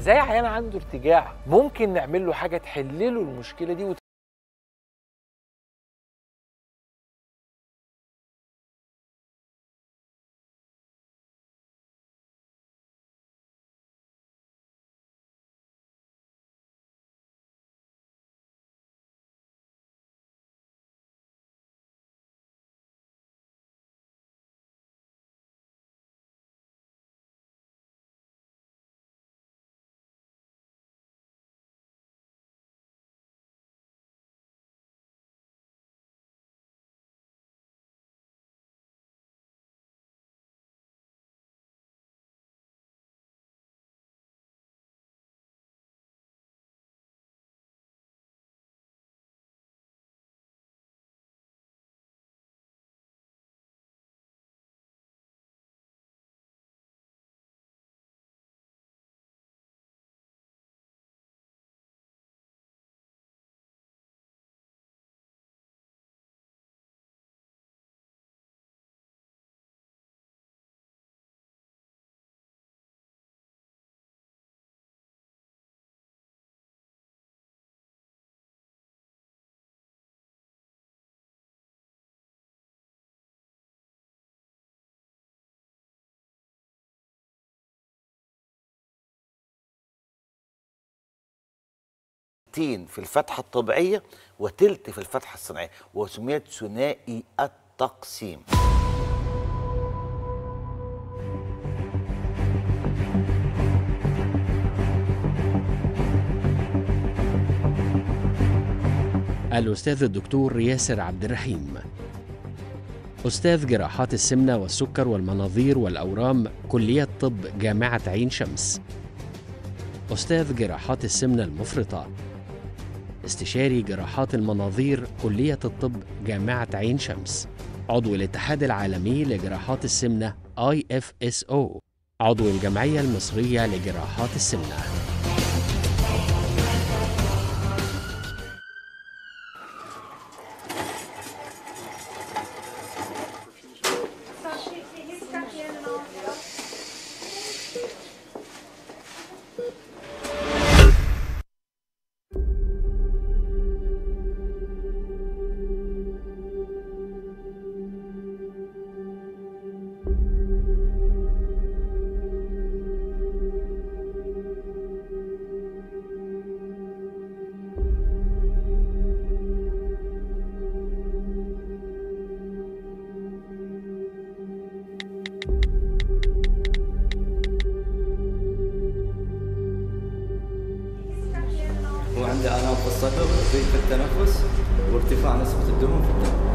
فزي عيان عنده ارتجاع ممكن نعمل له حاجه تحل له المشكله دي وت... تلتين في الفتحة الطبيعية وتلت في الفتحة الصناعية وسميت ثنائي التقسيم الأستاذ الدكتور ياسر عبد الرحيم أستاذ جراحات السمنة والسكر والمناظير والأورام كلية طب جامعة عين شمس أستاذ جراحات السمنة المفرطة استشاري جراحات المناظير كلية الطب جامعة عين شمس عضو الاتحاد العالمي لجراحات السمنة IFSO عضو الجمعية المصرية لجراحات السمنة وعندي آلام في الصدر وضيق في التنفس وارتفاع نسبة الدهون في الدم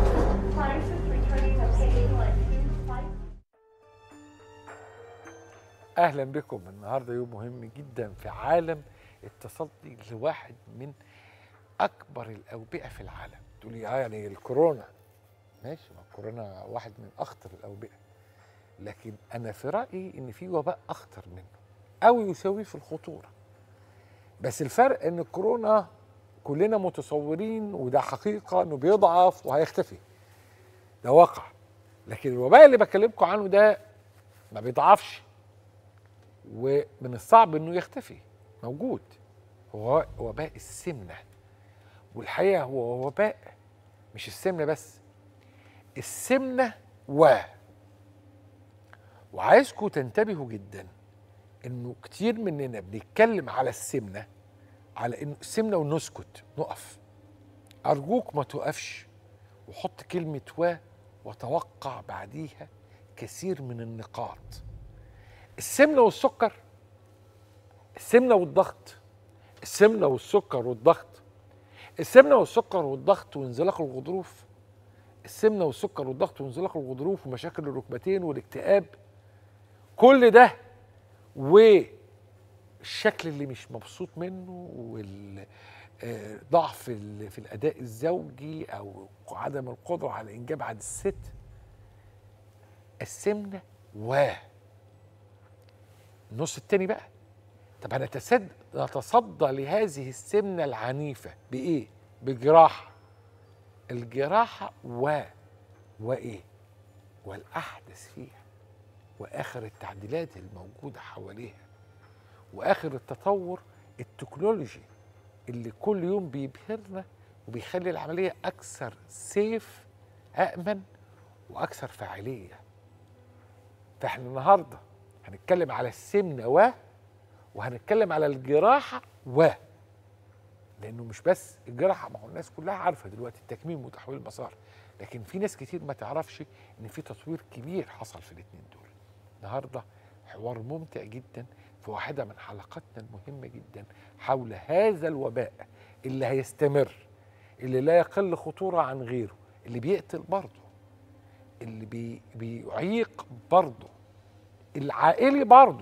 اهلا بكم النهارده يوم مهم جدا في عالم التصدي لواحد من اكبر الاوبئه في العالم تقول لي اه يعني الكورونا ماشي ما الكورونا واحد من اخطر الاوبئه لكن انا في رايي ان في وباء اخطر منه او يساويه في الخطوره بس الفرق ان الكورونا كلنا متصورين وده حقيقه انه بيضعف وهيختفي ده واقع لكن الوباء اللي بكلمكم عنه ده ما بيضعفش ومن الصعب انه يختفي موجود هو وباء السمنه والحقيقه هو وباء مش السمنه بس السمنه و وعايزكم تنتبهوا جدا انه كتير مننا بنتكلم على السمنه على انه السمنه ونسكت نقف ارجوك ما تقفش وحط كلمه و وتوقع بعديها كثير من النقاط السمنه والسكر السمنه والضغط السمنه والسكر والضغط السمنه والسكر والضغط وانزلاق الغضروف السمنه والسكر والضغط وانزلاق الغضروف ومشاكل الركبتين والاكتئاب كل ده والشكل اللي مش مبسوط منه والضعف في الاداء الزوجي او عدم القدره على انجاب عند الست السمنه و النص التاني بقى طب هنتسد نتصدى لهذه السمنه العنيفه بايه بجراحه الجراحه و وايه والاحدث فيها واخر التعديلات الموجوده حواليها واخر التطور التكنولوجي اللي كل يوم بيبهرنا وبيخلي العمليه اكثر سيف امن واكثر فاعليه فاحنا النهارده هنتكلم على السمنه و وهنتكلم على الجراحه و لانه مش بس الجراحه ما هو الناس كلها عارفه دلوقتي التكميم وتحويل المسار لكن في ناس كتير ما تعرفش ان في تطوير كبير حصل في الاثنين دول النهارده حوار ممتع جدا في واحده من حلقاتنا المهمه جدا حول هذا الوباء اللي هيستمر اللي لا يقل خطوره عن غيره اللي بيقتل برضه اللي بي بيعيق برضه العائلي برضه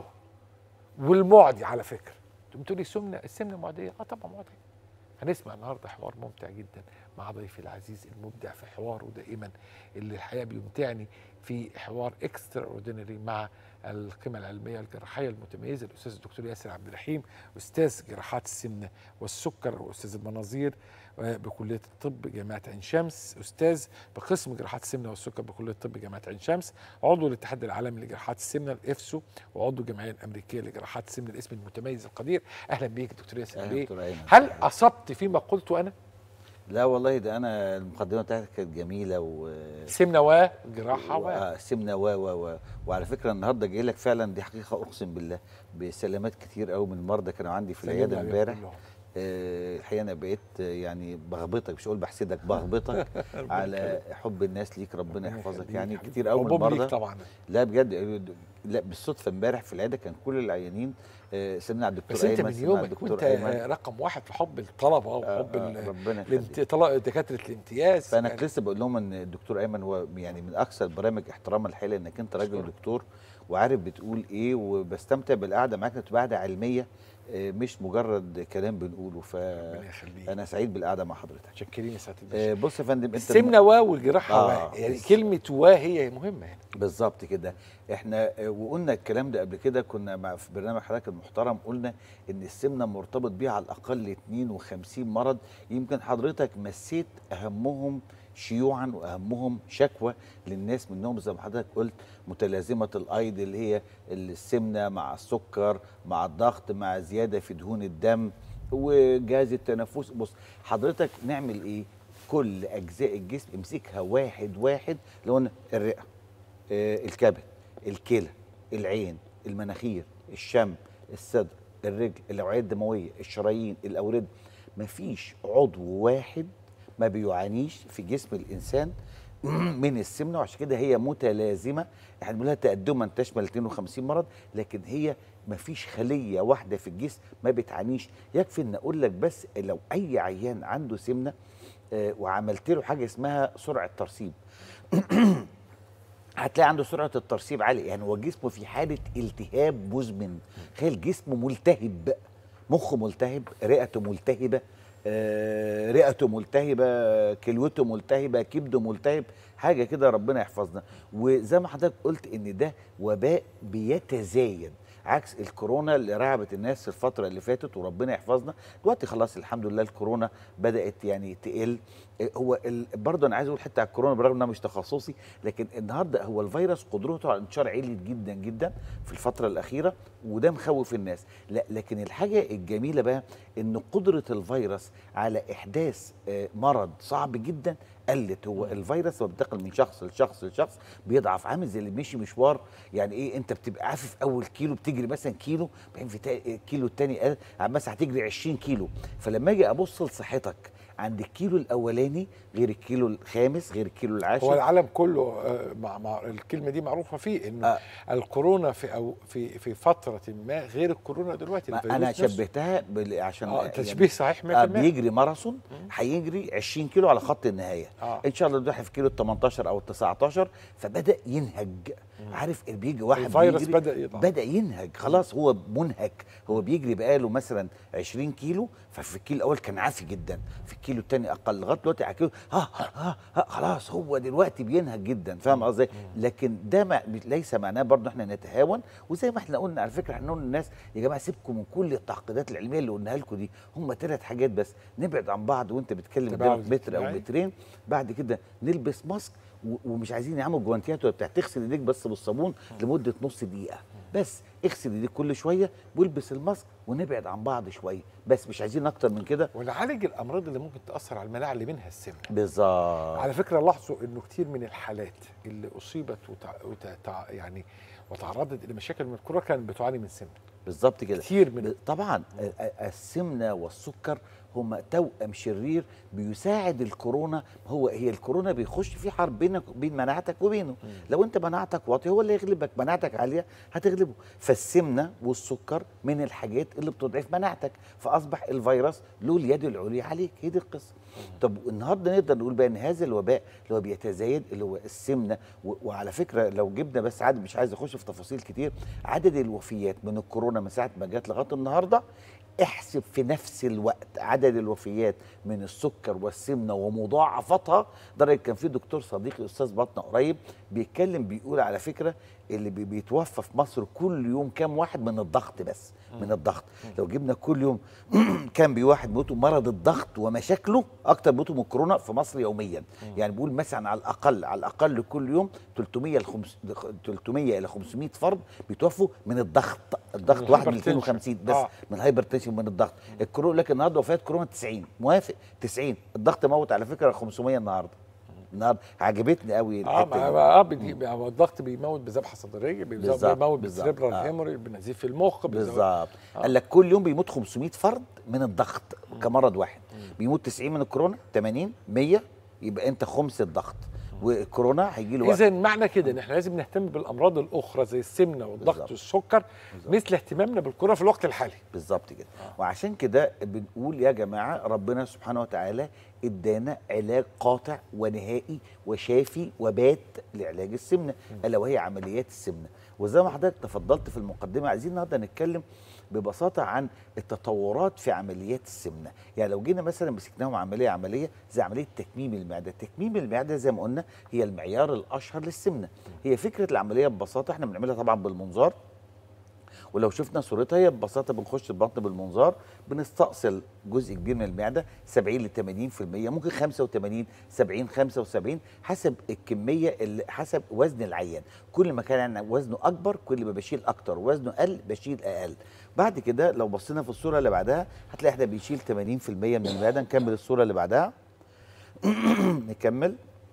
والمعدي على فكره انتوا بتقولي السمنه السمنه معديه اه طبعا معديه هنسمع النهارده حوار ممتع جدا مع ضيفي العزيز المبدع في حواره دائما اللي الحقيقه بيمتعني في حوار اكسترا اوردينري مع القيمه العلميه الجراحيه المتميزه الاستاذ الدكتور ياسر عبد الرحيم استاذ جراحات السمنه والسكر واستاذ المناظير آه، بكليه الطب جامعه عين شمس استاذ بقسم جراحات السمنه والسكر بكليه الطب جامعه عين شمس عضو الاتحاد العالمي لجراحات السمنه الافسو وعضو الجمعيه الامريكيه لجراحات السمنه الاسم المتميز القدير اهلا بيك دكتور ياسر أهلا بيه دكتور أيمن. هل اصبت فيما قلته انا لا والله ده انا المقدمه بتاعتك كانت جميله و سمنه وجراحه و آه، سمنه و و و وعلى فكره النهارده جاي لك فعلا دي حقيقه اقسم بالله بسلامات كتير قوي من المرضى كانوا عندي في العياده سلمنا عليهم امبارح كلهم. آه، الحقيقه انا بقيت آه، يعني بغبطك مش هقول بحسدك بغبطك على حب الناس ليك ربنا ربنا يحفظك يخليك يعني يا حبيبي. كتير قوي من حبوب ليك المرضى طبعا لا بجد لا بالصدفه امبارح في العياده كان كل العيانين آه، سلمنا على الدكتور بس انت ايمن من سلمنا على يومك الدكتور وانت ايمن رقم واحد في حب الطلبه وحب آه، ال- آه، ربنا الامت- يخليك طلا- دكاتره الامتياز فانا يعني كنت لسه بقول لهم ان الدكتور ايمن هو يعني من اكثر البرامج احتراما الحقيقه انك انت راجل أشكرك. دكتور وعارف بتقول ايه وبستمتع بالقعده معاك بتبقى قعده علميه آه، مش مجرد كلام بنقوله ربنا فانا يخليك سعيد بالقعده مع حضرتك شكرين يا سعاده آه، الباشا بص يا فندم انت السمنه و والجراحه آه، و يعني بس. كلمه و هي مهمه هنا بالظبط كده احنا آه، وقلنا الكلام ده قبل كده كنا مع في برنامج حضرتك المحترم قلنا ان السمنه مرتبط بيها على الاقل 52 مرض يمكن حضرتك مسيت اهمهم شيوعا واهمهم شكوى للناس منهم زي ما حضرتك قلت متلازمه الايض اللي هي السمنه مع السكر مع الضغط مع زياده في دهون الدم وجهاز التنفس بص حضرتك نعمل ايه كل اجزاء الجسم امسكها واحد واحد لو قلنا الرئه آه، الكبد الكلى العين المناخير الشم الصدر الرجل الاوعيه الدمويه الشرايين الاورده مفيش عضو واحد ما بيعانيش في جسم الانسان من السمنه وعشان كده هي متلازمه احنا بنقولها تقدما تشمل 52 مرض لكن هي مفيش خليه واحده في الجسم ما بتعانيش يكفي ان اقول لك بس لو اي عيان عنده سمنه آه، وعملت له حاجه اسمها سرعه ترسيب هتلاقي عنده سرعه الترسيب عاليه يعني هو جسمه في حاله التهاب مزمن تخيل جسمه ملتهب مخه ملتهب رئته ملتهبه آه، رئته ملتهبه كلوته ملتهبه كبده ملتهب حاجه كده ربنا يحفظنا وزي ما حضرتك قلت ان ده وباء بيتزايد عكس الكورونا اللي رعبت الناس في الفتره اللي فاتت وربنا يحفظنا دلوقتي خلاص الحمد لله الكورونا بدات يعني تقل إيه هو ال... برضه انا عايز اقول حته على الكورونا برغم انها مش تخصصي لكن النهارده هو الفيروس قدرته على الانتشار عليت جدا جدا في الفتره الاخيره وده مخوف الناس لا لكن الحاجه الجميله بقى ان قدره الفيروس على احداث آه، مرض صعب جدا قلت هو الفيروس لما بينتقل من شخص لشخص لشخص بيضعف عامل زي اللي مشي مشوار يعني ايه انت بتبقى عافف اول كيلو بتجري مثلا كيلو بعدين في تا- الكيلو الثاني قال مثلا هتجري 20 كيلو فلما اجي ابص لصحتك عند الكيلو الاولاني غير الكيلو الخامس غير الكيلو العاشر هو العالم كله آه، مع, مع الكلمه دي معروفه فيه انه آه. الكورونا في أو في في فتره ما غير الكورونا دلوقتي ما الفيروس انا نفسه. شبهتها بال... عشان اه يعني- تشبيه صحيح 100% آه بيجري ماراثون هيجري 20 كيلو على خط النهايه آه. ان شاء الله ده في كيلو ال 18 او ال 19 فبدا ينهج عارف اللي بيجي واحد الفيروس بيجري بدأ يضعف. بدا ينهج خلاص هو منهك هو بيجري بقاله مثلا 20 كيلو ففي الكيلو الاول كان عافي جدا في الكيلو الثاني اقل لغايه دلوقتي على كيلو ها ها ها, ها خلاص هو دلوقتي بينهج جدا فاهم قصدي لكن ده ما ليس معناه برضه احنا نتهاون وزي ما احنا قلنا على فكره احنا قلنا للناس يا جماعه سيبكم من كل التعقيدات العلميه اللي قلناها لكم دي هم ثلاث حاجات بس نبعد عن بعض وانت بتتكلم تباعد قدامك متر او اجتماعي. مترين بعد كده نلبس ماسك و- ومش عايزين نعمل جوانتيات ولا بتاع تغسل ايديك بس بالصابون لمده نص دقيقه بس اغسل ايديك كل شويه والبس الماسك ونبعد عن بعض شويه بس مش عايزين اكتر من كده ونعالج الامراض اللي ممكن تاثر على المناعه اللي منها السمنه بالظبط على فكره لاحظوا انه كتير من الحالات اللي اصيبت وتع... وتع... يعني وتعرضت لمشاكل من الكورونا كانت بتعاني من سمنه بالظبط كده كتير من ب- طبعا ال- ال- السمنه والسكر هما توأم شرير بيساعد الكورونا هو هي الكورونا بيخش في حرب بينك بين مناعتك وبينه لو انت مناعتك واطيه هو اللي يغلبك مناعتك عاليه هتغلبه فالسمنه والسكر من الحاجات اللي بتضعف مناعتك فاصبح الفيروس له اليد العليا عليك هي دي القصه طب النهارده نقدر نقول بقى ان هذا الوباء اللي هو بيتزايد اللي هو السمنه و- وعلى فكره لو جبنا بس عدد مش عايز اخش في تفاصيل كتير عدد الوفيات من الكورونا من ساعه ما جت لغايه النهارده احسب في نفس الوقت عدد الوفيات من السكر والسمنه ومضاعفتها لدرجه كان في دكتور صديقي استاذ بطنه قريب بيتكلم بيقول على فكره اللي بي- بيتوفى في مصر كل يوم كام واحد من الضغط بس من الضغط لو جبنا كل يوم كام بي واحد بيموتوا مرض الضغط ومشاكله اكتر بيموتوا من الكورونا في مصر يوميا يعني بيقول مثلا على الاقل على الاقل كل يوم 300 ل 300 الى 500 فرد بيتوفوا من الضغط الضغط من واحد من الهايبرتنشن. 250 بس آه. من الهايبرتنشن من الضغط الكورونا لكن النهارده وفاه كورونا 90 موافق 90 الضغط موت على فكره 500 النهارده النهارده عجبتني قوي اه الحته ما دي. اه بدي ما هو الضغط بيموت بذبحه صدريه بيزو- بالظبط، بيموت بالظبط، بالسريبرال آه. هيموري بنزيف في المخ بيزود- بالظبط قال لك كل يوم بيموت 500 فرد من الضغط كمرض واحد بيموت 90 من الكورونا 80 100 يبقى انت خمس الضغط والكورونا هيجي له وقت اذا معنى كده ان احنا لازم نهتم بالامراض الاخرى زي السمنه والضغط بالظبط. والسكر مثل اهتمامنا بالكورونا في الوقت الحالي بالظبط كده وعشان كده بنقول يا جماعه ربنا سبحانه وتعالى ادانا علاج قاطع ونهائي وشافي وبات لعلاج السمنه الا وهي عمليات السمنه وزي ما حضرتك تفضلت في المقدمه عايزين النهارده نتكلم ببساطه عن التطورات في عمليات السمنه يعني لو جينا مثلا مسكناهم عمليه عمليه زي عمليه تكميم المعده تكميم المعده زي ما قلنا هي المعيار الاشهر للسمنه هي فكره العمليه ببساطه احنا بنعملها طبعا بالمنظار ولو شفنا صورتها هي ببساطه بنخش البطن بالمنظار بنستأصل جزء كبير من المعده 70 ل 80% ممكن 85 70 75 حسب الكميه اللي حسب وزن العيان كل ما كان يعني وزنه اكبر كل ما بشيل اكتر وزنه اقل بشيل اقل بعد كده لو بصينا في الصوره اللي بعدها هتلاقي احنا بيشيل 80% من المعده نكمل الصوره اللي بعدها نكمل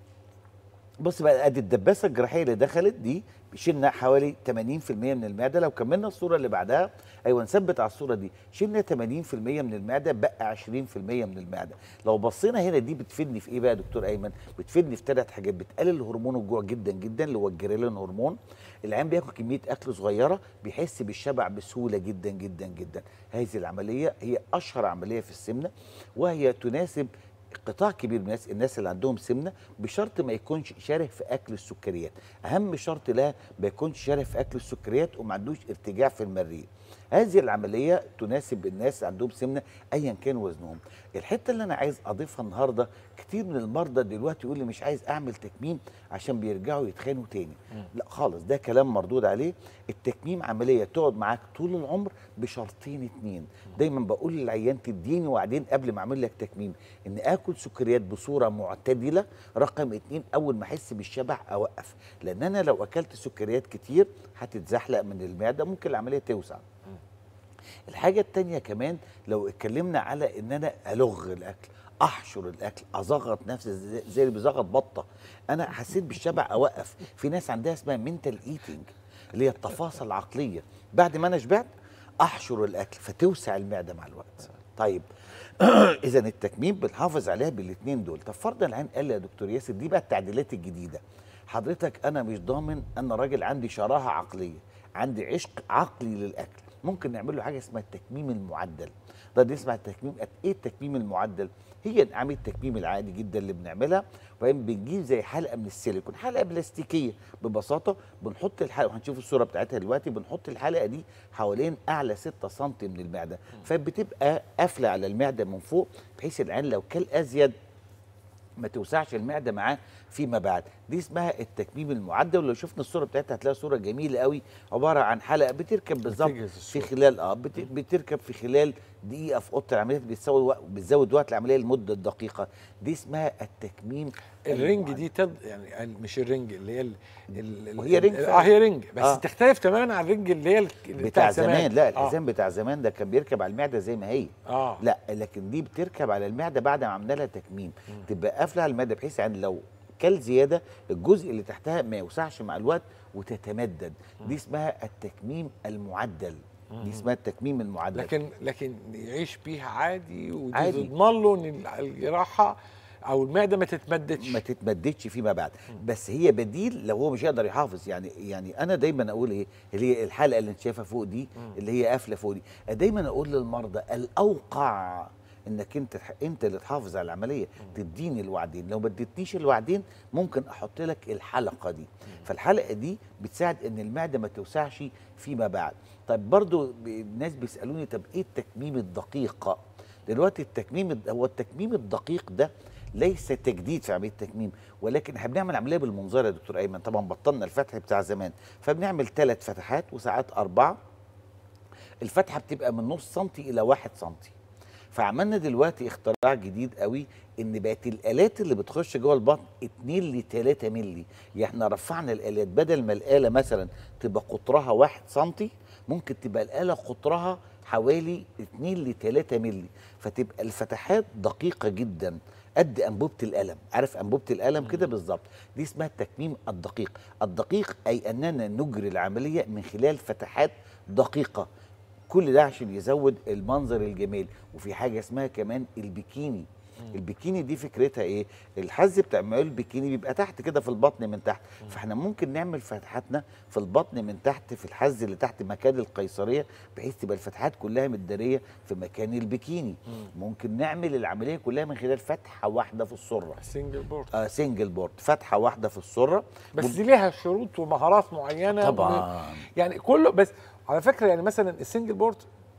بص بقى ادي الدباسه الجراحيه اللي دخلت دي شلنا حوالي 80% من المعده لو كملنا الصوره اللي بعدها ايوه نثبت على الصوره دي شلنا 80% من المعده بقى 20% من المعده لو بصينا هنا دي بتفيدني في ايه بقى يا دكتور ايمن بتفيدني في ثلاث حاجات بتقلل هرمون الجوع جدا جدا اللي هو الجريلين هرمون العيان بياكل كميه اكل صغيره بيحس بالشبع بسهوله جدا جدا جدا هذه العمليه هي اشهر عمليه في السمنه وهي تناسب قطاع كبير من الناس الناس اللي عندهم سمنه بشرط ما يكونش شره في اكل السكريات اهم شرط لها ما يكونش شره في اكل السكريات وما عندوش ارتجاع في المريء هذه العمليه تناسب الناس عندهم سمنه ايا كان وزنهم الحته اللي انا عايز اضيفها النهارده كتير من المرضى دلوقتي يقول لي مش عايز اعمل تكميم عشان بيرجعوا يتخانوا تاني لا خالص ده كلام مردود عليه التكميم عمليه تقعد معاك طول العمر بشرطين اتنين دايما بقول للعيان تديني وعدين قبل ما اعمل لك تكميم ان اكل سكريات بصوره معتدله رقم اتنين اول ما احس بالشبع اوقف لان انا لو اكلت سكريات كتير هتتزحلق من المعده ممكن العمليه توسع الحاجة التانية كمان لو اتكلمنا على ان انا الغ الاكل احشر الاكل ازغط نفسي زي زي اللي بيزغط بطه انا حسيت بالشبع اوقف في ناس عندها اسمها منتال ايتنج اللي هي التفاصيل العقليه بعد ما انا شبعت احشر الاكل فتوسع المعده مع الوقت طيب اذا التكميم بنحافظ عليها بالاثنين دول طب فرضا العين قال لي يا دكتور ياسر دي بقى التعديلات الجديده حضرتك انا مش ضامن انا راجل عندي شراهه عقليه عندي عشق عقلي للاكل ممكن نعمل له حاجه اسمها التكميم المعدل ده دي اسمها التكميم ايه التكميم المعدل هي عمليه التكميم العادي جدا اللي بنعملها وبعدين بنجيب زي حلقه من السيليكون حلقه بلاستيكيه ببساطه بنحط الحلقه وهنشوف الصوره بتاعتها دلوقتي بنحط الحلقه دي حوالين اعلى 6 سم من المعده فبتبقى قافله على المعده من فوق بحيث العين لو كل ازيد ما توسعش المعده معاه فيما بعد دي اسمها التكميم المعدل ولو شفنا الصوره بتاعتها هتلاقي صوره جميله قوي عباره عن حلقه بتركب بالظبط بتجهز في الصورة. خلال اه بت- بتركب في خلال دقيقه في اوضه العمليات بتزود وقت بتزود وقت العمليه لمده دقيقه دي اسمها التكميم الرنج المعدل. دي تد... يعني ال- مش الرنج اللي هي ال... ال... ال- وهي رنج اه فعلا. هي رنج بس آه. آه. تختلف تماما عن الرنج اللي هي ال- بتاع زمان لا آه. الحزام بتاع زمان ده كان بيركب على المعده زي ما هي اه لا لكن دي بتركب على المعده بعد ما عملنا لها تكميم تبقى قافله على المعده بحيث يعني لو كل زياده الجزء اللي تحتها ما يوسعش مع الوقت وتتمدد دي اسمها التكميم المعدل دي اسمها التكميم المعدل لكن لكن يعيش بيها عادي ودي عادي. تضمن له ان الجراحه او المعده ما تتمددش ما تتمددش فيما بعد بس هي بديل لو هو مش هيقدر يحافظ يعني يعني انا دايما اقول ايه اللي هي الحلقه اللي انت شايفها فوق دي اللي هي قافله فوق دي دايما اقول للمرضى الاوقع انك انت انت اللي تحافظ على العمليه تديني الوعدين لو ما اديتنيش الوعدين ممكن احط لك الحلقه دي فالحلقه دي بتساعد ان المعده ما توسعش فيما بعد طيب برضو ب- الناس بيسالوني طب ايه التكميم الدقيق دلوقتي التكميم الد- هو التكميم الدقيق ده ليس تجديد في عمليه التكميم ولكن احنا بنعمل عمليه بالمنظار يا دكتور ايمن طبعا بطلنا الفتح بتاع زمان فبنعمل ثلاث فتحات وساعات اربعه الفتحه بتبقى من نص سنتي الى واحد سنتي فعملنا دلوقتي اختراع جديد قوي ان بقت الالات اللي بتخش جوه البطن 2 ل 3 مللي يعني احنا رفعنا الالات بدل ما الاله مثلا تبقى قطرها 1 سنتي ممكن تبقى الاله قطرها حوالي 2 ل 3 مللي فتبقى الفتحات دقيقه جدا قد انبوبه القلم عارف انبوبه القلم كده بالظبط دي اسمها التكميم الدقيق الدقيق اي اننا نجري العمليه من خلال فتحات دقيقه كل ده عشان يزود المنظر الجميل وفي حاجه اسمها كمان البيكيني البيكيني دي فكرتها ايه الحز بتاع معيول البيكيني بيبقى تحت كده في البطن من تحت فاحنا ممكن نعمل فتحاتنا في البطن من تحت في الحز اللي تحت مكان القيصريه بحيث تبقى الفتحات كلها متداريه في مكان البيكيني ممكن نعمل العمليه كلها من خلال فتحه واحده في السره سنجل بورد آه سنجل بورد فتحه واحده في السره بس دي ليها شروط ومهارات معينه طبعا يعني كله بس على فكره يعني مثلا السنجل بورد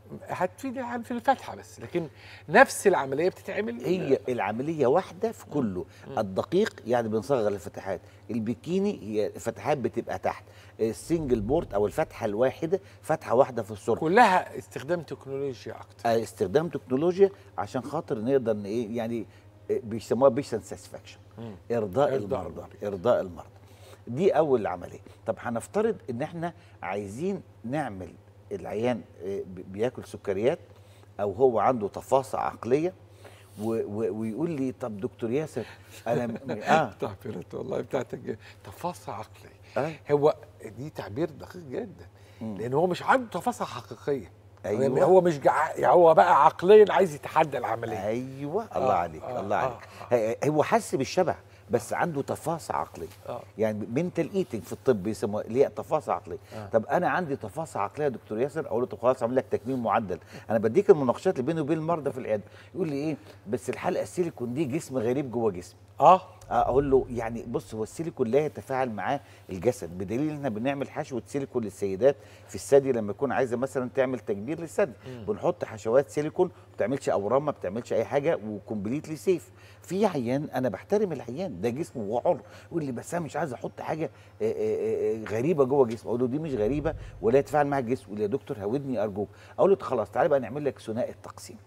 هتفيد عن في الفتحه بس لكن نفس العمليه بتتعمل هي العمليه واحده في كله الدقيق يعني بنصغر الفتحات البيكيني هي الفتحات بتبقى تحت السنجل بورد او الفتحه الواحده فتحه واحده في السره كلها استخدام تكنولوجيا اكتر آه، استخدام تكنولوجيا عشان خاطر نقدر ن- ايه يعني آه، بيسموها بيشن ساتسفاكشن ارضاء إرضاء المرضى المرضى. ارضاء المرضى دي اول عمليه طب هنفترض ان احنا عايزين نعمل العيان آه، بي- بياكل سكريات او هو عنده تفاصيل عقليه و و ويقول لي طب دكتور ياسر انا م- اه تعبيرات والله بتاعتك تفاصيل عقلي آه. هو دي تعبير دقيق جدا لان هو مش عنده تفاصيل حقيقيه أيوة. يعني هو مش جع... يعني هو بقى عقليا عايز يتحدى العمليه ايوه الله آه، عليك آه، الله آه، عليك ه- هو حس بالشبع بس عنده تفاصيل عقليه آه. يعني منتال ايتنج في الطب بيسموها اللي هي تفاصيل عقليه آه. طب انا عندي تفاصيل عقليه يا دكتور ياسر اقول له طب خلاص اعمل لك تكميم معدل انا بديك المناقشات اللي بيني وبين المرضى في العياده يقول لي ايه بس الحلقه السيليكون دي جسم غريب جوه جسم اه اقول له يعني بص هو السيليكون لا يتفاعل معاه الجسد بدليل ان احنا بنعمل حشوه سيليكون للسيدات في الثدي لما يكون عايزه مثلا تعمل تكبير للثدي بنحط حشوات سيليكون ما بتعملش اورام ما بتعملش اي حاجه وكومبليتلي سيف في عيان انا بحترم العيان ده جسمه وهو حر يقول لي بس انا مش عايز احط حاجه آه، آه، آه، غريبه جوه جسمه اقول له دي مش غريبه ولا يتفاعل معاها الجسم يقول لي يا دكتور هودني ارجوك اقول له خلاص تعالى بقى نعمل لك ثنائي التقسيم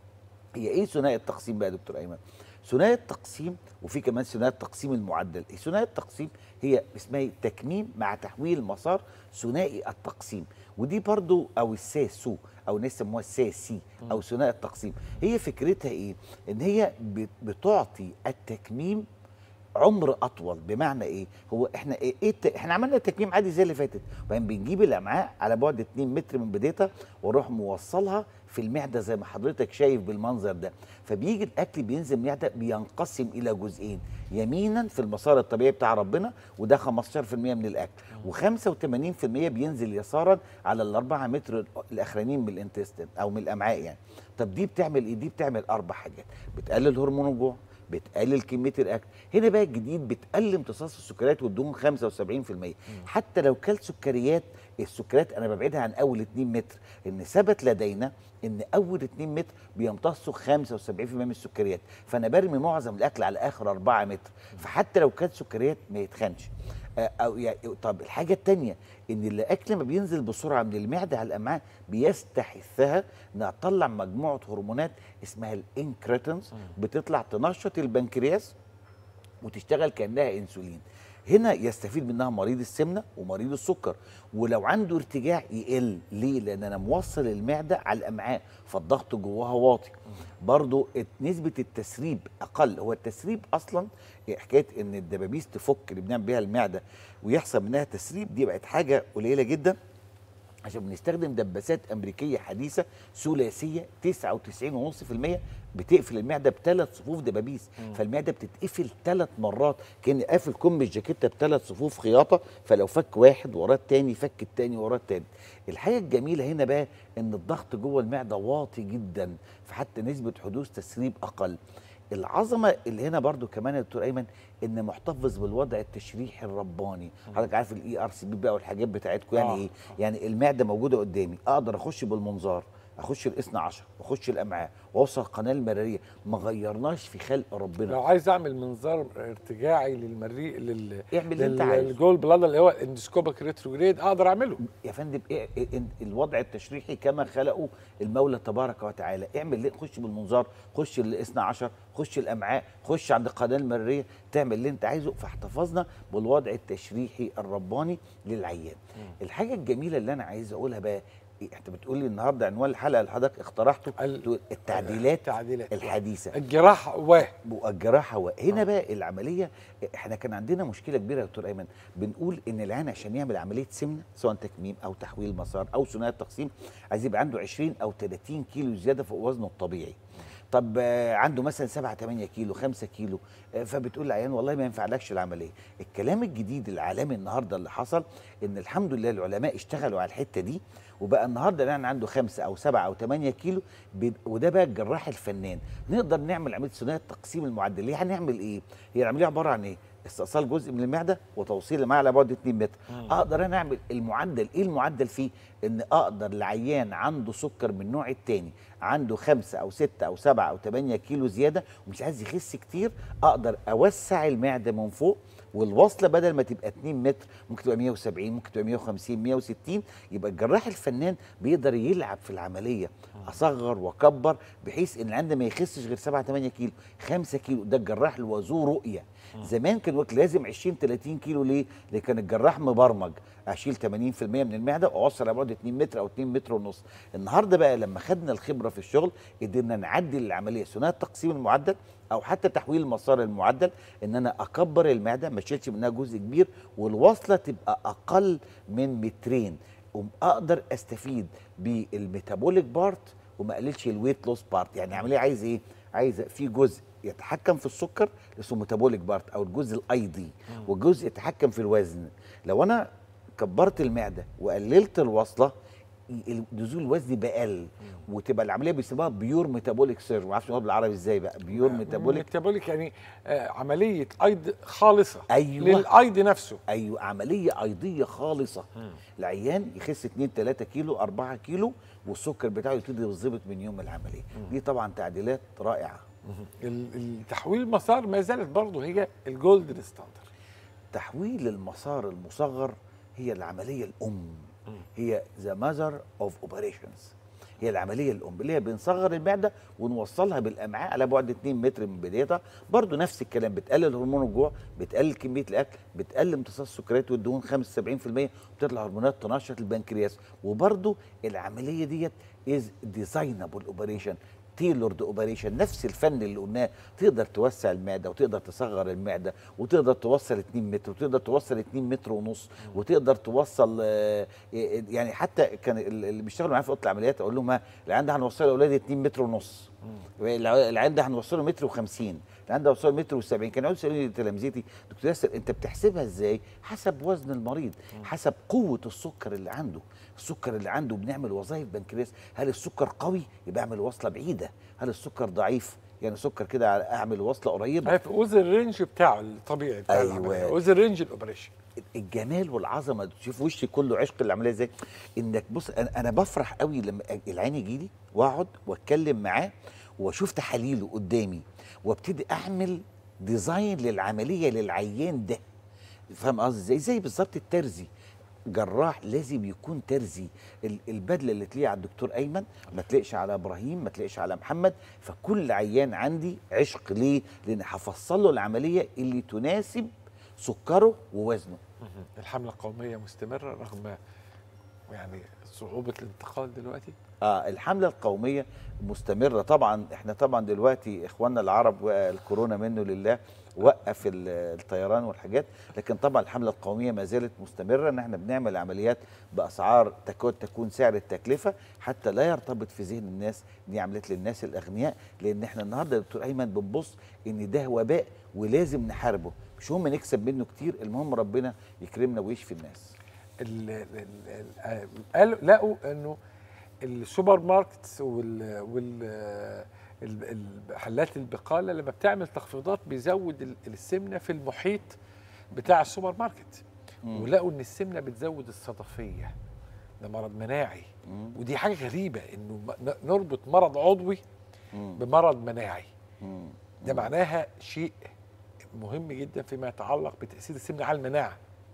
هي ايه ثنائي التقسيم بقى يا دكتور ايمن ثنائي التقسيم وفي كمان ثنائي التقسيم المعدل ثنائي التقسيم هي اسمها إيه؟ تكميم مع تحويل مسار ثنائي التقسيم ودي برضو او الساسو او ناس يسموها الساسي او ثنائي التقسيم هي فكرتها ايه ان هي بت- بتعطي التكميم عمر اطول بمعنى ايه هو احنا ايه, إيه الت- احنا عملنا تكميم عادي زي اللي فاتت وبعدين بنجيب الامعاء على بعد 2 متر من بدايتها ونروح موصلها في المعده زي ما حضرتك شايف بالمنظر ده فبيجي الاكل بينزل من المعده بينقسم الى جزئين يمينا في المسار الطبيعي بتاع ربنا وده 15% من الاكل و85% بينزل يسارا على الأربعة متر الاخرانيين من الانتستين او من الامعاء يعني طب دي بتعمل ايه دي بتعمل اربع حاجات بتقلل هرمون الجوع بتقلل كميه الاكل هنا بقى الجديد بتقلل امتصاص السكريات والدهون 75% حتى لو كلت سكريات السكريات انا ببعدها عن اول 2 متر ان ثبت لدينا ان اول 2 متر بيمتصوا 75% من السكريات فانا برمي معظم الاكل على اخر 4 متر فحتى لو كانت سكريات ما يتخنش آه، او يعني طب الحاجه الثانيه ان الاكل لما بينزل بسرعه من المعده على الامعاء بيستحثها انها تطلع مجموعه هرمونات اسمها الانكريتنز بتطلع تنشط البنكرياس وتشتغل كانها انسولين هنا يستفيد منها مريض السمنه ومريض السكر ولو عنده ارتجاع يقل ليه لان انا موصل المعده على الامعاء فالضغط جواها واطي برضو ات- نسبه التسريب اقل هو التسريب اصلا حكايه ان الدبابيس تفك اللي بنعمل بيها المعده ويحصل منها تسريب دي بقت حاجه قليله جدا عشان بنستخدم دباسات امريكيه حديثه ثلاثيه 99.5% بتقفل المعده بثلاث صفوف دبابيس فالمعده بتتقفل ثلاث مرات كان قافل كم الجاكيته بثلاث صفوف خياطه فلو فك واحد وراه التاني فك التاني وراه التاني الحاجه الجميله هنا بقى ان الضغط جوه المعده واطي جدا فحتى نسبه حدوث تسريب اقل العظمه اللي هنا برضو كمان يا دكتور ايمن ان محتفظ بالوضع التشريحي الرباني حضرتك عارف الاي ار سي بي بقى والحاجات بتاعتكم يعني آه. ايه يعني المعده موجوده قدامي اقدر اخش بالمنظار اخش الاثنى عشر واخش الامعاء واوصل القناه المراريه ما غيرناش في خلق ربنا لو عايز اعمل منظار ارتجاعي للمريء لل اعمل اللي انت لل- عايزه. الجول بلادر اللي هو الاندسكوبيك ريتروجريد اقدر اعمله يا فندم إيه إيه إيه الوضع التشريحي كما خلقه المولى تبارك وتعالى اعمل ليه خش بالمنظار خش الاثنى عشر خش الامعاء خش عند القناه المريه تعمل اللي انت عايزه فاحتفظنا بالوضع التشريحي الرباني للعيان الحاجه الجميله اللي انا عايز اقولها بقى إيه، انت بتقول لي النهارده عنوان الحلقه اللي حضرتك اقترحته ال- تقول التعديلات التعديلات. الحديثه الجراحه و والجراحه و- هنا بقى العمليه احنا كان عندنا مشكله كبيره يا دكتور ايمن بنقول ان العين عشان يعمل عمليه سمنه سواء تكميم او تحويل مسار او ثنائي تقسيم عايز يبقى عنده 20 او 30 كيلو زياده فوق وزنه الطبيعي طب آه، عنده مثلا 7 8 كيلو 5 كيلو آه، فبتقول للعيان والله ما ينفعلكش العمليه الكلام الجديد العالمي النهارده اللي حصل ان الحمد لله العلماء اشتغلوا على الحته دي وبقى النهارده العيان عنده 5 او 7 او 8 كيلو بيب- وده بقى الجراح الفنان نقدر نعمل عمليه ثنائي التقسيم المعدل ليه هنعمل ايه هي العمليه عباره عن ايه استئصال جزء من المعده وتوصيل المعده على بعد 2 متر اقدر انا اعمل المعدل ايه المعدل فيه ان اقدر لعيان عنده سكر من النوع الثاني عنده خمسة او ستة او سبعة او 8 كيلو زياده ومش عايز يخس كتير اقدر اوسع المعده من فوق والوصله بدل ما تبقى 2 متر ممكن تبقى 170 ممكن تبقى 150 160 يبقى الجراح الفنان بيقدر يلعب في العمليه اصغر واكبر بحيث ان العند ما يخسش غير 7 8 كيلو 5 كيلو ده الجراح اللي هو ذو رؤيه زمان كان يقول لك لازم 20 30 كيلو ليه؟ لان كان الجراح مبرمج اشيل 80% من المعده واوصل على بعد 2 متر او 2 متر ونص النهارده بقى لما خدنا الخبره في الشغل قدرنا نعدل العمليه ثنائي التقسيم المعدل او حتى تحويل المسار المعدل ان انا اكبر المعده ما اشيلش منها جزء كبير والوصله تبقى اقل من مترين اقدر استفيد بالميتابوليك بارت وما اقللش الويت لوس بارت يعني عمليه عايز ايه عايز في جزء يتحكم في السكر اسمه ميتابوليك بارت او الجزء الايضي وجزء يتحكم في الوزن لو انا كبرت المعده وقللت الوصله ي- نزول الوزن بقل وتبقى العمليه بيسموها بيور ميتابوليك سيرجري ما اعرفش نقول بالعربي ازاي بقى بيور ميتابوليك ميتابوليك يعني آه عمليه ايض خالصه أيوة. للايض نفسه ايوه عمليه ايضيه خالصه العيان يخس 2 3 كيلو 4 كيلو والسكر بتاعه يبتدي يظبط من يوم العمليه دي طبعا تعديلات رائعه ال- التحويل مسار ما زالت برضه هي الجولدن ستاندر تحويل المسار المصغر هي العمليه الام هي ذا ماذر اوف اوبريشنز هي العمليه الام اللي هي بنصغر المعده ونوصلها بالامعاء على بعد 2 متر من بدايتها برضو نفس الكلام بتقلل هرمون الجوع بتقلل كميه الاكل بتقلل امتصاص السكريات والدهون 75% وبتطلع هرمونات تنشط البنكرياس وبرضو العمليه ديت از ديزاينبل اوبريشن تيلورد اوبريشن نفس الفن اللي قلناه تقدر توسع المعده وتقدر تصغر المعده وتقدر توصل 2 متر وتقدر توصل 2 متر ونص وتقدر توصل آه، يعني حتى كان ال- اللي بيشتغلوا معايا في اوضه العمليات اقول لهم ها العيان ده هنوصله لاولادي 2 متر ونص الع- العيان ده هنوصله متر و50 العيان ده هنوصله متر و70 كانوا يقعدوا يسالوني تلامذتي دكتور ياسر انت بتحسبها ازاي؟ حسب وزن المريض حسب قوه السكر اللي عنده السكر اللي عنده بنعمل وظائف بنكرياس هل السكر قوي يبقى اعمل وصله بعيده هل السكر ضعيف يعني سكر كده على- اعمل وصله قريبه عارف وزن الرينج بتاعه الطبيعي بتاع أيوة. العملية وزن الرينج الاوبريشن الجمال والعظمه تشوف وشي كله عشق العمليه ازاي انك بص انا انا بفرح قوي لما العين يجي لي واقعد واتكلم معاه واشوف تحاليله قدامي وابتدي اعمل ديزاين للعمليه للعيان ده فاهم قصدي ازاي زي بالظبط الترزي جراح لازم يكون ترزي ال- البدله اللي تليق على الدكتور ايمن ما تليقش على ابراهيم ما تليقش على محمد فكل عيان عندي عشق ليه لان هفصل له العمليه اللي تناسب سكره ووزنه الحمله القوميه مستمره رغم يعني صعوبه الانتقال دلوقتي اه الحمله القوميه مستمره طبعا احنا طبعا دلوقتي اخواننا العرب الكورونا منه لله وقف ال- الطيران والحاجات لكن طبعا الحمله القوميه ما زالت مستمره ان احنا بنعمل عمليات باسعار تكاد تكون سعر التكلفه حتى لا يرتبط في ذهن الناس دي عملت للناس الاغنياء لان احنا النهارده يا دكتور ايمن بنبص ان ده وباء ولازم نحاربه مش هم نكسب منه كتير المهم ربنا يكرمنا ويشفي الناس ال- ال- ال- ال- قالوا لقوا انه السوبر ماركتس وال وال ال- المحلات البقاله لما بتعمل تخفيضات بيزود ال- السمنه في المحيط بتاع السوبر ماركت مم. ولقوا ان السمنه بتزود الصدفيه ده مرض مناعي مم. ودي حاجه غريبه انه م- ن- نربط مرض عضوي مم. بمرض مناعي مم. ده معناها شيء مهم جدا فيما يتعلق بتاثير السمنه على المناعه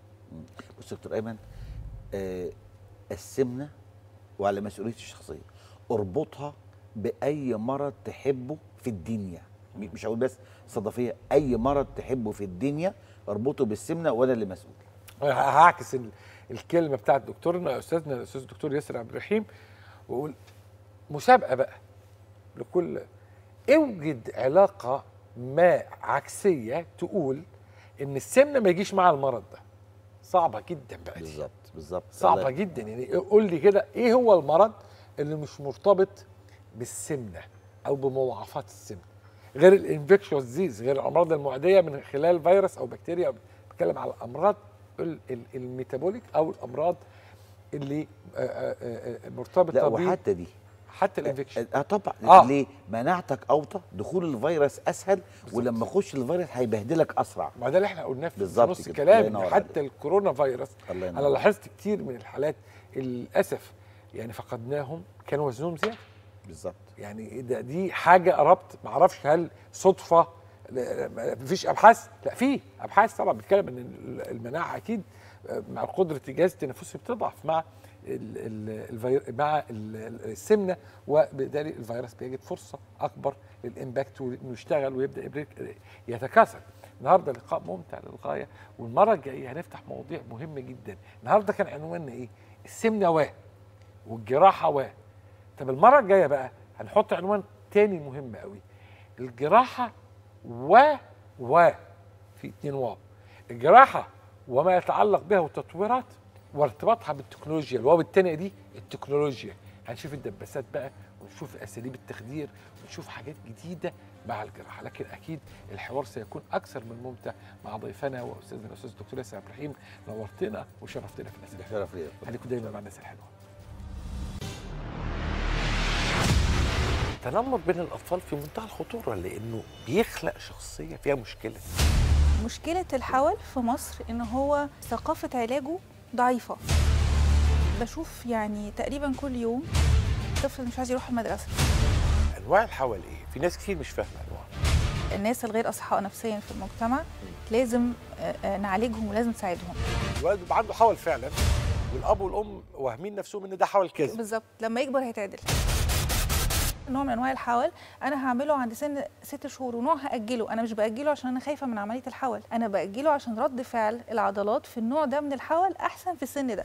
بص يا دكتور ايمن آه السمنه وعلى مسؤوليتي الشخصيه اربطها باي مرض تحبه في الدنيا م- مش هقول بس صدفيه اي مرض تحبه في الدنيا اربطه بالسمنه وانا اللي مسؤول هعكس ال- الكلمه بتاعت دكتورنا استاذنا الاستاذ الدكتور ياسر عبد الرحيم واقول مسابقه بقى لكل اوجد علاقه ما عكسيه تقول ان السمنه ما يجيش مع المرض ده صعبه جدا بقى دي بالظبط بالظبط صعبه الله- جدا يعني قول لي كده ايه هو المرض اللي مش مرتبط بالسمنه او بمضاعفات السمنه غير الانفكشوس ديزيز غير الامراض المعديه من خلال فيروس او بكتيريا بتكلم على الامراض ال- ال- الميتابوليك او الامراض اللي آه، آه، آه، مرتبطه لا بيه وحتى دي حتى الانفكشن اه طبعا آه. آه. ليه مناعتك اوطى دخول الفيروس اسهل ولما يخش الفيروس هيبهدلك اسرع ما ده اللي احنا قلناه في بالظبط نص كده. الكلام الله إن ينور حتى عليك. الكورونا فيروس الله ينور انا عليك. لاحظت كتير من الحالات للاسف يعني فقدناهم كانوا وزنهم زياده بالظبط يعني ده دي حاجه ربط ما اعرفش هل صدفه لا- مفيش ابحاث لا في ابحاث طبعا بتتكلم ان المناعه اكيد مع قدره الجهاز التنفسي بتضعف مع ال ال الفير مع ال- ال- السمنه وبالتالي الفيروس بيجد فرصه اكبر للامباكت وانه يشتغل ويبدا يبريك- يتكاثر النهارده لقاء ممتع للغايه والمره الجايه هنفتح مواضيع مهمه جدا النهارده كان عنواننا ايه السمنه و والجراحه و طب المره الجايه بقى هنحط عنوان تاني مهم قوي الجراحه و و في اتنين واو الجراحه وما يتعلق بها وتطويرات وارتباطها بالتكنولوجيا الواو التانية دي التكنولوجيا هنشوف الدباسات بقى ونشوف اساليب التخدير ونشوف حاجات جديده مع الجراحه لكن اكيد الحوار سيكون اكثر من ممتع مع ضيفنا واستاذنا الاستاذ الدكتور ياسر عبد الرحيم نورتنا وشرفتنا في الاسئله شرف ليا خليكم دايما مع الناس الحلوه التنمر بين الاطفال في منتهى الخطوره لانه بيخلق شخصيه فيها مشكله مشكلة الحول في مصر إن هو ثقافة علاجه ضعيفة بشوف يعني تقريبا كل يوم طفل مش عايز يروح المدرسة انواع الحول ايه في ناس كتير مش فاهمه انواع الناس الغير أصحاء نفسيا في المجتمع لازم آه، آه، نعالجهم ولازم نساعدهم الولد بيبقى عنده حول فعلا والاب والام واهمين نفسهم ان ده حول كذب بالظبط لما يكبر هيتعدل نوع من انواع الحول انا هعمله عند سن ست شهور ونوع هاجله انا مش باجله عشان انا خايفه من عمليه الحول انا باجله عشان رد فعل العضلات في النوع ده من الحول احسن في السن ده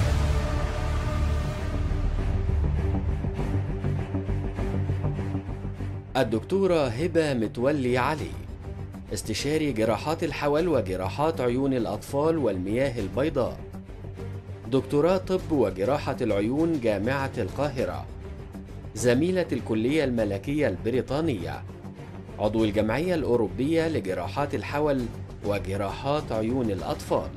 الدكتورة هبة متولي علي استشاري جراحات الحول وجراحات عيون الأطفال والمياه البيضاء دكتوراه طب وجراحة العيون جامعة القاهرة زميلة الكلية الملكية البريطانية عضو الجمعية الأوروبية لجراحات الحول وجراحات عيون الأطفال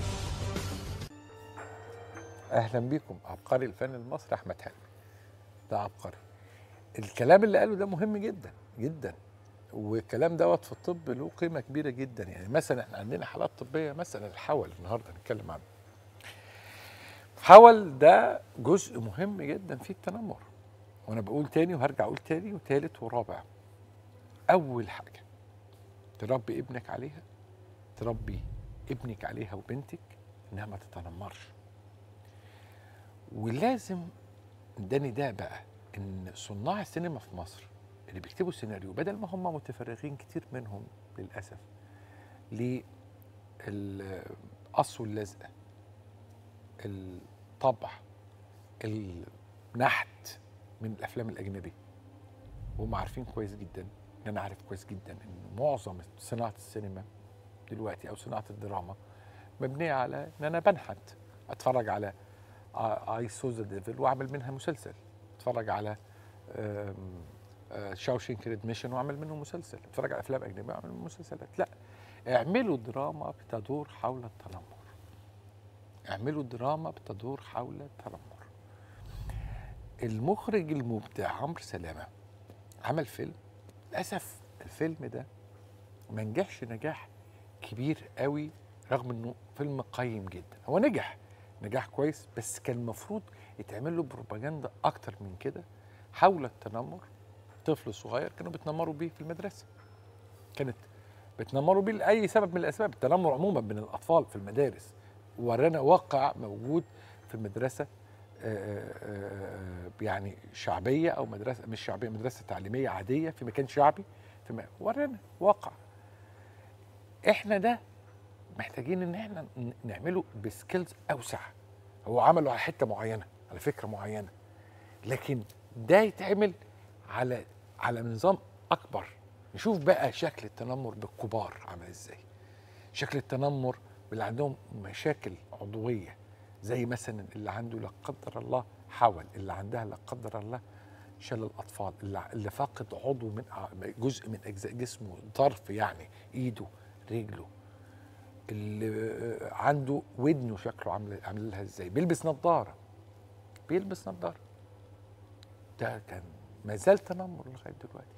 اهلا بيكم عبقري الفن المصري احمد حلمي ده عبقري الكلام اللي قاله ده مهم جدا جدا والكلام دوت في الطب له قيمه كبيره جدا يعني مثلا احنا عندنا حالات طبيه مثلا الحول النهارده هنتكلم عنه الحول ده جزء مهم جدا في التنمر وانا بقول تاني وهرجع اقول تاني وتالت ورابع اول حاجه تربي ابنك عليها تربي ابنك عليها وبنتك انها ما تتنمرش ولازم ده نداء بقى ان صناع السينما في مصر اللي بيكتبوا سيناريو بدل ما هم متفرغين كتير منهم للاسف للقص واللزق الطبع النحت من الافلام الاجنبيه وهم عارفين كويس جدا ان انا عارف كويس جدا ان معظم صناعه السينما دلوقتي او صناعه الدراما مبنيه على ان انا بنحت اتفرج على اي سو ذا ديفل واعمل منها مسلسل اتفرج على شاوشينك ريدميشن واعمل منه مسلسل اتفرج على افلام اجنبيه واعمل منه مسلسلات لا اعملوا دراما بتدور حول التنمر اعملوا دراما بتدور حول التنمر المخرج المبدع عمرو سلامه عمل فيلم للاسف الفيلم ده ما نجحش نجاح كبير قوي رغم انه فيلم قيم جدا هو نجح نجاح كويس بس كان المفروض يتعمل له بروباجندا اكتر من كده حول التنمر طفل صغير كانوا بيتنمروا بيه في المدرسه كانت بيتنمروا بيه لاي سبب من الاسباب التنمر عموما بين الاطفال في المدارس ورانا واقع موجود في المدرسه آه، آه، يعني شعبيه او مدرسه مش شعبيه مدرسه تعليميه عاديه في مكان شعبي في م- ورانا واقع احنا ده محتاجين ان احنا ن- نعمله بسكيلز اوسع هو عمله على حته معينه على فكره معينه لكن ده يتعمل على على نظام اكبر نشوف بقى شكل التنمر بالكبار عامل ازاي شكل التنمر باللي عندهم مشاكل عضويه زي مثلا اللي عنده لا قدر الله حول اللي عندها لا قدر الله شلل الاطفال اللي, اللي فاقد عضو من أع- جزء من اجزاء جسمه ظرف يعني ايده رجله اللي عنده ودنه شكله عامل عامل لها ازاي بيلبس نظاره بيلبس نظاره ده كان ما زال تنمر لغايه دلوقتي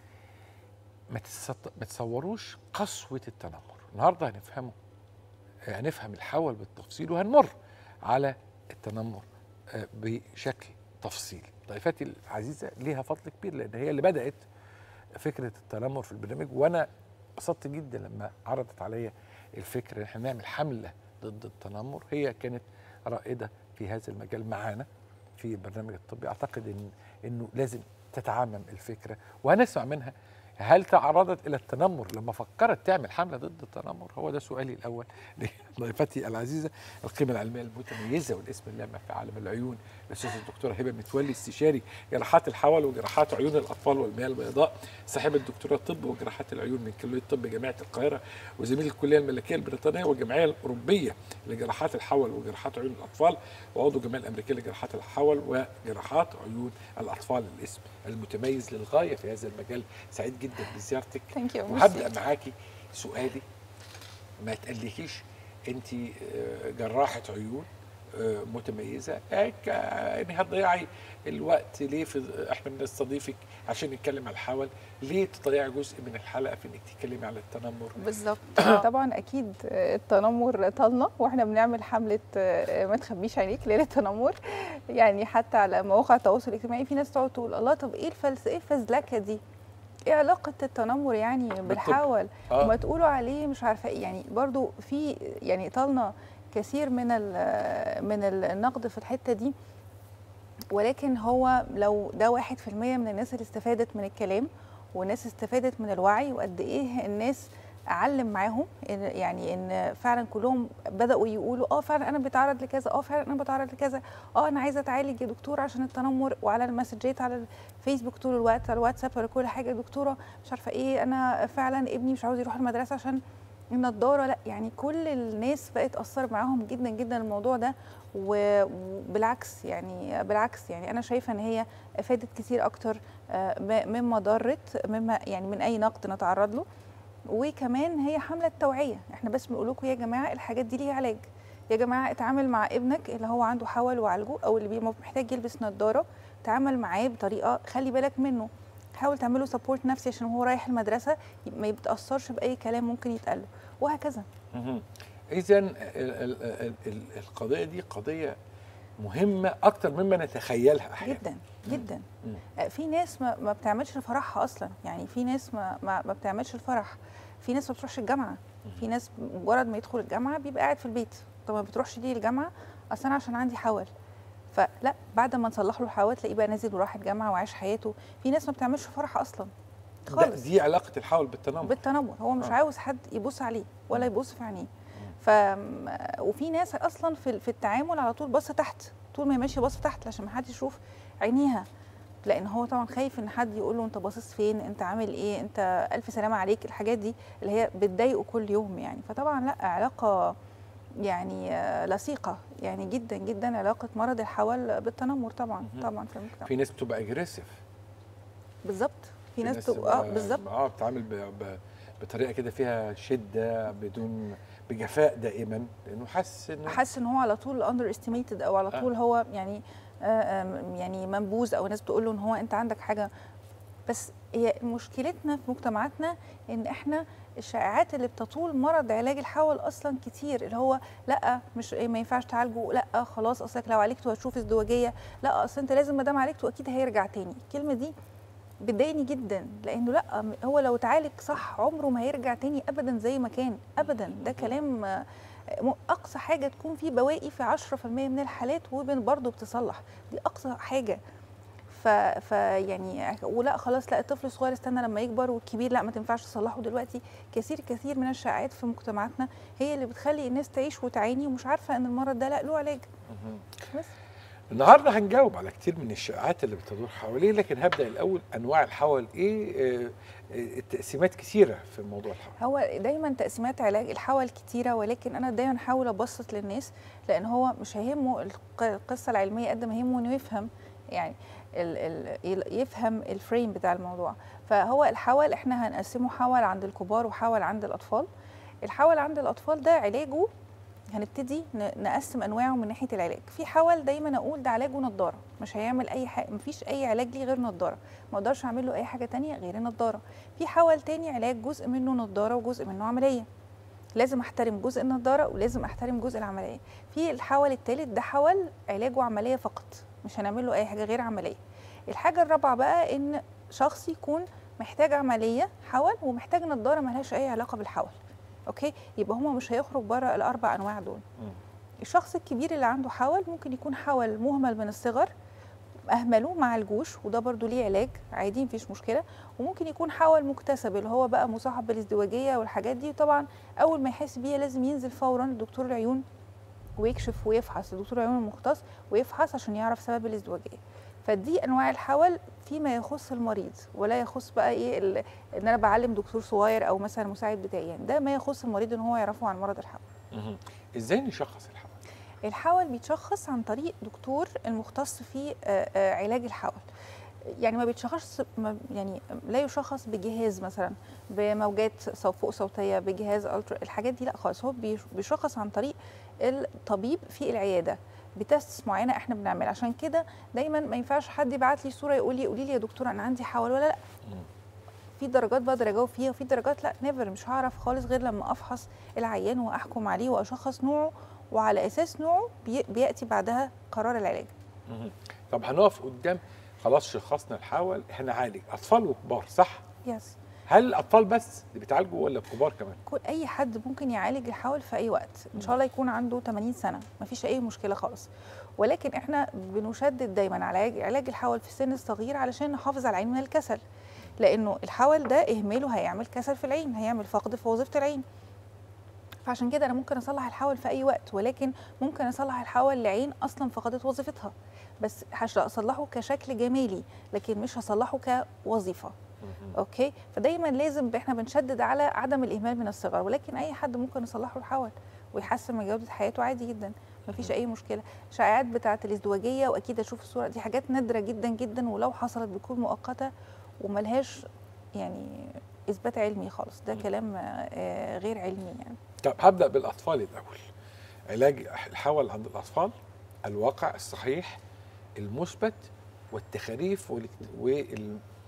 ما تتصط- ما تصوروش قسوه التنمر النهارده هنفهمه هنفهم الحول بالتفصيل وهنمر على التنمر آه، بشكل تفصيلي ضيفتي العزيزه ليها فضل كبير لان هي اللي بدات فكره التنمر في البرنامج وانا انبسطت جدا لما عرضت عليا الفكره ان احنا نعمل حمله ضد التنمر هي كانت رائده في هذا المجال معانا في البرنامج الطبي اعتقد ان انه لازم تتعمم الفكره وهنسمع منها هل تعرضت الى التنمر لما فكرت تعمل حمله ضد التنمر هو ده سؤالي الاول لضيفتي العزيزه القيمه العلميه المتميزه والاسم اللامع في عالم العيون الاستاذه الدكتوره هبه متولي استشاري جراحات الحول وجراحات عيون الاطفال والمياه البيضاء صاحبه دكتوراه طب وجراحات العيون من كليه طب جامعه القاهره وزميل الكليه الملكيه البريطانيه والجمعيه الاوروبيه لجراحات الحول وجراحات عيون الاطفال وعضو الجمعيه الامريكيه لجراحات الحول وجراحات عيون الاطفال الاسم المتميز للغايه في هذا المجال سعيد جدا بزيارتك ثانك يو وهبدا معاكي سؤالي ما تقلقيش انت جراحه عيون آه، متميزه آه، ك- يعني هتضيعي الوقت ليه في احنا بنستضيفك عشان نتكلم على الحول ليه تضيعي جزء من الحلقه في انك تتكلمي على التنمر بالظبط طبعا اكيد التنمر طالنا واحنا بنعمل حمله ما تخبيش عينيك ليله التنمر يعني حتى على مواقع التواصل الاجتماعي في ناس تقعد تقول الله طب ايه الفلس ايه الفزلكه دي ايه علاقه التنمر يعني بالحول آه. وما تقولوا عليه مش عارفه ايه يعني برضو في يعني طالنا كثير من ال- من النقد في الحته دي ولكن هو لو ده واحد في المية من الناس اللي استفادت من الكلام والناس استفادت من الوعي وقد ايه الناس اعلم معاهم إن- يعني ان فعلا كلهم بداوا يقولوا اه فعلا انا بتعرض لكذا اه فعلا انا بتعرض لكذا اه انا عايزه اتعالج يا دكتور عشان التنمر وعلى المسجات على الفيسبوك طول الوقت على الواتساب ولا كل حاجه يا دكتوره مش عارفه ايه انا فعلا ابني مش عاوز يروح المدرسه عشان النضاره لا يعني كل الناس بقت اثر معاهم جدا جدا الموضوع ده و- وبالعكس يعني بالعكس يعني انا شايفه ان هي افادت كتير اكتر آه، م- مما ضرت مما يعني من اي نقد نتعرض له وكمان هي حمله توعيه احنا بس بنقول لكم يا جماعه الحاجات دي ليها علاج يا جماعه اتعامل مع ابنك اللي هو عنده حول وعالجه او اللي بيبقى محتاج يلبس نظاره تعامل معاه بطريقه خلي بالك منه حاول تعمله سبورت نفسي عشان هو رايح المدرسه ما يتاثرش باي كلام ممكن يتقال له وهكذا اذا القضيه دي قضيه مهمه اكتر مما نتخيلها احيانا جدا جدا مم. آه، في ناس ما, ما بتعملش فرحها اصلا يعني في ناس ما, ما, ما بتعملش الفرح في ناس ما بتروحش الجامعه في ناس مجرد ما يدخل الجامعه بيبقى قاعد في البيت طب ما بتروحش ليه الجامعه اصل انا عشان عندي حول فلا بعد ما نصلح له الحواوات تلاقيه بقى نازل وراح الجامعه وعايش حياته في ناس ما بتعملش فرح اصلا ده خالص دي علاقه الحول بالتنمر بالتنمر هو مش آه. عاوز حد يبص عليه ولا يبص في عينيه ف وفي ناس اصلا في في التعامل على طول بص تحت طول ما هي ماشيه بص تحت عشان ما حد يشوف عينيها لان هو طبعا خايف ان حد يقول له انت باصص فين انت عامل ايه انت الف سلامه عليك الحاجات دي اللي هي بتضايقه كل يوم يعني فطبعا لا علاقه يعني آه، لصيقه يعني جدا جدا علاقه مرض الحول بالتنمر طبعا مهم. طبعا في المجتمع في ناس بتبقى اجريسيف بالظبط في ناس تبقى اه بالظبط اه بتتعامل ب... ب... بطريقه كده فيها شده بدون بجفاء دائما لانه حاسس انه حاسس ان هو على طول اندر استيميتد او على آه. طول هو يعني آه، آم، يعني منبوذ او ناس بتقول له ان هو انت عندك حاجه بس هي مشكلتنا في مجتمعاتنا ان احنا الشائعات اللي بتطول مرض علاج الحول اصلا كتير اللي هو لا مش ما ينفعش تعالجه لا خلاص اصلك لو عالجته هتشوف ازدواجيه لا اصل انت لازم ما دام عالجته اكيد هيرجع تاني الكلمه دي بتضايقني جدا لانه لا م- هو لو اتعالج صح عمره ما هيرجع تاني ابدا زي ما كان ابدا ده كلام آه، م- اقصى حاجه تكون في بواقي في 10% من الحالات وبرضه بتصلح دي اقصى حاجه ف... ف يعني ولا خلاص لا الطفل الصغير استنى لما يكبر والكبير لا ما تنفعش تصلحه دلوقتي كثير كثير من الشائعات في مجتمعاتنا هي اللي بتخلي الناس تعيش وتعاني ومش عارفه ان المرض ده لا له علاج بس النهارده هنجاوب على كتير من الشائعات اللي بتدور حواليه لكن هبدا الاول انواع الحول ايه آه، آه، التقسيمات كثيره في موضوع الحول هو دايما تقسيمات علاج الحول كتيره ولكن انا دايما احاول ابسط للناس لان هو مش هيهمه الق- القصه العلميه قد ما يهمه انه يفهم يعني ال ال يفهم الفريم بتاع الموضوع فهو الحول احنا هنقسمه حول عند الكبار وحول عند الاطفال الحول عند الاطفال ده علاجه هنبتدي ن- نقسم انواعه من ناحيه العلاج في حول دايما اقول ده علاجه نضاره مش هيعمل اي حاجه مفيش اي علاج ليه غير نضاره ما اقدرش اعمل له اي حاجه تانية غير النضاره في حول تاني علاج جزء منه نضاره وجزء منه عمليه لازم احترم جزء النضاره ولازم احترم جزء العمليه في الحول الثالث ده حول علاجه عمليه فقط مش هنعمل له اي حاجه غير عمليه الحاجه الرابعه بقى ان شخص يكون محتاج عمليه حول ومحتاج نضاره ملهاش اي علاقه بالحول اوكي يبقى هما مش هيخرج بره الاربع انواع دول الشخص الكبير اللي عنده حول ممكن يكون حول مهمل من الصغر اهملوه مع الجوش وده برضو ليه علاج عادي مفيش مشكله وممكن يكون حول مكتسب اللي هو بقى مصاحب بالازدواجيه والحاجات دي طبعا اول ما يحس بيها لازم ينزل فورا لدكتور العيون ويكشف ويفحص دكتور العيون المختص ويفحص عشان يعرف سبب الازدواجيه فدي انواع الحول فيما يخص المريض ولا يخص بقى ايه ال- ان انا بعلم دكتور صغير او مثلا مساعد بتاعي يعني ده ما يخص المريض ان هو يعرفه عن مرض الحول مهم. ازاي نشخص الحول الحول بيتشخص عن طريق دكتور المختص في آه، آه، علاج الحول يعني ما بيتشخص ما- يعني لا يشخص بجهاز مثلا بموجات صو- فوق صوتيه بجهاز الترا الحاجات دي لا خالص هو بيش- بيشخص عن طريق الطبيب في العياده بتست معينه احنا بنعمل عشان كده دايما ما ينفعش حد يبعت لي صوره يقول لي قولي لي يا دكتوره انا عندي حول ولا لا في درجات بقدر اجاوب فيها وفي درجات لا نيفر مش هعرف خالص غير لما افحص العيان واحكم عليه واشخص نوعه وعلى اساس نوعه بي- بياتي بعدها قرار العلاج مهم. طب هنقف قدام خلاص شخصنا الحول هنعالج اطفال وكبار صح يس هل الاطفال بس اللي بيتعالجوا ولا الكبار كمان كل اي حد ممكن يعالج الحول في اي وقت ان شاء الله يكون عنده 80 سنه مفيش اي مشكله خالص ولكن احنا بنشدد دايما على علاج- علاج الحول في السن الصغير علشان نحافظ على العين من الكسل لانه الحول ده اهماله هيعمل كسل في العين هيعمل فقد في وظيفه العين فعشان كده انا ممكن اصلح الحول في اي وقت ولكن ممكن اصلح الحول لعين اصلا فقدت وظيفتها بس هش- اصلحه كشكل جمالي لكن مش هصلحه كوظيفه اوكي فدايما لازم احنا بنشدد على عدم الاهمال من الصغر ولكن اي حد ممكن يصلح له الحول ويحسن من جوده حياته عادي جدا مفيش اي مشكله شائعات بتاعه الازدواجيه واكيد اشوف الصوره دي حاجات نادره جدا جدا ولو حصلت بتكون مؤقته وملهاش يعني اثبات علمي خالص ده كلام آه، غير علمي يعني طب هبدا بالاطفال الاول علاج الحول عند الاطفال الواقع الصحيح المثبت والتخاريف والاكت-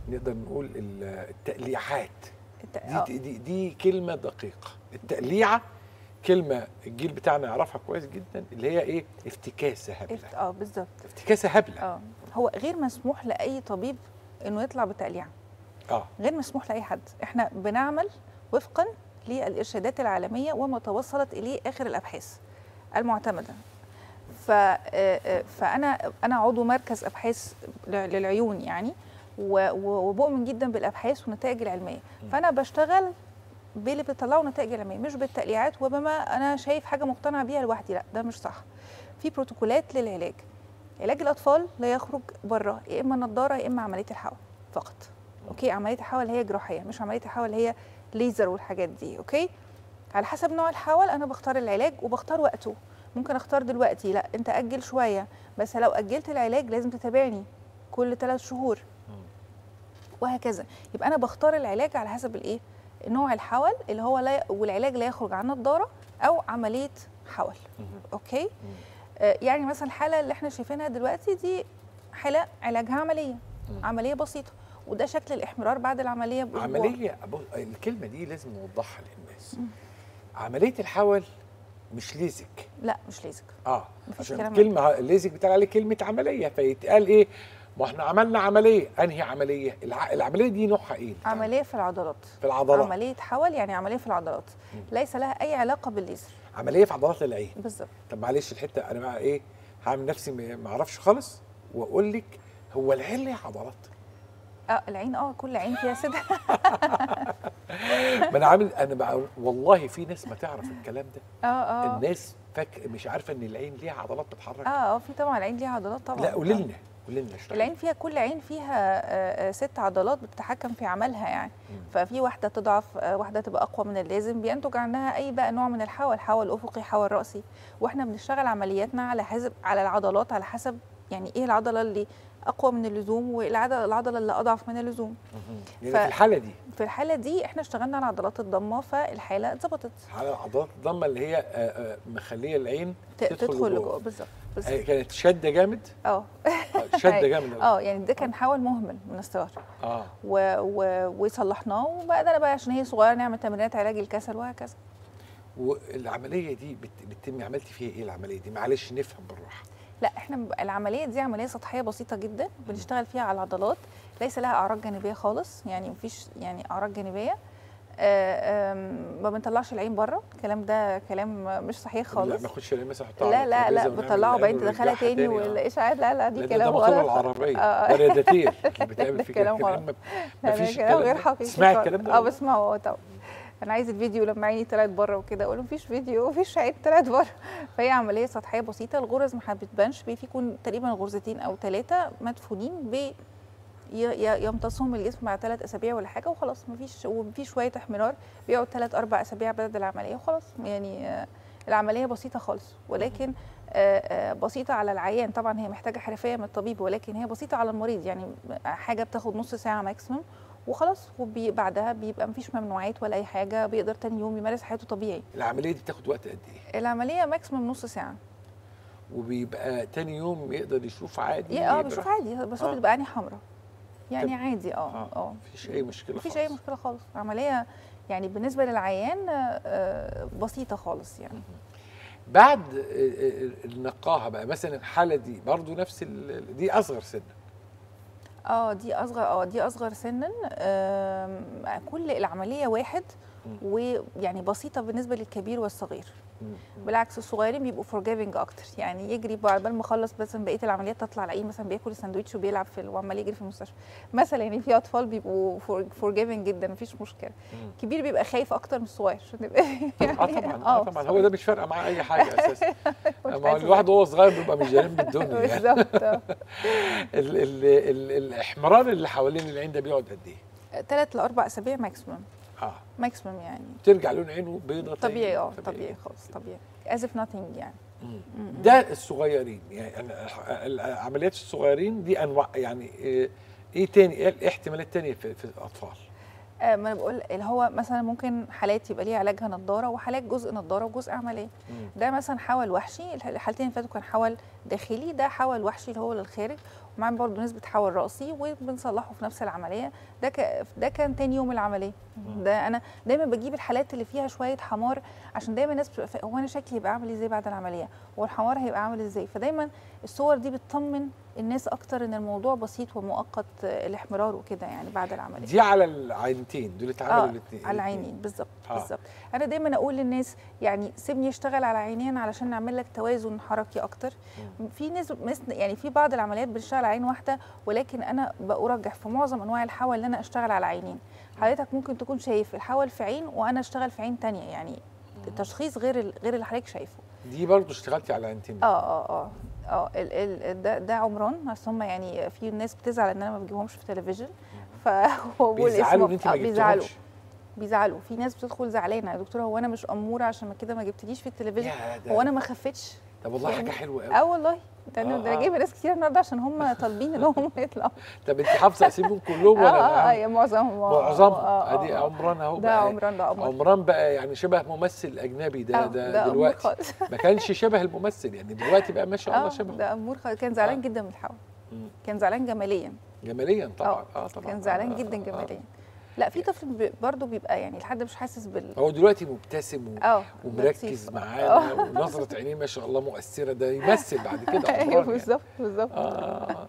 نقدر نقول ال- التقليعات الت- آه. دي, دي, دي كلمه دقيقه التقليعه كلمه الجيل بتاعنا يعرفها كويس جدا اللي هي ايه افتكاسه هبله افت- اه بالظبط افتكاسه هبله اه هو غير مسموح لاي طبيب انه يطلع بتقليع اه غير مسموح لاي حد احنا بنعمل وفقا للارشادات العالميه وما توصلت اليه اخر الابحاث المعتمده ف آه، آه، فانا انا عضو مركز ابحاث ل- للعيون يعني و- و- وبؤمن جدا بالابحاث والنتائج العلميه فانا بشتغل باللي بيطلعوا نتائج علميه مش بالتقليعات وبما انا شايف حاجه مقتنع بيها لوحدي لا ده مش صح في بروتوكولات للعلاج علاج الاطفال لا يخرج بره يا اما نظاره يا اما عمليه الحقن فقط اوكي عمليه الحول هي جراحيه مش عمليه الحول هي ليزر والحاجات دي اوكي على حسب نوع الحول انا بختار العلاج وبختار وقته ممكن اختار دلوقتي لا انت اجل شويه بس لو اجلت العلاج لازم تتابعني كل ثلاث شهور وهكذا يبقى انا بختار العلاج على حسب الايه نوع الحول اللي هو لا والعلاج لا يخرج عن نظاره او عمليه حول اوكي آه يعني مثلا الحاله اللي احنا شايفينها دلوقتي دي حاله علاجها عمليه عمليه بسيطه وده شكل الاحمرار بعد العمليه بأسبوع. عمليه أبو- الكلمه دي لازم نوضحها للناس عمليه الحول مش ليزك لا مش ليزك اه مفيش عشان كلام كلمه الليزك بتاع عليه كلمه عمليه فيتقال ايه ما احنا عملنا عمليه انهي عمليه الع... العمليه دي نوعها ايه عمليه في العضلات في العضلات عمليه حول يعني عمليه في العضلات ليس لها اي علاقه بالليزر عمليه في عضلات العين بالظبط طب معلش الحته انا بقى ايه هعمل نفسي ما ما اعرفش خالص واقول لك هو العين ليه عضلات اه العين اه كل عين فيها سدة ما انا عامل انا بقى والله في ناس ما تعرف الكلام ده اه اه الناس فاك مش عارفه ان العين ليها عضلات بتتحرك اه اه في طبعا العين ليها عضلات طبعا لا قولي آه. لنا قولي لنا اشرحي. العين فيها كل عين فيها آه، آه، ست عضلات بتتحكم في عملها يعني ففي واحده تضعف آه، واحده تبقى اقوى من اللازم بينتج عنها اي بقى نوع من الحول حول افقي حول راسي واحنا بنشتغل عملياتنا على حسب على العضلات على حسب يعني ايه العضله اللي اقوى من اللزوم والعضله العضله اللي اضعف من اللزوم يعني ف- في الحاله دي في الحاله دي احنا اشتغلنا على عضلات الضمه فالحاله اتظبطت على عضلات الضمه اللي هي آه، آه، مخليه العين ت- تدخل لجوه بالظبط آه، بالظبط كانت شده جامد اه آه، شده جامد أوي. اه يعني ده كان حول مهمل من الصغر اه و... و... وصلحناه وبقى بقى عشان هي صغيره نعمل تمرينات علاج الكسل وهكذا والعمليه دي بت- بتتم عملتي فيها ايه العمليه دي معلش نفهم بالراحه لا احنا ب- العمليه دي عمليه سطحيه بسيطه جدا بنشتغل فيها على العضلات ليس لها اعراض جانبيه خالص يعني مفيش يعني اعراض جانبيه آه، آم، ما بنطلعش العين بره الكلام ده كلام مش صحيح لا خالص ما اخدش العين مثلا احطها لا على لا لا الترابيزة ونعمل بطلعه العين بعدين تدخلها ونرجعها تاني آه. والاشعاعات لا لا دي لا، كلام ده ده غلط مقولة العربية آه. ده ريادتير اللي بتعمل ده في كلام كده غلط. ما لا، فيش لا، كلام غير ده. حقيقي تسمعي خالص. الكلام ده اه ولا؟ بسمعه اه طبعا انا عايز الفيديو لما عيني طلعت بره وكده اقول له مفيش فيديو مفيش عين طلعت بره فهي عمليه سطحيه بسيطه الغرز ما بتبانش بي- بيكون تقريبا غرزتين او ثلاثه مدفونين ب ي- ي- يمتصهم الجسم مع ثلاث اسابيع ولا حاجه وخلاص مفيش وفي شويه احمرار بيقعد ثلاث اربع اسابيع بعد العمليه وخلاص يعني آه، العمليه بسيطه خالص ولكن آه، آه، بسيطه على العيان طبعا هي محتاجه حرفيه من الطبيب ولكن هي بسيطه على المريض يعني حاجه بتاخد نص ساعه ماكسيموم وخلاص وبعدها بيبقى مفيش ممنوعات ولا اي حاجه بيقدر تاني يوم يمارس حياته طبيعي العمليه دي بتاخد وقت قد ايه العمليه ماكسيموم نص ساعه وبيبقى تاني يوم يقدر يشوف عادي اه يبقى- بشوف عادي بس هو آه. بتبقى عيني حمراء يعني طب- عادي اه اه مفيش اي مشكله مفيش خالص. اي مشكله خالص عمليه يعني بالنسبه للعيان آه، آه، بسيطه خالص يعني بعد آه، آه، النقاهه بقى مثلا الحاله دي برضو نفس ال- دي اصغر سنا اه دي اصغر اه دي اصغر سنا آم، كل العمليه واحد ويعني بسيطه بالنسبه للكبير والصغير بالعكس الصغيرين بيبقوا فورجيفنج اكتر يعني يجري بعد ما اخلص بس بقيه العمليات تطلع الاقيه مثلا بياكل الساندوتش وبيلعب في وعمال يجري في المستشفى مثلا يعني في اطفال بيبقوا فورجيفنج جدا مفيش مشكله الكبير بيبقى خايف اكتر من الصغير عشان نبقى اه طبعا اه طبعا هو ده مش فارقه معاه اي حاجه اساسا اما عايز الواحد وهو صغير بيبقى مش جنب الدنيا يعني. بالظبط آه. ال- ال- ال- الاحمرار اللي حوالين العين ده بيقعد قد ايه؟ ثلاث لاربع اسابيع ماكسيمم اه ماكسيمم يعني ترجع لون عينه بيضة تاني؟ طبيعي اه طبيعي خالص طبيعي as if nothing يعني ده الصغيرين يعني أنا- العمليات الصغيرين دي انواع يعني إيه- ايه تاني ايه الاحتمالات التانية في, في الاطفال؟ آه ما انا بقول اللي هو مثلا ممكن حالات يبقى ليها علاجها نضاره وحالات جزء نضاره وجزء عمليه ده مثلا حول وحشي الحالتين اللي فاتوا كان حول داخلي ده حول وحشي اللي هو للخارج معاه برضه نسبه حول راسي وبنصلحه في نفس العمليه ده ك... ده كان تاني يوم العمليه ده انا دايما بجيب الحالات اللي فيها شويه حمار عشان دايما الناس بتبقى فا- هو انا شكلي يبقى عامل ازاي بعد العمليه هو الحمار هيبقى عامل ازاي فدايما الصور دي بتطمن الناس اكتر ان الموضوع بسيط ومؤقت آه، الاحمرار وكده يعني بعد العمليه دي على العينتين دول اتعملوا اه الاثنين على العينين بالظبط آه. بالظبط انا دايما اقول للناس يعني سيبني اشتغل على عينين علشان نعمل لك توازن حركي اكتر في ناس مس- يعني في بعض العمليات بنشتغل على عين واحده ولكن انا برجح في معظم انواع الحول ان انا اشتغل على عينين حضرتك ممكن تكون شايف الحول في عين وانا اشتغل في عين تانية يعني التشخيص غير ال- غير اللي حضرتك شايفه دي برضو اشتغلتي على العينتين اه اه اه اه ال ال ده ده عمران بس هم يعني في ناس بتزعل ان انا ما بجيبهمش في التلفزيون فهو بقول بيزعلوا اسمه- ان انت ما آه، بيزعلوا جبتهمش بيزعلوا في ناس بتدخل زعلانه يا دكتوره هو انا مش اموره عشان ما كده ما جبتليش في التلفزيون يا ده هو انا ما خفتش طب والله يعني- حاجه حلوه قوي اه والله ده انا آه، ده انا آه. جايبه ناس كتير النهارده عشان هم طالبين ان هم يطلعوا طب انت حافظه اساميهم كلهم اه ولا اه لا؟ يا معظمهم آه، معظمهم آه، آه، ادي آه. عمران اهو ده بقى عمران ده عمران عمران بقى يعني شبه ممثل اجنبي ده آه، ده, ده أمور دلوقتي خالص. ما كانش شبه الممثل يعني دلوقتي بقى ما شاء الله اه شبه ده امور خالص. كان زعلان آه. جدا من الحول مم. كان زعلان جماليا جماليا طبعا اه اه طبعا كان زعلان آه، جدا آه، آه. جماليا لا في طفل بي- برضه بيبقى يعني لحد مش حاسس بال هو دلوقتي مبتسم و... اه ومركز لطيف. معانا ونظره عينيه ما شاء الله مؤثره ده يمثل بعد كده ايوه عمران يعني. بالظبط بالظبط آه. آه، آه.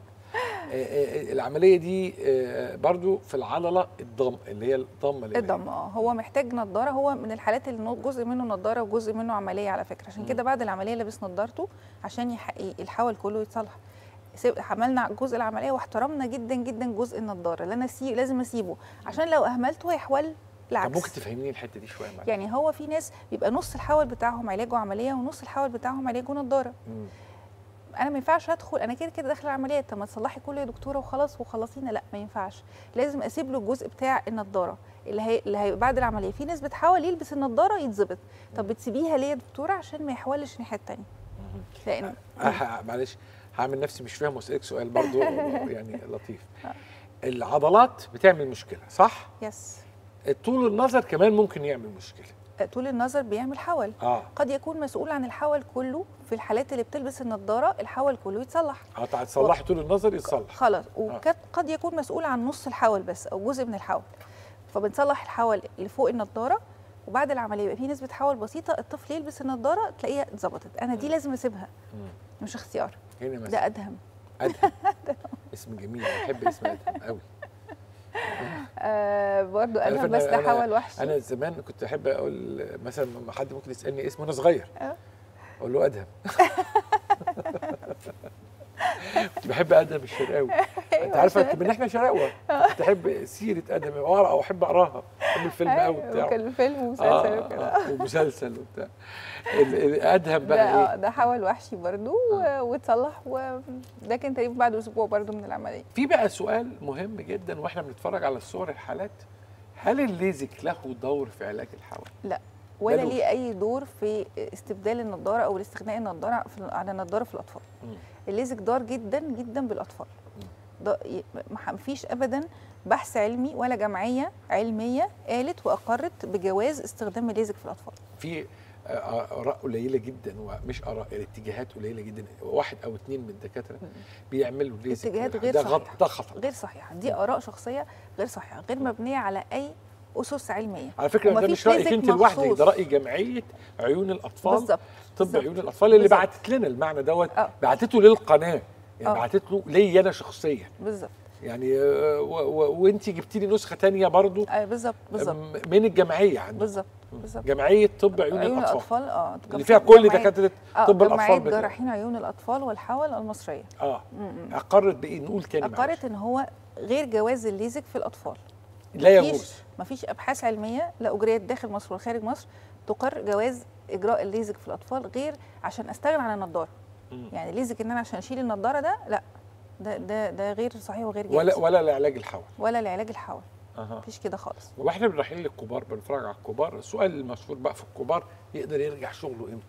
آه، العمليه دي آه، برضو في العضله الضم اللي هي الضمه اللي الضم اه هو محتاج نضاره هو من الحالات اللي نو- جزء منه نضاره وجزء منه عمليه على فكره عشان كده بعد العمليه لابس نضارته عشان يحقق الحول كله يتصلح سيب- عملنا جزء العمليه واحترمنا جدا جدا جزء النضاره اللي انا سي لازم اسيبه عشان لو اهملته هيحول طب العكس ممكن تفهميني الحته دي شويه معلش يعني هو في ناس بيبقى نص الحول بتاعهم علاجه عمليه ونص الحول بتاعهم علاجه نضاره مم. انا ما ينفعش ادخل انا كده كده داخله العمليه طب ما تصلحي كله يا دكتوره وخلاص وخلصينا لا ما ينفعش لازم اسيب له الجزء بتاع النضاره اللي هي اللي هي بعد العمليه في ناس بتحاول يلبس النضاره يتظبط طب بتسيبيها ليه يا دكتوره عشان ما يحولش الناحيه الثانيه لان آه، ه- معلش هعمل نفسي مش فاهم واسالك سؤال برضو يعني لطيف العضلات بتعمل مشكله صح يس طول النظر كمان ممكن يعمل مشكله طول النظر بيعمل حول اه قد يكون مسؤول عن الحول كله في الحالات اللي بتلبس النضاره الحول كله يتصلح اه تصلحي طول النظر يتصلح خلاص وقد قد يكون مسؤول عن نص الحول بس او جزء من الحول فبنصلح الحول اللي فوق النضاره وبعد العمليه يبقى في نسبه حول بسيطه الطفل يلبس النضاره تلاقيها اتظبطت انا دي لازم اسيبها مم. مش اختيار هنا مثلا ده ادهم ادهم اسم جميل بحب اسم ادهم قوي آه برضو عارف ادهم أنا- بس ده أنا- حول وحشي انا زمان كنت احب اقول مثلا لما حد ممكن يسالني اسمه وانا صغير آه. اقول له ادهم كنت بحب ادهم الشرقاوي انت عارفه كمان احنا شرقوه كنت احب سيره ادهم اقرا او احب اقراها بحب الفيلم قوي أيوة، بتاعه وكان فيلم ومسلسل آه، وكده آه، ومسلسل وبتاع ال- ال- ادهم ده بقى آه، ايه ده حول وحشي برضو و- واتصلح وده كان تقريبا بعد اسبوع برضو من العمليه في بقى سؤال مهم جدا واحنا بنتفرج على الصور الحالات هل الليزك له دور في علاج الحول؟ لا ولا ملوش. ليه اي دور في استبدال النضاره او الاستغناء النضاره في على النضاره في الاطفال مم. الليزك دار جدا جدا بالاطفال ده ي- ما فيش ابدا بحث علمي ولا جمعيه علميه قالت واقرت بجواز استخدام الليزك في الاطفال في آه، اراء قليله جدا ومش اراء الاتجاهات قليله جدا واحد او اثنين من الدكاتره بيعملوا ليزك اتجاهات غير ده غلط صحيحة. ده خطا غير صحيحه دي اراء شخصيه غير صحيحه غير مبنيه على اي اسس علميه على فكره ده ومفيش مش رايك ليزك انت لوحدك مخصوص. ده راي جمعيه عيون الاطفال بالظبط طب بالظبط. عيون الاطفال اللي بالظبط. بعتت لنا المعنى دوت آه. بعتته للقناه يعني آه. بعتت له ليا انا شخصيا بالظبط يعني آه، وانت جبتي لي نسخه تانية برضو آه، بالظبط بالظبط م- من الجمعيه عندنا بالظبط بالظبط جمعيه طب عيون, عيون الاطفال الاطفال اه اللي فيها كل جمعية- دكاتره آه، طب جمعية الاطفال بتاع- جراحين عيون الاطفال والحول المصريه اه م-م. اقرت بايه نقول تاني معلش. اقرت ان هو غير جواز الليزك في الاطفال لا مفيش- يجوز مفيش ابحاث علميه لا اجريت داخل مصر ولا خارج مصر تقر جواز اجراء الليزك في الاطفال غير عشان استغنى عن النضاره مم. يعني الليزك ان انا عشان اشيل النضاره ده لا ده ده ده غير صحيح وغير جائز ولا ولا لعلاج الحول ولا لعلاج الحول اها مفيش كده خالص واحنا رايحين للكبار بنتفرج على الكبار السؤال المشهور بقى في الكبار يقدر يرجع شغله امتى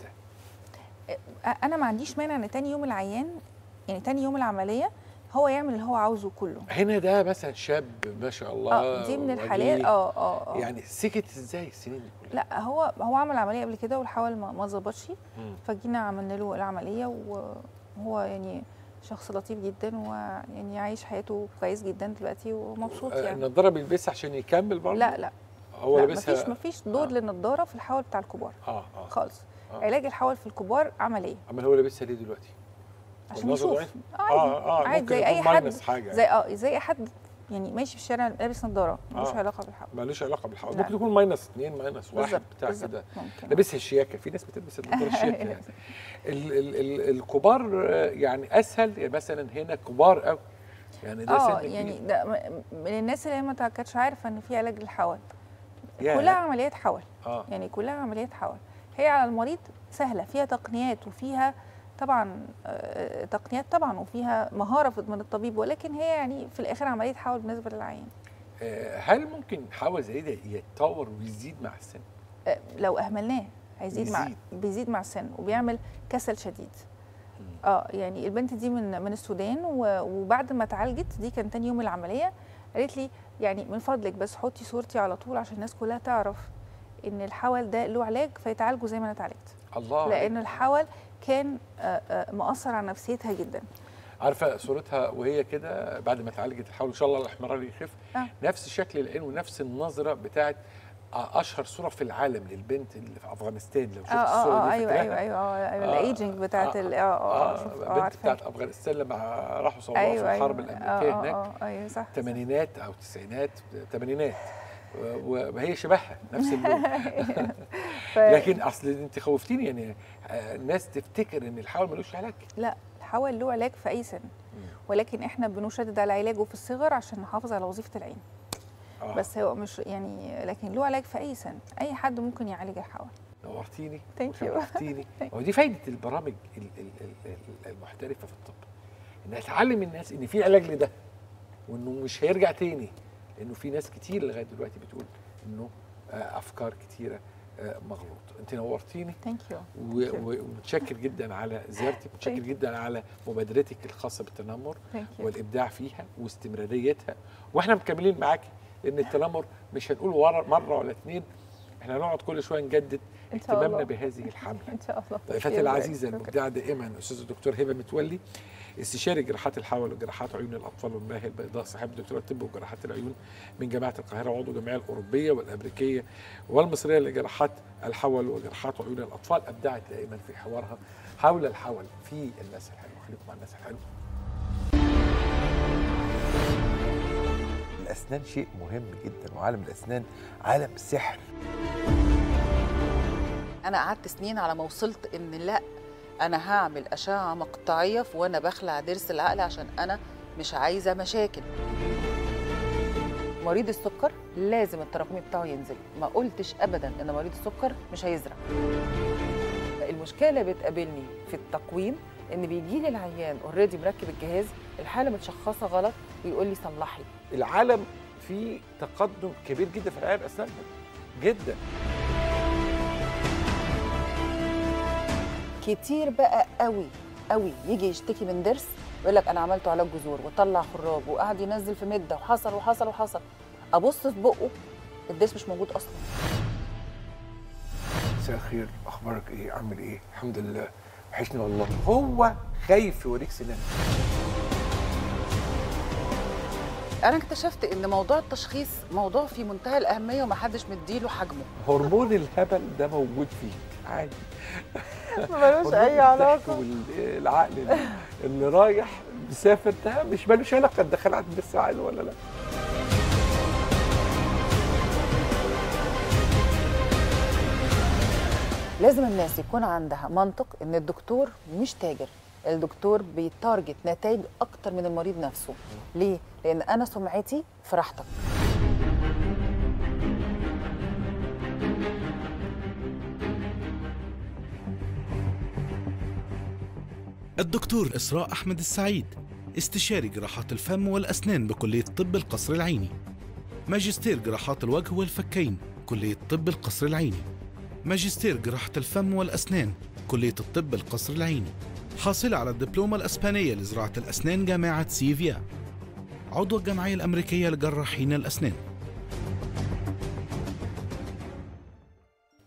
أ- انا ما عنديش مانع ان تاني يوم العيان يعني تاني يوم العمليه هو يعمل اللي هو عاوزه كله هنا ده مثلا شاب ما شاء الله اه دي من الحالات وجيه. اه اه اه يعني سكت ازاي السنين دي كلها لا هو هو عمل عمليه قبل كده والحول ما ما ظبطش مم. فجينا عملنا له العمليه وهو يعني شخص لطيف جدا ويعني عايش حياته كويس جدا دلوقتي ومبسوط آه، يعني النضاره بيلبسها عشان يكمل برضه لا لا هو لا لابسها مفيش مفيش دور آه. للنضاره في الحول بتاع الكبار اه اه خالص آه. علاج الحول في الكبار عمليه امال هو لابسها ليه دلوقتي؟ عشان والنظر يشوف ضعيف؟ عادي اه اه عادي ممكن زي يكون اي حد ماينس حاجه زي اه زي اي حد يعني ماشي في الشارع لابس نضاره ملوش آه. علاقه بالحول مالوش علاقه بالحوار لا. ممكن يكون ماينس اثنين ماينس واحد بالظبط بتاع بالظبط كده ممكن لابسها الشياكه في ناس بتلبس النضاره الشياكه يعني ال ال ال الكبار آه، يعني اسهل يعني مثلا هنا كبار قوي يعني ده اه سن يعني كبير. ده م- من الناس اللي هي ما تا- كانتش عارفه ان في علاج للحول ياه. كلها عمليات حول اه يعني كلها عمليات حول هي على المريض سهله فيها تقنيات وفيها طبعا آه، تقنيات طبعا وفيها مهاره في- من الطبيب ولكن هي يعني في الاخر عمليه حول بالنسبه للعيان آه، هل ممكن حاجه زي ده يتطور ويزيد مع السن؟ آه، لو اهملناه هيزيد مع بيزيد. بيزيد مع السن وبيعمل كسل شديد اه يعني البنت دي من من السودان و- وبعد ما اتعالجت دي كان تاني يوم العمليه قالت لي يعني من فضلك بس حطي صورتي على طول عشان الناس كلها تعرف ان الحول ده له علاج فيتعالجوا زي ما انا اتعالجت الله لان الحول كان آه، آه، مؤثر على نفسيتها جدا عارفه صورتها وهي كده بعد ما اتعالجت الحول ان شاء الله الاحمرار يخف آه. نفس شكل العين ونفس النظره بتاعت اشهر صوره في العالم للبنت اللي في افغانستان لو شفت اه الصوره اه دي اه ايوه فاكراها؟ ايوه ايوه اه أيوة، آه، الايجنج بتاعت آه، ال- اه اه اه شوف- اه البنت عارفة. بتاعت افغانستان لما راحوا صوروها ايوه في الحرب ايوه الامريكيه اه هناك اه اه ايوه صح الثمانينات او التسعينات الثمانينات وهي شبهها نفس اللون ف- لكن اصل انت خوفتيني يعني آه، الناس تفتكر ان الحول ملوش علاج لا الحول له علاج في اي سن ولكن احنا بنشدد على علاجه في الصغر عشان نحافظ على وظيفه العين آه. بس هو مش يعني لكن له علاج في اي سن اي حد ممكن يعالج الحول نورتيني Thank you. وشرفتيني ودي فايده البرامج ال- ال- ال- ال- المحترفه في الطب انها تعلم الناس ان في علاج لده وانه مش هيرجع تاني لانه في ناس كتير لغايه دلوقتي بتقول انه آه، افكار كتيره آه، مغلوط انت نورتيني ثانك يو و- و- ومتشكر جدا على زيارتك متشكر Thank you. جدا على مبادرتك الخاصه بالتنمر ثانك يو والابداع فيها واستمراريتها واحنا مكملين معاكي لان التنمر مش هنقول ورا مره ولا اتنين احنا هنقعد كل شويه نجدد إن شاء اهتمامنا الله. بهذه الحمله ان شاء الله ضيفتي شكراً. العزيزه شكراً. المبدعه دائما استاذ الدكتور هبه متولي استشاري جراحات الحول وجراحات عيون الاطفال والمياه البيضاء صاحب دكتوراه طب وجراحات العيون من جامعه القاهره وعضو الجمعيه الاوروبيه والامريكيه والمصريه لجراحات الحول وجراحات عيون الاطفال ابدعت دائما في حوارها حول الحول في الناس الحلوه خليكم مع الناس الحلوه الاسنان شيء مهم جدا وعالم الاسنان عالم سحر انا قعدت سنين على ما وصلت ان لا انا هعمل اشعه مقطعيه في وانا بخلع ضرس العقل عشان انا مش عايزه مشاكل مريض السكر لازم التراكمي بتاعه ينزل ما قلتش ابدا ان مريض السكر مش هيزرع المشكله اللي بتقابلني في التقويم ان بيجي لي العيان اوريدي مركب الجهاز الحاله متشخصه غلط ويقول لي صلحي العالم فيه تقدم كبير جدا في العالم الاسنان جدا كتير بقى قوي قوي يجي يشتكي من ضرس يقول لك انا عملته علاج جذور وطلع خراج وقعد ينزل في مده وحصل وحصل وحصل ابص في بقه الضرس مش موجود اصلا مساء الخير اخبارك ايه عامل ايه الحمد لله وحشني والله هو خايف يوريك سنان انا اكتشفت ان موضوع التشخيص موضوع في منتهى الاهميه ومحدش مديله حجمه هرمون الهبل ده موجود فيك عادي ملوش اي هرمون علاقه الضحك والعقل اللي- اللي رايح مسافر ده مش مالوش علاقه تدخل عند لسه عقل ولا لا لازم الناس يكون عندها منطق ان الدكتور مش تاجر الدكتور بيتارجت نتائج اكتر من المريض نفسه ليه لان انا سمعتي في راحتك الدكتور إسراء أحمد السعيد استشاري جراحات الفم والأسنان بكلية طب القصر العيني ماجستير جراحات الوجه والفكين كلية طب القصر العيني ماجستير جراحة الفم والأسنان كلية الطب القصر العيني حاصلة على الدبلومة الأسبانية لزراعة الأسنان جامعة سيفيا عضو الجمعية الأمريكية لجراحين الأسنان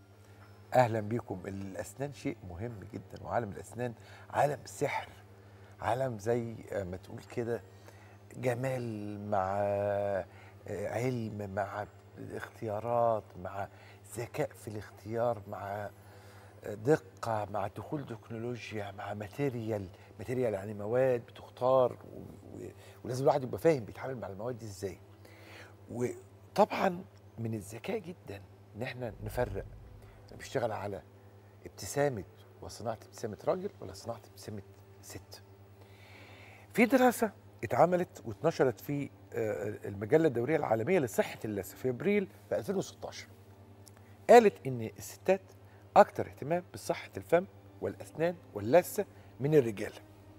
اهلا بيكم الاسنان شيء مهم جدا وعالم الاسنان عالم سحر عالم زي ما تقول كده جمال مع آه، علم مع اختيارات مع ذكاء في الاختيار مع دقة مع دخول تكنولوجيا مع ماتيريال ماتيريال يعني مواد بتختار و- و- ولازم الواحد يبقى فاهم بيتعامل مع المواد دي ازاي وطبعا من الذكاء جدا ان احنا نفرق بيشتغل على ابتسامة وصناعة ابتسامة راجل ولا صناعة ابتسامة ست في دراسة اتعملت واتنشرت في آه، المجلة الدورية العالمية لصحة اللثة في ابريل في 2016 قالت ان الستات اكتر اهتمام بصحة الفم والاسنان واللثة من الرجال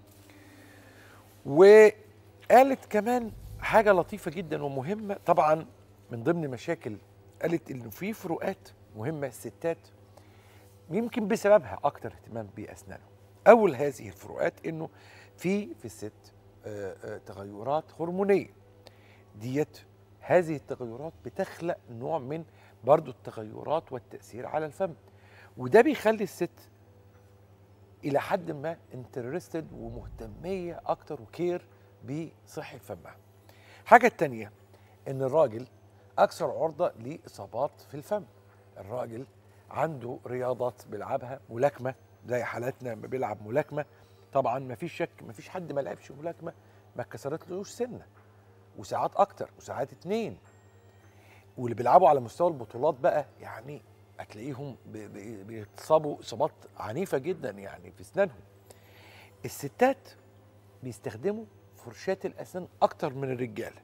وقالت كمان حاجة لطيفة جدا ومهمة طبعا من ضمن مشاكل قالت انه في فروقات مهمة الستات يمكن بسببها اكتر اهتمام باسنانهم اول هذه الفروقات انه في في الست آه، آه، تغيرات هرمونيه ديت هذه التغيرات بتخلق نوع من برضو التغيرات والتاثير على الفم وده بيخلي الست الى حد ما انترستد ومهتميه اكتر وكير بصحه فمها حاجه التانية ان الراجل اكثر عرضه لاصابات في الفم الراجل عنده رياضات بيلعبها ملاكمه زي حالاتنا لما بيلعب ملاكمه طبعا ما فيش شك ما فيش حد ما لعبش ملاكمه ما اتكسرتلوش سنه وساعات اكتر وساعات اتنين واللي بيلعبوا على مستوى البطولات بقى يعني هتلاقيهم بي- بي- بيتصابوا اصابات عنيفه جدا يعني في اسنانهم الستات بيستخدموا فرشاة الاسنان اكتر من الرجاله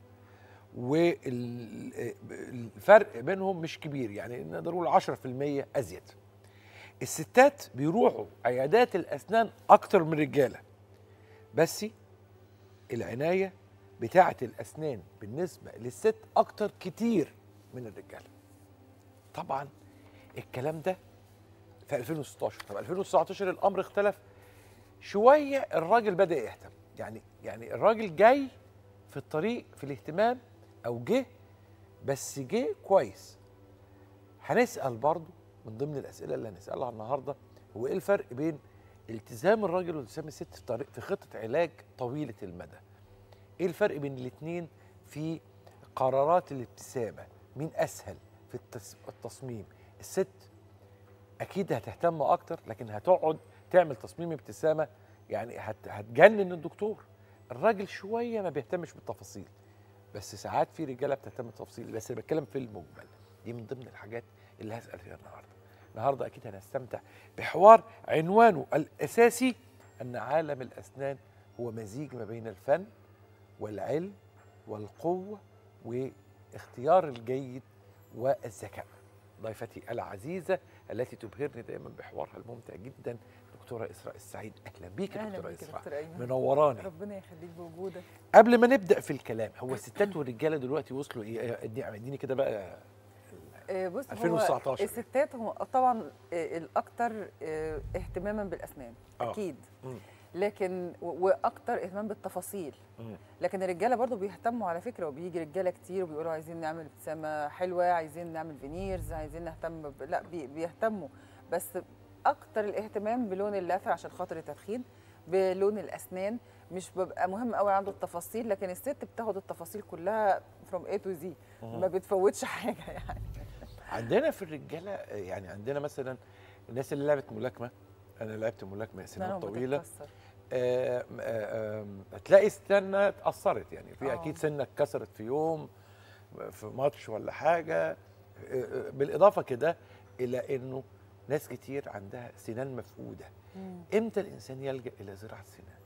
والفرق بينهم مش كبير يعني نقدر نقول 10% ازيد الستات بيروحوا عيادات الاسنان اكتر من الرجاله بس العنايه بتاعه الاسنان بالنسبه للست اكتر كتير من الرجاله طبعا الكلام ده في 2016 طب 2019 الامر اختلف شويه الراجل بدا يهتم يعني يعني الراجل جاي في الطريق في الاهتمام او جه بس جه كويس هنسال برضو من ضمن الاسئله اللي هنسالها النهارده هو ايه الفرق بين التزام الراجل والتزام الست في طريق في خطه علاج طويله المدى ايه الفرق بين الاثنين في قرارات الابتسامه مين اسهل في التس- التصميم الست اكيد هتهتم اكتر لكن هتقعد تعمل تصميم ابتسامه يعني هت هتجنن الدكتور الراجل شويه ما بيهتمش بالتفاصيل بس ساعات في رجاله بتهتم بالتفاصيل بس انا بتكلم في المجمل دي من ضمن الحاجات اللي هسال فيها النهارده النهارده اكيد هنستمتع بحوار عنوانه الاساسي ان عالم الاسنان هو مزيج ما بين الفن والعلم والقوه واختيار الجيد والذكاء ضيفتي العزيزه التي تبهرني دائما بحوارها الممتع جدا دكتوره اسراء السعيد اهلا بيك يا اهلا دكتوره بيك يا اسراء دكتور ايمن منوراني ربنا يخليك بوجودك قبل ما نبدا في الكلام هو الستات والرجاله دلوقتي وصلوا ايه اديني اديني كده بقى آه، بص 2019. هو الستات هم طبعا آه، الاكثر آه، اهتماما بالاسنان آه. اكيد مم. لكن و- واكتر اهتمام بالتفاصيل مم. لكن الرجاله برضو بيهتموا على فكره وبيجي رجاله كتير وبيقولوا عايزين نعمل ابتسامه حلوه عايزين نعمل فينيرز عايزين نهتم ب... لا بي... بيهتموا بس اكتر الاهتمام بلون اللثه عشان خاطر التدخين بلون الاسنان مش ببقى مهم قوي عنده التفاصيل لكن الست بتاخد التفاصيل كلها فروم اي تو زي ما بتفوتش حاجه يعني عندنا في الرجاله آه، يعني عندنا مثلا الناس اللي لعبت ملاكمه انا لعبت ملاكمه سنين أسنانهم طويله بتتكسر. آه، آه، آم، هتلاقي سنه اتاثرت يعني في آه. اكيد سنه اتكسرت في يوم في ماتش ولا حاجه آه، آه، بالاضافه كده الى انه ناس كتير عندها سنان مفقوده مم. امتى الانسان يلجا الى زراعه سنان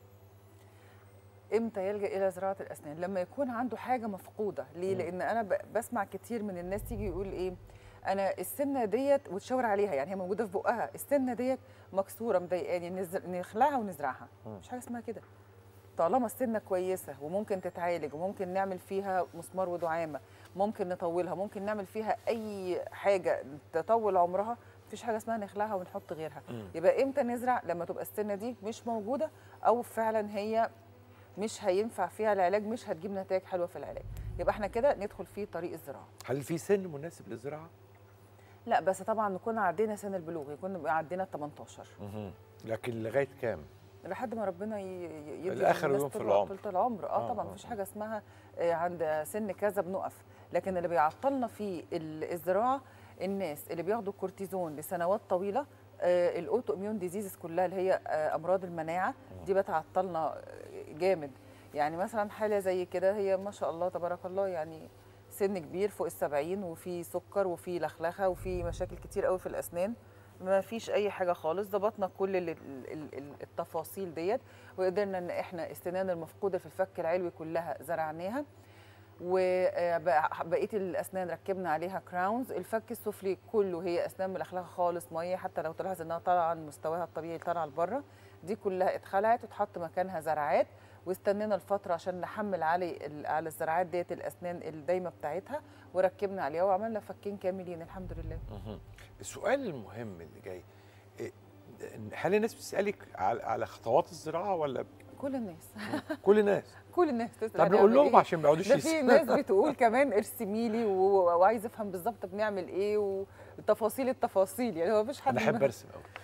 امتى يلجا الى زراعه الاسنان لما يكون عنده حاجه مفقوده ليه مم. لان انا ب- بسمع كتير من الناس تيجي يقول ايه انا السنه ديت وتشاور عليها يعني هي موجوده في بقها السنه ديت مكسوره مضايقاني نز- نخلعها ونزرعها مم. مش حاجه اسمها كده طالما السنه كويسه وممكن تتعالج وممكن نعمل فيها مسمار ودعامه ممكن نطولها ممكن نعمل فيها اي حاجه تطول عمرها مفيش حاجه اسمها نخلعها ونحط غيرها مم. يبقى امتى نزرع لما تبقى السنه دي مش موجوده او فعلا هي مش هينفع فيها العلاج مش هتجيب نتائج حلوه في العلاج يبقى احنا كده ندخل في طريق الزراعه هل في سن مناسب للزراعه لا بس طبعا نكون عدينا سن البلوغ يكون عدينا ال 18 لكن لغايه كام لحد ما ربنا ي- ي- يدي لآخر للناس يوم في طول- العمر. طول العمر اه, آه، طبعا آه، مفيش حاجه اسمها آه، عند سن كذا بنقف لكن اللي بيعطلنا في ال- الزراعه الناس اللي بياخدوا كورتيزون لسنوات طويله آه، الاوتو اميون ديزيزز كلها اللي هي آه، امراض المناعه دي بتعطلنا آه، جامد يعني مثلا حاله زي كده هي ما شاء الله تبارك الله يعني سن كبير فوق السبعين وفي سكر وفي لخلخه وفي مشاكل كتير قوي في الاسنان ما فيش اي حاجه خالص ضبطنا كل ال- ال- ال- التفاصيل ديت وقدرنا ان احنا السنان المفقوده في الفك العلوي كلها زرعناها وبقيه الاسنان ركبنا عليها كراونز الفك السفلي كله هي اسنان ملخلخه خالص ميه حتى لو تلاحظ انها طالعه عن مستواها الطبيعي طالعه لبره دي كلها اتخلعت واتحط مكانها زرعات واستنينا الفتره عشان نحمل علي على الزرعات ديت الاسنان الدايمه بتاعتها وركبنا عليها وعملنا فكين كاملين الحمد لله مهم. السؤال المهم اللي جاي إيه، هل الناس بتسالك على على خطوات الزراعه ولا كل الناس كل الناس كل الناس تسال طب هنعمل نقول لهم إيه؟ عشان ما يقعدوش ده في يسألوا. ناس بتقول كمان ارسمي لي و- وعايزه افهم بالظبط بنعمل ايه وتفاصيل التفاصيل يعني هو مفيش حد انا احب ما- ارسم قوي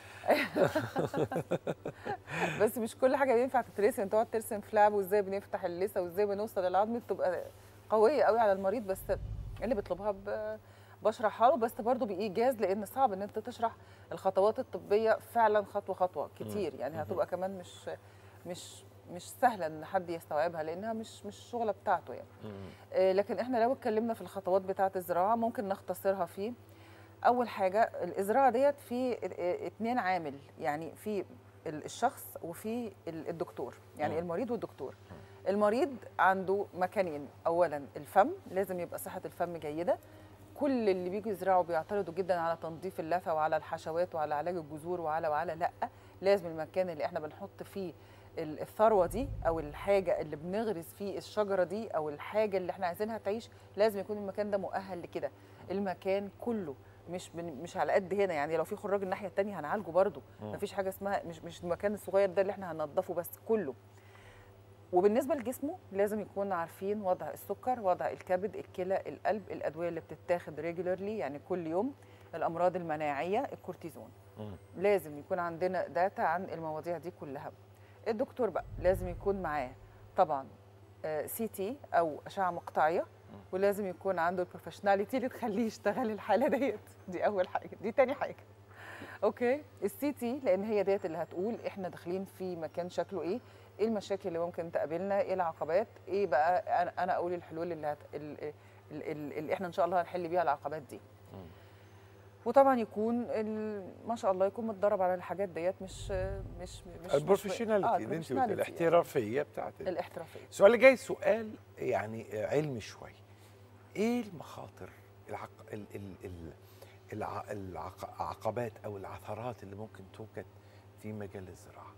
بس مش كل حاجه بينفع تترسم تقعد ترسم فلاب وازاي بنفتح اللثه وازاي بنوصل للعظم بتبقى قويه قوي على المريض بس اللي بيطلبها ب- بشرحها له بس برضه بايجاز لان صعب ان انت تشرح الخطوات الطبيه فعلا خطوه خطوه كتير يعني هتبقى كمان مش مش مش سهله ان حد يستوعبها لانها مش مش الشغله بتاعته يعني آه، لكن احنا لو اتكلمنا في الخطوات بتاعه الزراعه ممكن نختصرها في اول حاجه الزراعه ديت في اه- اتنين عامل يعني في ال- الشخص وفي ال- الدكتور يعني مم. المريض والدكتور المريض عنده مكانين اولا الفم لازم يبقى صحه الفم جيده كل اللي بيجوا يزرعوا بيعترضوا جدا على تنظيف اللثه وعلى الحشوات وعلى علاج الجذور وعلى وعلى لا لازم المكان اللي احنا بنحط فيه ال- الثروه دي او الحاجه اللي بنغرس فيه الشجره دي او الحاجه اللي احنا عايزينها تعيش لازم يكون المكان ده مؤهل لكده المكان كله مش بن مش على قد هنا يعني لو في خراج الناحيه التانية هنعالجه برضه مفيش حاجه اسمها مش مش المكان الصغير ده اللي احنا هننضفه بس كله وبالنسبه لجسمه لازم يكون عارفين وضع السكر وضع الكبد الكلى القلب الادويه اللي بتتاخد ريجولارلي يعني كل يوم الامراض المناعيه الكورتيزون مم. لازم يكون عندنا داتا عن المواضيع دي كلها الدكتور بقى لازم يكون معاه طبعا سي تي او اشعه مقطعيه ولازم يكون عنده البروفيشناليتي اللي تخليه يشتغل الحاله ديت دي اول حاجه دي تاني حاجه اوكي السي تي لان هي ديت اللي هتقول احنا داخلين في مكان شكله ايه ايه المشاكل اللي ممكن تقابلنا ايه العقبات ايه بقى انا انا اقول الحلول اللي هت... ال- ال- ال- اللي احنا ان شاء الله هنحل بيها العقبات دي وطبعا يكون ال- ما شاء الله يكون متدرب على الحاجات ديت مش مش مش البروفيشناليتي آه، اللي انت البروفيشناليتي الاحترافيه بتاعت يعني. الاحترافيه السؤال اللي جاي سؤال يعني علمي شوي ايه المخاطر العق... ال... ال... ال... الع... العق... العقبات او العثرات اللي ممكن توجد في مجال الزراعه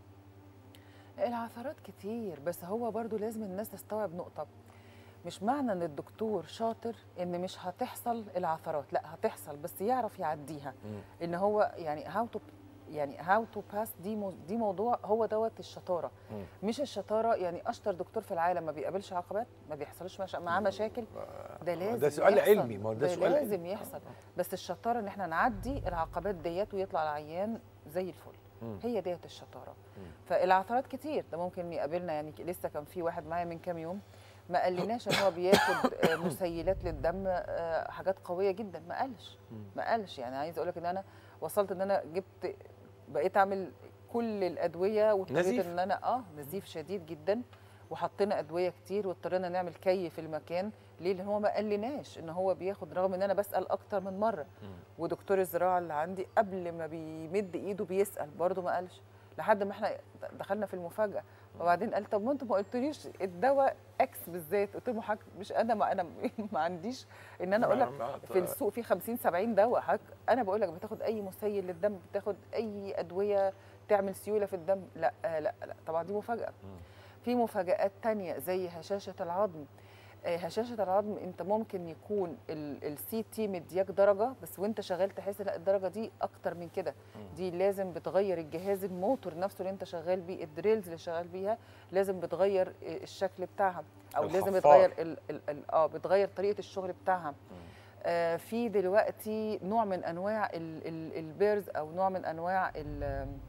العثرات كتير بس هو برضو لازم الناس تستوعب نقطة مش معنى ان الدكتور شاطر ان مش هتحصل العثرات لا هتحصل بس يعرف يعديها ان هو يعني هاو تو يعني هاو تو باس دي مو دي موضوع هو دوت الشطاره مم. مش الشطاره يعني اشطر دكتور في العالم ما بيقابلش عقبات ما بيحصلش مشا... معاه مشاكل ده لازم ده سؤال يحصل. علمي ما هو ده سؤال لازم علمي. يحصل بس الشطاره ان احنا نعدي العقبات ديت ويطلع العيان زي الفل مم. هي ديت الشطاره مم. فالعثرات كتير ده ممكن يقابلنا يعني لسه كان في واحد معايا من كام يوم ما قالناش ان هو بياخد آه، مسيلات للدم آه، حاجات قويه جدا ما قالش ما قالش يعني عايز اقول لك ان انا وصلت ان انا جبت بقيت اعمل كل الادويه واضطريت نزيف. ان انا اه نزيف شديد جدا وحطينا ادويه كتير واضطرينا نعمل كي في المكان ليه لان هو ما قالناش ان هو بياخد رغم ان انا بسال اكتر من مره ودكتور الزراعه اللي عندي قبل ما بيمد ايده بيسال برضه ما قالش لحد ما احنا دخلنا في المفاجاه وبعدين قال طب ما انتوا ما قلتوليش الدواء اكس بالذات قلت له حضرتك مش انا ما انا ما عنديش ان انا اقول لك ما- في السوق في 50 70 دواء حضرتك انا بقول لك بتاخد اي مسيل للدم بتاخد اي ادويه تعمل سيوله في الدم لا لا لا طبعا دي مفاجاه في مفاجآت تانية زي هشاشة العظم آه، هشاشة العظم انت ممكن يكون السي تي مدياك درجة بس وانت شغال تحس لا الدرجة دي اكتر من كده دي لازم بتغير الجهاز الموتور نفسه اللي انت شغال بيه الدريلز اللي شغال بيها لازم بتغير آه، الشكل بتاعها او لازم الخفار. بتغير ال- ال- ال- اه بتغير طريقة الشغل بتاعها آه، في دلوقتي نوع من انواع ال- ال- البيرز او نوع من انواع ال-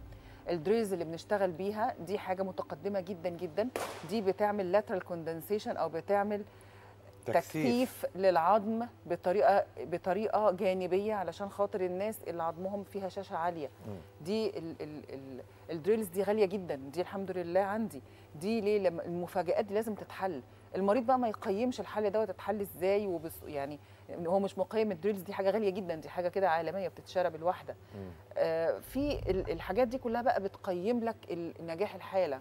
الدريلز اللي بنشتغل بيها دي حاجه متقدمه جدا جدا دي بتعمل لاترال كوندنسيشن او بتعمل تكثيف للعظم بطريقه بطريقه جانبيه علشان خاطر الناس اللي عظمهم فيها هشاشه عاليه دي ال ال ال الدريلز دي غاليه جدا دي الحمد لله عندي دي ليه لما المفاجآت دي لازم تتحل المريض بقى ما يقيمش الحل دوت اتحل ازاي وبس يعني هو مش مقيم الدريلز دي حاجه غاليه جدا دي حاجه كده عالميه بتتشرى بالواحده آه في ال- الحاجات دي كلها بقى بتقيم لك ال- نجاح الحاله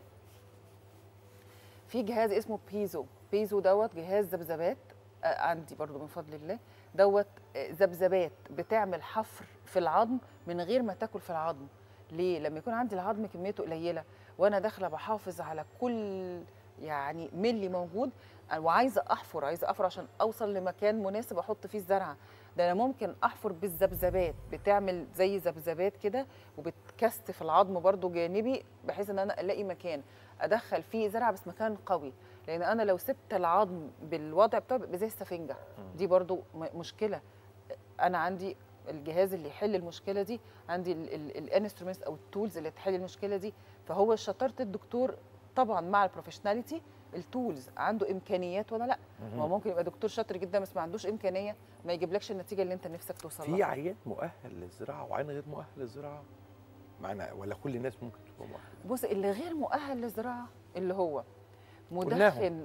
في جهاز اسمه بيزو بيزو دوت جهاز ذبذبات آه، عندي برضو من فضل الله دوت آه، ذبذبات بتعمل حفر في العظم من غير ما تاكل في العظم ليه لما يكون عندي العظم كميته قليله وانا داخله بحافظ على كل يعني ملي موجود وعايزه احفر عايزه احفر عشان اوصل لمكان مناسب احط فيه الزرعه ده انا ممكن احفر بالذبذبات بتعمل زي ذبذبات كده وبتكثف العظم برضو جانبي بحيث ان انا الاقي مكان ادخل فيه زرعه بس مكان قوي لان انا لو سبت العظم بالوضع بتاعه بيبقى زي السفنجه دي برضو م- مشكله انا عندي الجهاز اللي يحل المشكله دي عندي الانسترومنتس او التولز اللي تحل المشكله دي فهو شطاره الدكتور طبعا مع البروفيشناليتي التولز عنده امكانيات ولا لا ما هو ممكن يبقى دكتور شاطر جدا بس ما عندوش امكانيه ما يجيبلكش النتيجه اللي انت نفسك توصل في لها عيان مؤهل للزراعه وعيان غير مؤهل للزراعه معنا ولا كل الناس ممكن تبقى مؤهله بص اللي غير مؤهل للزراعه اللي هو كلهم. مدخن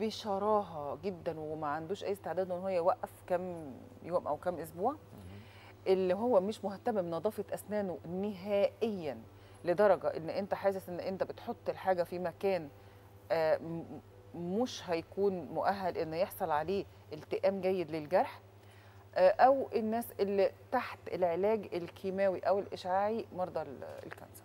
بشراهه جدا وما عندوش اي استعداد ان هو يوقف كم يوم او كم اسبوع اللي هو مش مهتم بنظافه اسنانه نهائيا لدرجه ان انت حاسس ان انت بتحط الحاجه في مكان آه، م- مش هيكون مؤهل ان يحصل عليه التئام جيد للجرح آه، او الناس اللي تحت العلاج الكيماوي او الاشعاعي مرضى ال- الكانسر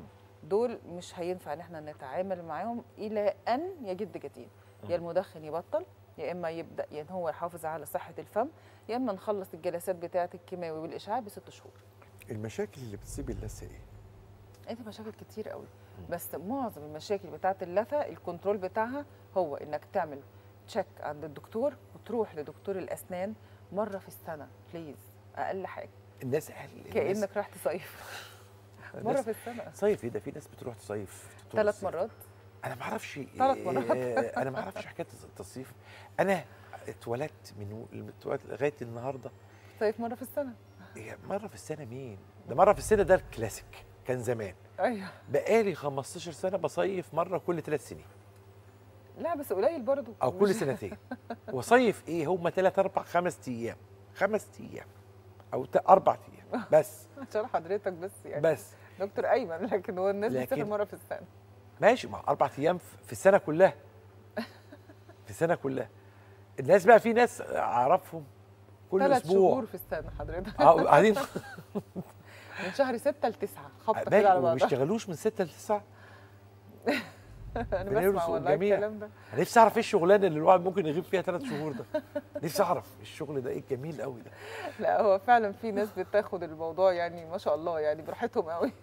دول مش هينفع ان احنا نتعامل معاهم الى ان يجد جديد يا المدخن يبطل يا اما يبدا ان هو يحافظ على صحه الفم يا اما نخلص الجلسات بتاعه الكيماوي والاشعاع بست شهور المشاكل اللي بتصيب اللثه ايه؟ انت مشاكل كتير قوي بس معظم المشاكل بتاعه اللثه الكنترول بتاعها هو انك تعمل تشيك عند الدكتور وتروح لدكتور الاسنان مره في السنه بليز اقل حاجه الناس قال الناس- كانك رايح تصيف مره الناس- في السنه صيف ايه ده في ناس بتروح تصيف طول ثلاث الصيف. مرات انا ما اعرفش ثلاث مرات. انا ما اعرفش حكايه التصيف انا اتولدت من اتولدت لغايه النهارده صيف مره في السنه هي مره في السنه مين؟ ده مره في السنه ده الكلاسيك كان زمان ايوه بقالي 15 سنه بصيف مره كل ثلاث سنين لا بس قليل برضو او كل مش- سنتين وصيف ايه هم ثلاث اربع خمس ايام خمس ايام او ت- اربع ايام بس عشان حضرتك بس يعني بس دكتور ايمن لكن هو الناس بتسافر لكن- مره في السنه ماشي مع اربع ايام في في السنه كلها في السنه كلها الناس بقى في ناس اعرفهم كل ثلاث اسبوع شهور في السنه حضرتك اه قاعدين من شهر 6 ل 9 خبطه ماشي كده على وما بعضها بيشتغلوش من 6 ل 9 انا بسمع بنرسم والله الجميع. الكلام ده انا نفسي اعرف ايه الشغلانه اللي الواحد ممكن يغيب فيها ثلاث شهور ده نفسي اعرف الشغل ده ايه الجميل قوي ده لا هو فعلا في ناس بتاخد الموضوع يعني ما شاء الله يعني براحتهم قوي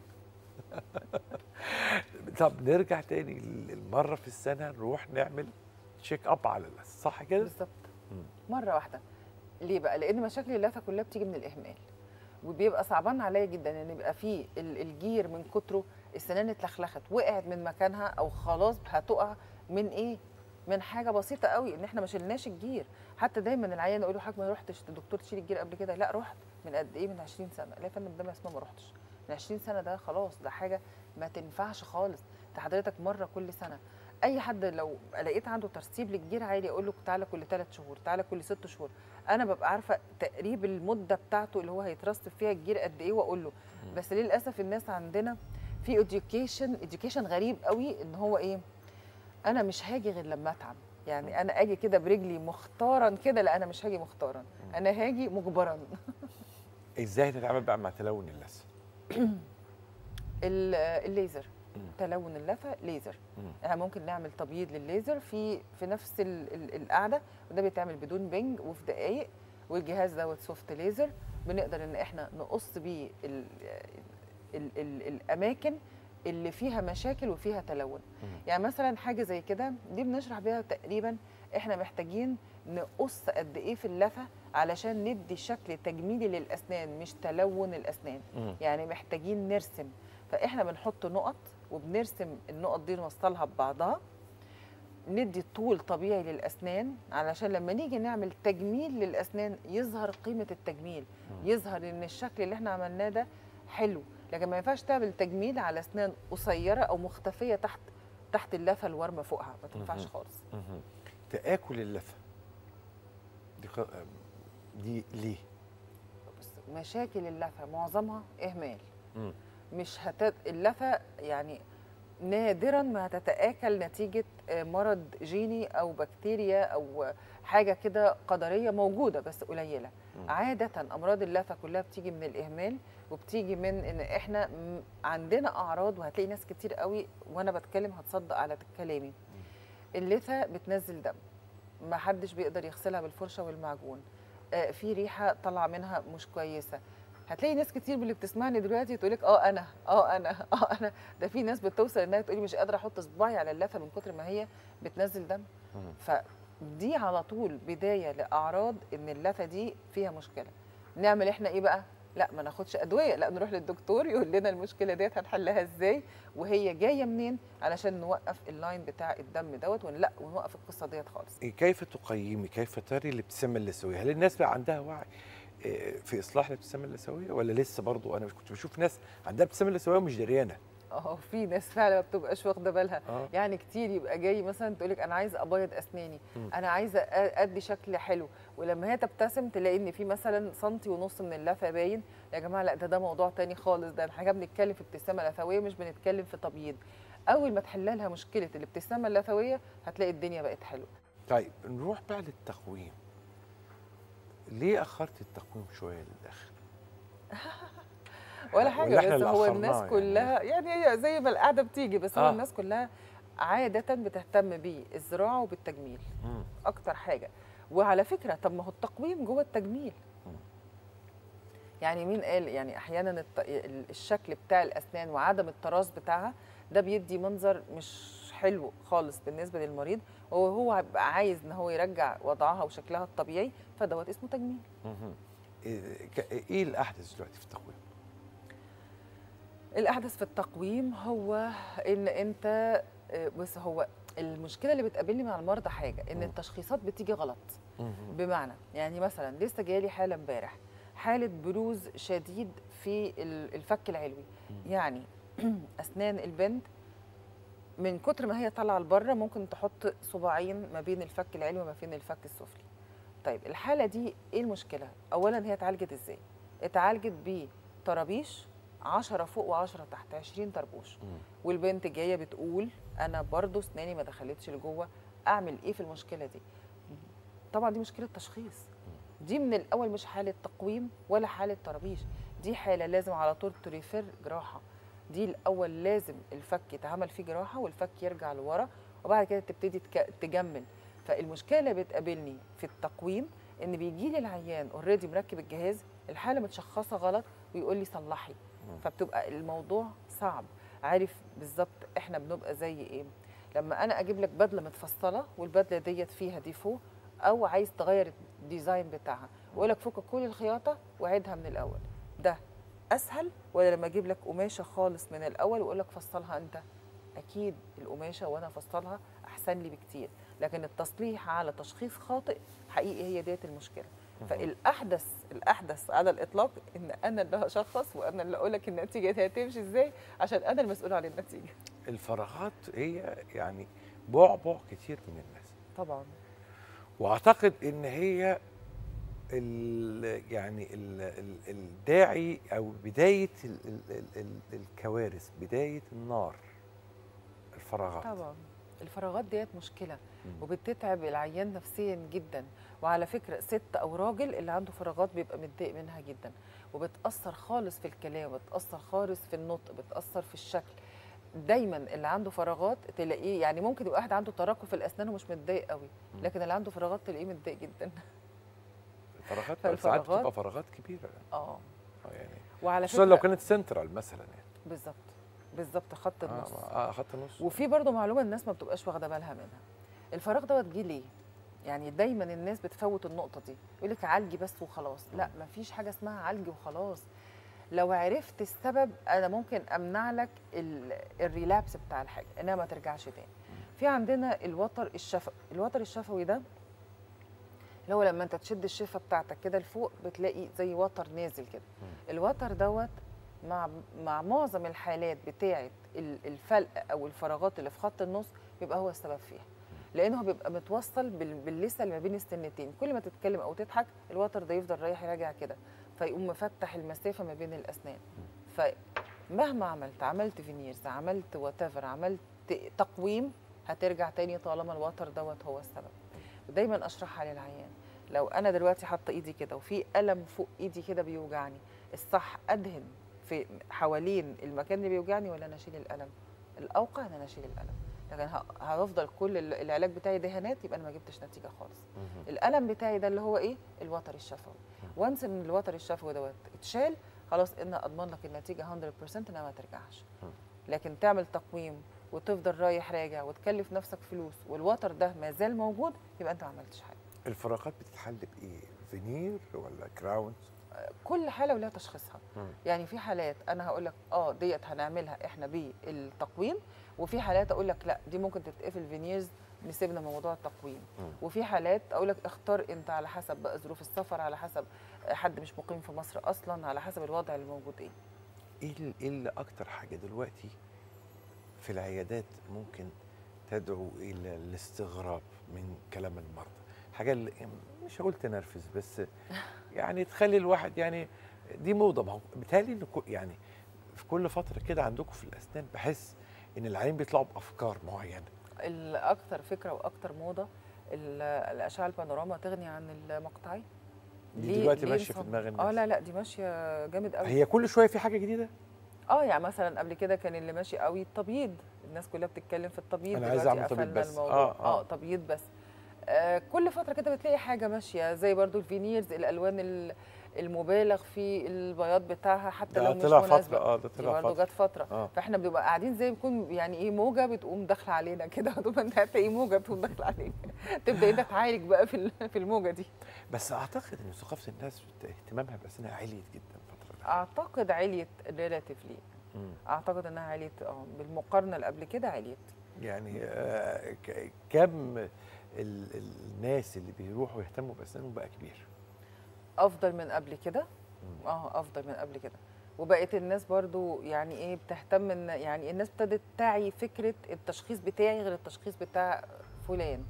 طب نرجع تاني المره في السنه نروح نعمل تشيك اب على اللثه صح كده بالظبط مره واحده ليه بقى لان مشاكل اللثه كلها بتيجي من الاهمال وبيبقى صعبان عليا جدا ان يبقى فيه ال- الجير من كتره السنان اتلخلخت وقعت من مكانها او خلاص هتقع من ايه من حاجه بسيطه قوي ان احنا ما شلناش الجير حتى دايما العيان يقول له حضرتك ما رحتش للدكتور تشيل الجير قبل كده لا رحت من قد ايه من 20 سنه لا يا فندم ده ما اسمه ما رحتش من 20 سنه ده خلاص ده حاجه ما تنفعش خالص ده حضرتك مره كل سنه اي حد لو لقيت عنده ترسيب للجير عالي اقول له تعالى كل ثلاث شهور تعالى كل ست شهور انا ببقى عارفه تقريب المده بتاعته اللي هو هيترسب فيها الجير قد ايه واقول له بس للاسف الناس عندنا في اديوكيشن اديوكيشن غريب قوي ان هو ايه انا مش هاجي غير لما اتعب يعني انا اجي كده برجلي مختارا كده لا انا مش هاجي مختارا انا هاجي مجبرا ازاي نتعامل بقى مع تلون اللثه ال- الليزر تلون اللثه ليزر احنا ممكن نعمل تبييض للليزر في في نفس ال ال القعده وده بيتعمل بدون بنج وفي دقائق والجهاز دوت سوفت ليزر بنقدر ان احنا نقص بيه ال ال ال الاماكن اللي فيها مشاكل وفيها تلون يعني مثلا حاجه زي كده دي بنشرح بيها تقريبا احنا محتاجين نقص قد ايه في اللثه علشان ندي شكل تجميلي للاسنان مش تلون الاسنان مم. يعني محتاجين نرسم فاحنا بنحط نقط وبنرسم النقط دي نوصلها ببعضها ندي طول طبيعي للاسنان علشان لما نيجي نعمل تجميل للاسنان يظهر قيمه التجميل يظهر ان الشكل اللي احنا عملناه ده حلو لكن ما ينفعش تعمل تجميل على اسنان قصيره او مختفيه تحت تحت اللثه الورمه فوقها ما تنفعش مهم. خالص مهم. تاكل اللثه دي خ... دي ليه؟ بس مشاكل اللثه معظمها اهمال مم. مش هت اللثه يعني نادرا ما هتتاكل نتيجه آه، مرض جيني او بكتيريا او حاجه كده قدريه موجوده بس قليله مم. عاده امراض اللثه كلها بتيجي من الاهمال وبتيجي من ان احنا م- عندنا اعراض وهتلاقي ناس كتير قوي وانا بتكلم هتصدق على كلامي اللثه بتنزل دم ما حدش بيقدر يغسلها بالفرشه والمعجون آه، في ريحه طالعه منها مش كويسه هتلاقي ناس كتير اللي بتسمعني دلوقتي تقول لك اه انا اه انا اه انا ده في ناس بتوصل انها تقولي مش قادره احط صباعي على اللثه من كتر ما هي بتنزل دم مم. فدي على طول بدايه لاعراض ان اللثه دي فيها مشكله نعمل احنا ايه بقى لا ما ناخدش ادويه لا نروح للدكتور يقول لنا المشكله ديت هنحلها ازاي وهي جايه منين علشان نوقف اللاين بتاع الدم دوت ون- لا ونوقف القصه ديت خالص كيف تقيمي كيف تري الابتسامه اللثويه؟ هل الناس بقى عندها وعي آه، في اصلاح الابتسامه اللثويه ولا لسه برضو انا كنت بشوف ناس عندها ابتسامه لثويه ومش دريانه اه في ناس فعلا ما بتبقاش واخده بالها اه يعني كتير يبقى جاي مثلا تقول لك انا عايزه ابيض اسناني مم. انا عايزه أ- ادي شكل حلو ولما هي تبتسم تلاقي ان في مثلا سنتي ونص من اللثه باين يا جماعه لا ده ده موضوع تاني خالص ده احنا بنتكلم في ابتسامه لثويه مش بنتكلم في تبييض اول ما تحل لها مشكله الابتسامه اللثويه هتلاقي الدنيا بقت حلوه طيب نروح بقى للتقويم ليه اخرت التقويم شويه للاخر؟ ولا ولا حاجه إحنا بس اللي هو أخرناها الناس يعني؟ كلها يعني هي زي ما القعده بتيجي بس هو آه. الناس كلها عاده بتهتم بالزراعه وبالتجميل مم. اكتر حاجه وعلى فكره طب ما هو التقويم جوه التجميل مم. يعني مين قال يعني احيانا الت- ال- الشكل بتاع الاسنان وعدم التراص بتاعها ده بيدي منظر مش حلو خالص بالنسبه للمريض وهو هيبقى عايز ان هو يرجع وضعها وشكلها الطبيعي فدوت اسمه تجميل مهم. إيه ك- ايه الاحدث دلوقتي في التقويم؟ الاحدث في التقويم هو ان انت آه، بص هو المشكله اللي بتقابلني مع المرضى حاجه ان مم. التشخيصات بتيجي غلط مهم. بمعنى يعني مثلا لسه جالي حاله امبارح حاله بروز شديد في ال- الفك العلوي يعني اسنان البنت من كتر ما هي طالعه لبره ممكن تحط صباعين ما بين الفك العلوي وما بين الفك السفلي طيب الحاله دي ايه المشكله اولا هي اتعالجت ازاي اتعالجت بطرابيش 10 فوق و10 تحت 20 طربوش مم. والبنت جايه بتقول انا برضو اسناني ما دخلتش لجوه اعمل ايه في المشكله دي طبعا دي مشكله تشخيص دي من الاول مش حاله تقويم ولا حاله طرابيش دي حاله لازم على طول تريفير جراحه دي الاول لازم الفك يتعمل فيه جراحه والفك يرجع لورا وبعد كده تبتدي تك- تجمل فالمشكله اللي بتقابلني في التقويم ان بيجي لي العيان اوريدي مركب الجهاز الحاله متشخصه غلط ويقول لي صلحي فبتبقى الموضوع صعب عارف بالظبط احنا بنبقى زي ايه لما انا اجيب لك بدله متفصله والبدله ديت فيها ديفو او عايز تغير الديزاين بتاعها واقول لك فك كل الخياطه وعيدها من الاول ده اسهل ولا لما اجيب لك قماشه خالص من الاول واقول لك فصلها انت اكيد القماشه وانا افصلها احسن لي بكتير لكن التصليح على تشخيص خاطئ حقيقي هي ديت المشكله فالاحدث الاحدث على الاطلاق ان انا اللي هشخص وانا اللي اقول لك النتيجه دي هتمشي ازاي عشان انا المسؤول عن النتيجه الفراغات هي يعني بعبع كتير من الناس طبعا واعتقد ان هي ال يعني ال ال الداعي او بدايه ال ال ال ال الكوارث بدايه النار الفراغات طبعا الفراغات ديت مشكله مم. وبتتعب العيان نفسيا جدا وعلى فكره ست او راجل اللي عنده فراغات بيبقى متضايق منها جدا وبتاثر خالص في الكلام بتاثر خالص في النطق بتاثر في الشكل دايما اللي عنده فراغات تلاقيه يعني ممكن يبقى واحد عنده تراكم في الاسنان ومش متضايق قوي مم. لكن اللي عنده فراغات تلاقيه متضايق جدا الفراغات ساعات فالفراغات- بتبقى فراغات كبيره اه آه يعني وعلى خصوصا لو فكره كانت سنترال مثلا يعني بالظبط بالظبط خط النص اه, آه خط النص وفي برضه معلومه الناس ما بتبقاش واخده بالها منها الفراغ دوت جه ليه يعني دايما الناس بتفوت النقطه دي يقول لك عالجي بس وخلاص لا ما فيش حاجه اسمها عالجي وخلاص لو عرفت السبب انا ممكن امنع لك ال- الريلابس بتاع الحاجه انها ما ترجعش تاني في عندنا الوتر الشفوي الوتر الشفوي ده اللي هو لما انت تشد الشفه بتاعتك كده لفوق بتلاقي زي وتر نازل كده الوتر دوت مع مع معظم الحالات بتاعه ال- الفلق او الفراغات اللي في خط النص بيبقى هو السبب فيها لانه بيبقى متوصل بال- باللثه اللي ما بين السنتين كل ما تتكلم او تضحك الوتر ده يفضل رايح راجع كده فيقوم مفتح المسافه ما بين الاسنان فمهما عملت عملت فينيرز عملت وات عملت تقويم هترجع تاني طالما الوتر دوت هو السبب ودايما اشرحها للعيان لو انا دلوقتي حاطه ايدي كده وفي الم فوق ايدي كده بيوجعني الصح ادهن في حوالين المكان اللي بيوجعني ولا انا اشيل الالم الاوقع ان انا اشيل الالم لكن ه- هفضل كل ال- العلاج بتاعي دهانات يبقى انا ما جبتش نتيجه خالص الالم بتاعي ده اللي هو ايه الوتر الشفوي وانس ان الوتر الشفوي دوت اتشال خلاص ان اضمن لك النتيجه 100% انها ما ترجعش لكن تعمل تقويم وتفضل رايح راجع وتكلف نفسك فلوس والوتر ده ما زال موجود يبقى انت ما عملتش حاجه الفراغات بتتحل بايه؟ فينير ولا كراونز؟ كل حاله ولها تشخيصها مم. يعني في حالات انا هقول لك اه ديت هنعملها احنا بالتقويم وفي حالات اقول لك لا دي ممكن تتقفل فينيرز نسيبنا من موضوع التقويم مم. وفي حالات اقول لك اختار انت على حسب بقى ظروف السفر على حسب حد مش مقيم في مصر اصلا على حسب الوضع اللي موجود ايه ايه ال- ايه اللي اكتر حاجه دلوقتي في العيادات ممكن تدعو الى الاستغراب من كلام المرضى حاجه اللي مش هقول تنرفز بس يعني تخلي الواحد يعني دي موضه ما هو بالتالي ان كو- يعني في كل فتره كده عندكم في الاسنان بحس ان العيان بيطلعوا بافكار معينه الاكتر فكره واكتر موضه ال- الاشعه البانوراما تغني عن المقطعي دي ليه- دلوقتي ليه ماشيه في نصب- دماغ الناس اه لا لا دي ماشيه جامد قوي هي كل شويه في حاجه جديده اه يعني مثلا قبل كده كان اللي ماشي قوي التبييض الناس كلها بتتكلم في التبييض أنا عايز دلوقتي أعمل تبييض قفلنا بس. الموضوع آه، آه. اه تبييض بس آه كل فتره كده بتلاقي حاجه ماشيه زي برضو الفينيرز الالوان ال- المبالغ في البياض بتاعها حتى ده لو مش طلع مناسبه فتره اه ده دي طلع برضه فتره جت فتره آه. فاحنا بنبقى قاعدين زي بيكون يعني ايه موجه بتقوم داخله علينا كده طول انت هتلاقي موجه بتقوم داخله عليك تبدا انت تعالج بقى في ال- في الموجه دي بس اعتقد ان ثقافه الناس اهتمامها باسنانها عليت جدا الفتره دي اعتقد عليت ريلاتيفلي مم. اعتقد انها عليت اه بالمقارنه اللي قبل كده عليت يعني آه، ك- كم ال- الناس اللي بيروحوا يهتموا باسنانهم بقى كبير افضل من قبل كده اه افضل من قبل كده وبقت الناس برضو يعني ايه بتهتم ان يعني الناس ابتدت تعي فكره التشخيص بتاعي غير التشخيص بتاع فلان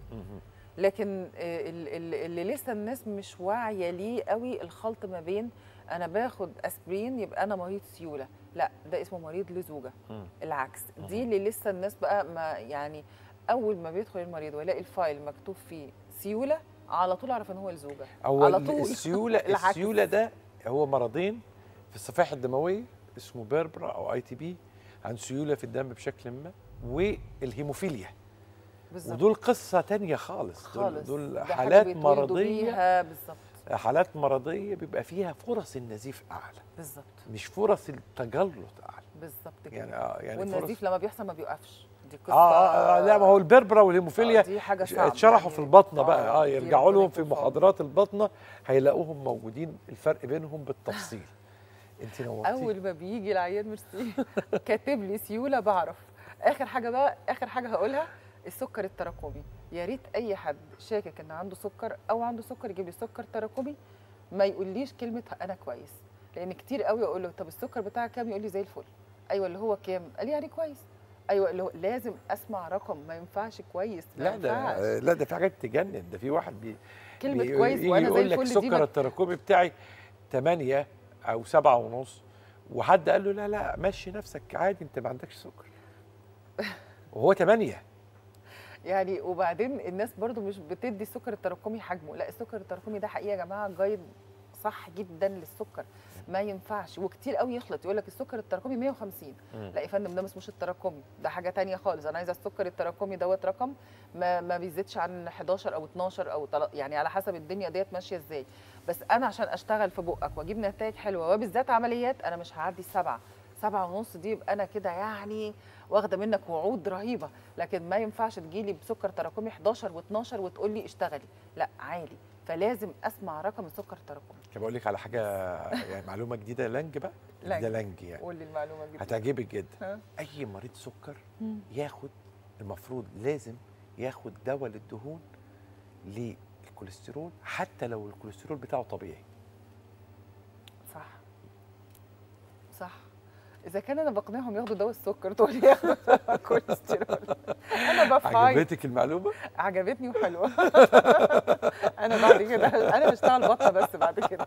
لكن آه، ال- ال- اللي لسه الناس مش واعيه ليه قوي الخلط ما بين انا باخد اسبرين يبقى انا مريض سيوله لا ده اسمه مريض لزوجه مم. العكس دي اللي لسه الناس بقى ما يعني اول ما بيدخل المريض ويلاقي الفايل مكتوب فيه سيوله على طول اعرف ان هو لزوجه او على طول السيوله العكس. السيوله ده هو مرضين في الصفائح الدمويه اسمه بيربرا او اي تي بي عن سيوله في الدم بشكل ما والهيموفيليا بالظبط ودول قصه تانية خالص خالص دول, ده دول حاجة حالات بيتولدوا مرضيه بيها بالظبط حالات مرضيه بيبقى فيها فرص النزيف اعلى بالظبط مش فرص التجلط اعلى بالظبط كده يعني اه يعني والنزيف فرص لما بيحصل ما بيوقفش دي قصه آه, آه, اه لا ما هو البربرا والهيموفيليا آه، دي حاجه صعبه اتشرحوا يعني في البطنه بقى آه، اه دي يرجعوا ربنا لهم في يكون عونهم. محاضرات البطنه هيلاقوهم موجودين الفرق بينهم بالتفصيل انت نورتي اول ما بيجي العيان ميرسي كاتب لي سيوله بعرف اخر حاجه بقى اخر حاجه هقولها السكر التراكمي يا ريت اي حد شاكك ان عنده سكر او عنده سكر يجيب لي سكر تراكمي ما يقوليش كلمه انا كويس لان كتير قوي اقول له طب السكر بتاعك كام يقول لي زي الفل ايوه اللي هو كام قال لي يعني كويس ايوه اللي هو لازم اسمع رقم ما ينفعش كويس ما لا ده ينفعش. لا ده في حاجات تجنن ده في واحد بي كلمه بي- كويس يجي وانا زي يقول لك الفل دي السكر ما- التراكمي بتاعي 8 او 7 ونص وحد قال له لا لا مشي نفسك عادي انت ما عندكش سكر وهو 8 يعني وبعدين الناس برضو مش بتدي السكر التراكمي حجمه لا السكر التراكمي ده حقيقه يا جماعه جايد صح جدا للسكر ما ينفعش وكتير قوي يخلط يقول لك السكر التراكمي 150 مم. لا يا فندم ده ما اسموش التراكمي ده حاجه تانية خالص انا عايزه السكر التراكمي دوت رقم ما ما بيزيدش عن 11 او 12 او تل- يعني على حسب الدنيا ديت ماشيه ازاي بس انا عشان اشتغل في بقك واجيب نتائج حلوه وبالذات عمليات انا مش هعدي السبعه سبعة ونص دي يبقى انا كده يعني واخده منك وعود رهيبه لكن ما ينفعش تجيلي بسكر تراكمي 11 و12 وتقول لي اشتغلي لا عالي فلازم اسمع رقم السكر التراكمي طب اقول لك على حاجه يعني معلومه جديده لانج بقى لانج. ده لانج يعني قول لي المعلومه الجديده هتعجبك جدا ها؟ اي مريض سكر ياخد المفروض لازم ياخد دواء للدهون للكوليسترول حتى لو الكوليسترول بتاعه طبيعي صح صح اذا كان انا بقنعهم ياخدوا دواء السكر تقول لي ياخدوا كوليسترول انا بفايت عجبتك المعلومه عجبتني وحلوه انا بعد كده انا بشتغل بطه بس بعد كده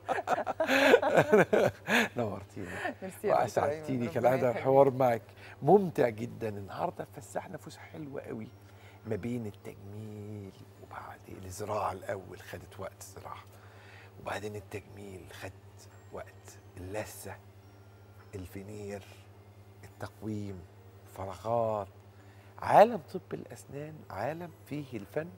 نورتيني ميرسي يا دكتور واسعدتيني أيمن، كالعاده ربنا الحوار معك ممتع جدا النهارده فسحنا فسحه حلوه قوي ما بين التجميل وبعدين الزراعه الاول خدت وقت زراعه وبعدين التجميل خد وقت اللثه الفينير التقويم فراغات عالم طب الاسنان عالم فيه الفن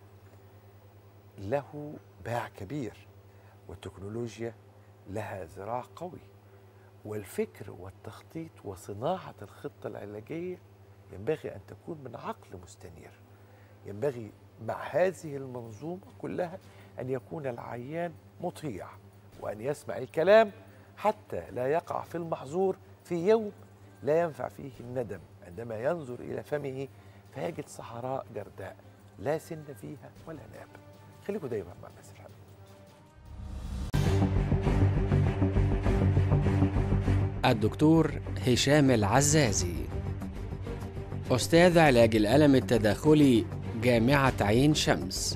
له باع كبير والتكنولوجيا لها ذراع قوي والفكر والتخطيط وصناعة الخطة العلاجية ينبغي أن تكون من عقل مستنير ينبغي مع هذه المنظومة كلها أن يكون العيان مطيع وأن يسمع الكلام حتى لا يقع في المحظور في يوم لا ينفع فيه الندم عندما ينظر إلى فمه فيجد صحراء جرداء لا سن فيها ولا ناب خليكم دايما مع الناس الحلوة الدكتور هشام العزازي أستاذ علاج الألم التداخلي جامعة عين شمس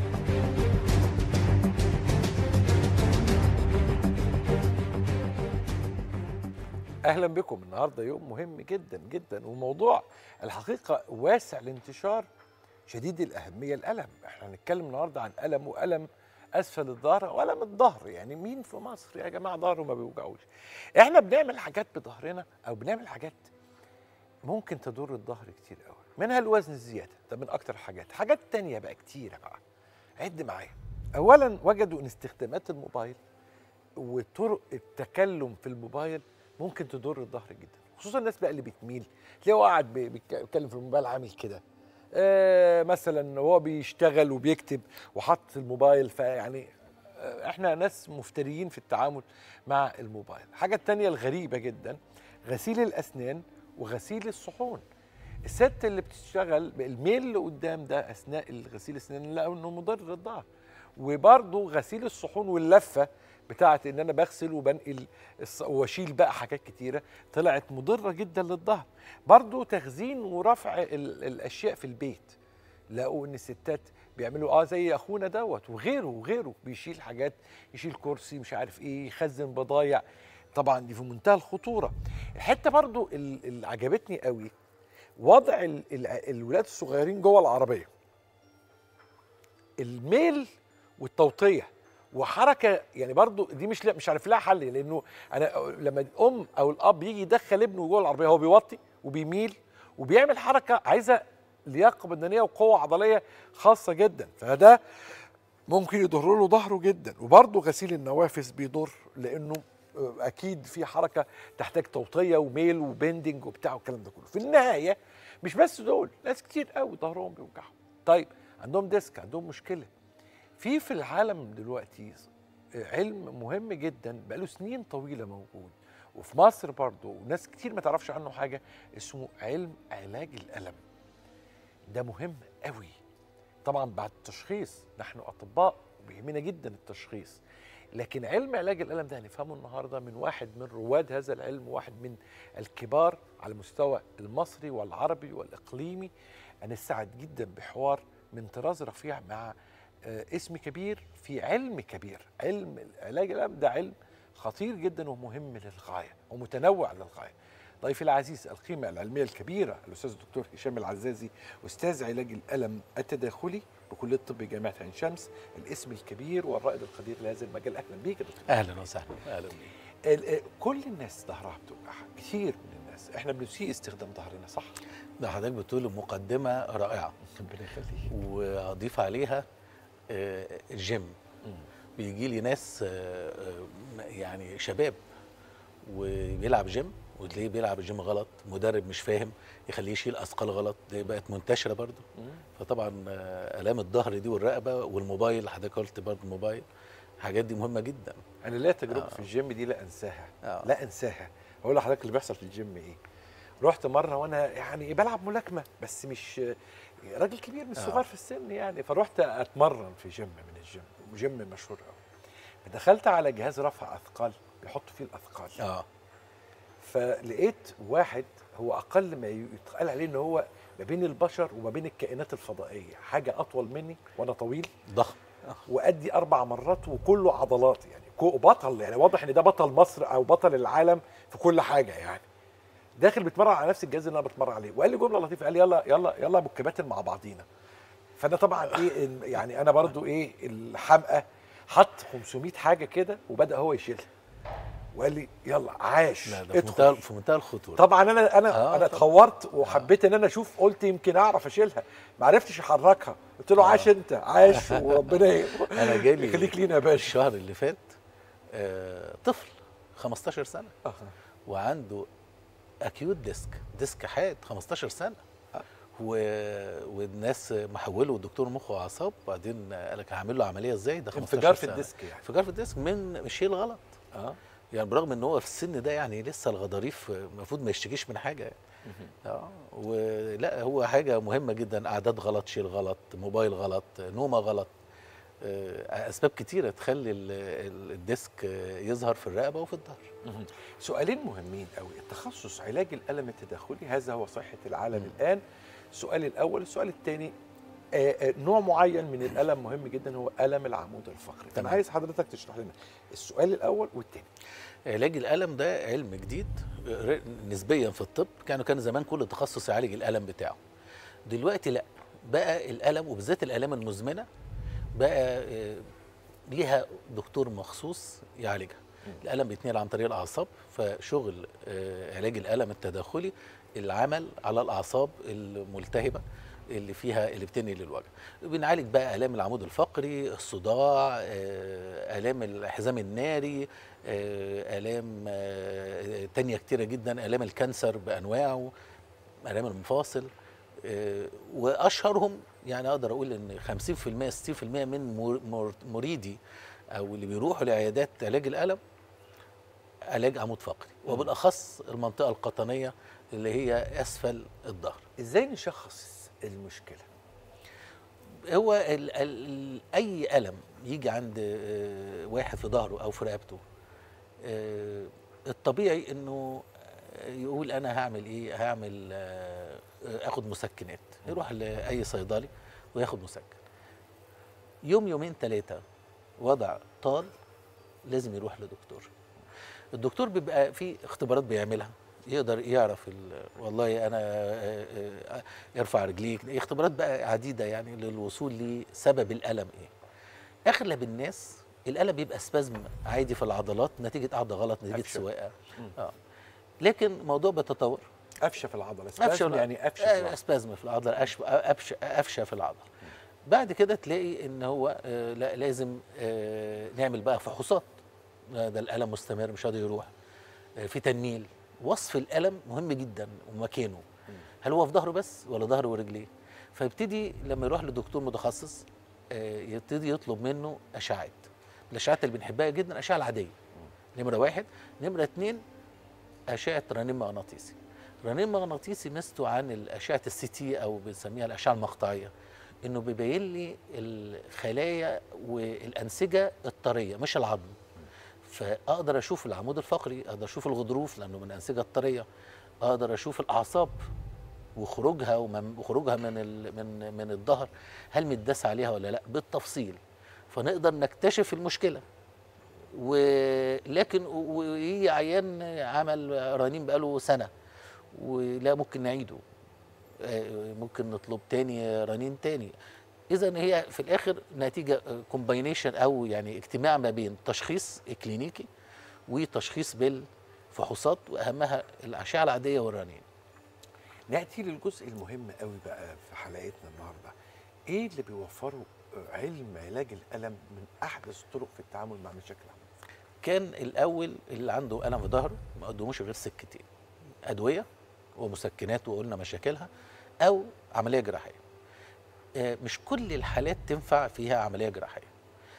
اهلا بكم النهارده يوم مهم جدا جدا وموضوع الحقيقه واسع الانتشار شديد الاهميه الالم احنا هنتكلم النهارده عن الم والم اسفل الظهر والم الظهر يعني مين في مصر يا جماعه ظهره ما بيوجعوش احنا بنعمل حاجات بظهرنا او بنعمل حاجات ممكن تضر الظهر كتير قوي منها الوزن الزياده ده من اكتر الحاجات حاجات تانية بقى كتيره بقى عد معايا اولا وجدوا ان استخدامات الموبايل وطرق التكلم في الموبايل ممكن تضر الظهر جدا خصوصا الناس بقى اللي بتميل تلاقيه هو قاعد بي- بيتك- بيتكلم في الموبايل عامل كده آه مثلا هو بيشتغل وبيكتب وحط الموبايل فيعني آه، احنا ناس مفتريين في التعامل مع الموبايل الحاجه التانية الغريبه جدا غسيل الاسنان وغسيل الصحون الست اللي بتشتغل الميل اللي قدام ده اثناء غسيل الاسنان لقوا انه مضر للظهر وبرضه غسيل الصحون واللفه بتاعت ان انا بغسل وبنقل الص- واشيل بقى حاجات كتيره طلعت مضره جدا للظهر برضه تخزين ورفع ال- الاشياء في البيت لقوا ان الستات بيعملوا اه زي اخونا دوت وغيره وغيره بيشيل حاجات يشيل كرسي مش عارف ايه يخزن بضايع طبعا دي في منتهى الخطوره الحته برضو ال- اللي عجبتني قوي وضع ال- ال- الولاد الصغيرين جوه العربيه الميل والتوطيه وحركه يعني برضو دي مش مش عارف لها حل لانه انا لما الام او الاب يجي يدخل ابنه جوه العربيه هو بيوطي وبيميل وبيعمل حركه عايزه لياقه بدنيه وقوه عضليه خاصه جدا فده ممكن يضر له ظهره جدا وبرضه غسيل النوافذ بيضر لانه آه، اكيد في حركه تحتاج توطيه وميل وبندنج وبتاع والكلام ده كله في النهايه مش بس دول ناس كتير قوي ظهرهم بيوجعهم طيب عندهم ديسك عندهم مشكله في في العالم دلوقتي علم مهم جدا بقاله سنين طويله موجود وفي مصر برضه وناس كتير ما تعرفش عنه حاجه اسمه علم علاج الالم ده مهم قوي طبعا بعد التشخيص نحن اطباء وبيهمنا جدا التشخيص لكن علم علاج الالم ده هنفهمه النهارده من واحد من رواد هذا العلم واحد من الكبار على المستوى المصري والعربي والاقليمي انا سعد جدا بحوار من طراز رفيع مع آه، اسم كبير في علم كبير علم علاج الالم ده علم خطير جدا ومهم للغايه ومتنوع للغايه ضيفي العزيز القيمة العلمية الكبيرة الأستاذ الدكتور هشام العزازي أستاذ علاج الألم التداخلي بكلية طب جامعة عين شمس الاسم الكبير والرائد القدير لهذا المجال أهلا بيك يا دكتور اهلا وسهلا اهلا بيك ال- آه، كل الناس ظهرها بتوجعها كتير من الناس احنا بنسيء استخدام ظهرنا صح؟ ده حضرتك بتقول مقدمه رائعه ربنا يخليك واضيف عليها آه، الجيم بيجي لي ناس آه، آه، يعني شباب وبيلعب جيم وتلاقيه بيلعب الجيم غلط مدرب مش فاهم يخليه يشيل اثقال غلط دي بقت منتشره برضو فطبعا آه، الام الظهر دي والرقبه والموبايل حضرتك قلت برضو الموبايل الحاجات دي مهمه جدا انا ليا تجربه آه. في الجيم دي لا انساها آه. لا انساها هقول لحضرتك اللي بيحصل في الجيم ايه رحت مره وانا يعني بلعب ملاكمه بس مش راجل كبير مش آه. صغير في السن يعني فرحت اتمرن في جيم من الجيم وجيم مشهور قوي دخلت على جهاز رفع اثقال بيحطوا فيه الاثقال اه فلقيت واحد هو اقل ما يتقال عليه ان هو ما بين البشر وما بين الكائنات الفضائيه حاجه اطول مني وانا طويل ضخم وادي اربع مرات وكله عضلات يعني كو- بطل يعني واضح ان ده بطل مصر او بطل العالم في كل حاجه يعني داخل بيتمرن على نفس الجهاز اللي انا بتمرن عليه وقال لي جمله لطيفه قال لي يلا يلا يلا يا ابو الكباتن مع بعضينا فانا طبعا ايه إن- يعني انا برضو ايه الحمقى حط 500 حاجه كده وبدا هو يشيلها وقال لي يلا عاش لا ده في منتهى ادخل في منتهى الخطوره طبعا انا انا آه، انا طبعاً. اتخورت وحبيت ان انا اشوف قلت يمكن اعرف اشيلها ما عرفتش احركها قلت له عاش انت عاش وربنا ي- انا جالي يخليك لينا يا باشا الشهر اللي فات آه طفل 15 سنه آه. وعنده اكيوت ديسك ديسك حاد 15 سنه و... والناس محوله دكتور مخ واعصاب وبعدين قال لك هعمل له عمليه ازاي ده 15 انفجار في سنة. الديسك يعني انفجار في الديسك من شيء غلط اه يعني برغم ان هو في السن ده يعني لسه الغضاريف المفروض ما يشتكيش من حاجه يعني. اه ولا هو حاجه مهمه جدا اعداد غلط شيل غلط موبايل غلط نومه غلط آه، اسباب كتيره تخلي ال- ال- الديسك آه، يظهر في الرقبه وفي الظهر سؤالين مهمين قوي التخصص علاج الالم التداخلي هذا هو صحه العالم الان السؤال الاول السؤال الثاني نوع معين من الالم مهم جدا هو الم العمود الفقري انا تمام. عايز حضرتك تشرح لنا السؤال الاول والثاني علاج الالم ده علم جديد ر- نسبيا في الطب كانوا كان زمان كل تخصص يعالج الالم بتاعه دلوقتي لا بقى الالم وبالذات الالام المزمنه بقى آه، ليها دكتور مخصوص يعالجها الالم بيتنقل عن طريق الاعصاب فشغل آه، علاج الالم التداخلي العمل على الاعصاب الملتهبه اللي فيها اللي بتنقل الوجع بنعالج بقى الام العمود الفقري الصداع آه، الام الحزام الناري آه، الام آه، تانية كتيره جدا الام الكانسر بانواعه الام المفاصل آه، واشهرهم يعني اقدر اقول ان 50% 60% من مر- مر- مريدي او اللي بيروحوا لعيادات علاج الالم علاج عمود فقري وبالاخص المنطقه القطنيه اللي هي اسفل الظهر ازاي نشخص المشكله هو ال ال اي الم يجي عند آه، واحد في ظهره او في رقبته آه، الطبيعي انه يقول انا هعمل ايه هعمل آه، اخد مسكنات يروح لاي صيدلي وياخد مسكن يوم يومين ثلاثه وضع طال لازم يروح لدكتور الدكتور بيبقى في اختبارات بيعملها يقدر يعرف ال- والله انا آه، آه، يرفع رجليك اختبارات بقى عديده يعني للوصول لسبب الالم ايه اغلب الناس الالم بيبقى سبازم عادي في العضلات نتيجه قاعده غلط نتيجه قفشة. سواقه اه لكن الموضوع بيتطور قفشه في العضله قفشه سبازم يعني قفشه في آه، العضلة. اسبازم في العضله أشب- قفشه قفشه في العضله بعد كده تلاقي ان هو آه، لا لازم آه، نعمل بقى فحوصات آه، ده الالم مستمر مش قادر يروح آه، في تنميل وصف الالم مهم جدا ومكانه هل هو في ظهره بس ولا ظهره ورجليه فيبتدي لما يروح لدكتور متخصص آه، يبتدي يطلب منه اشعات الاشعات اللي بنحبها جدا الاشعه العاديه نمره واحد نمره اتنين اشعه رنين مغناطيسي رنين مغناطيسي ميزته عن الاشعه السي تي او بنسميها الاشعه المقطعيه انه بيبين لي الخلايا والانسجه الطريه مش العظم فاقدر اشوف العمود الفقري اقدر اشوف الغضروف لانه من الانسجه الطريه اقدر اشوف الاعصاب وخروجها ومن- وخروجها من ال- من من الظهر هل متداس عليها ولا لا بالتفصيل فنقدر نكتشف المشكله ولكن و- ويجي عيان عمل رنين بقاله سنه ولا ممكن نعيده آه، ممكن نطلب تاني رنين تاني اذا هي في الاخر نتيجه كومباينيشن او يعني اجتماع ما بين تشخيص كلينيكي وتشخيص بالفحوصات واهمها الاشعه العاديه والرنين ناتي للجزء المهم قوي بقى في حلقتنا النهارده ايه اللي بيوفره آه، علم علاج الالم من احدث الطرق في التعامل مع مشاكل العمود كان الاول اللي عنده الم في ظهره ما قدموش غير سكتين ادويه ومسكنات وقلنا مشاكلها او عمليه جراحيه آه، مش كل الحالات تنفع فيها عمليه جراحيه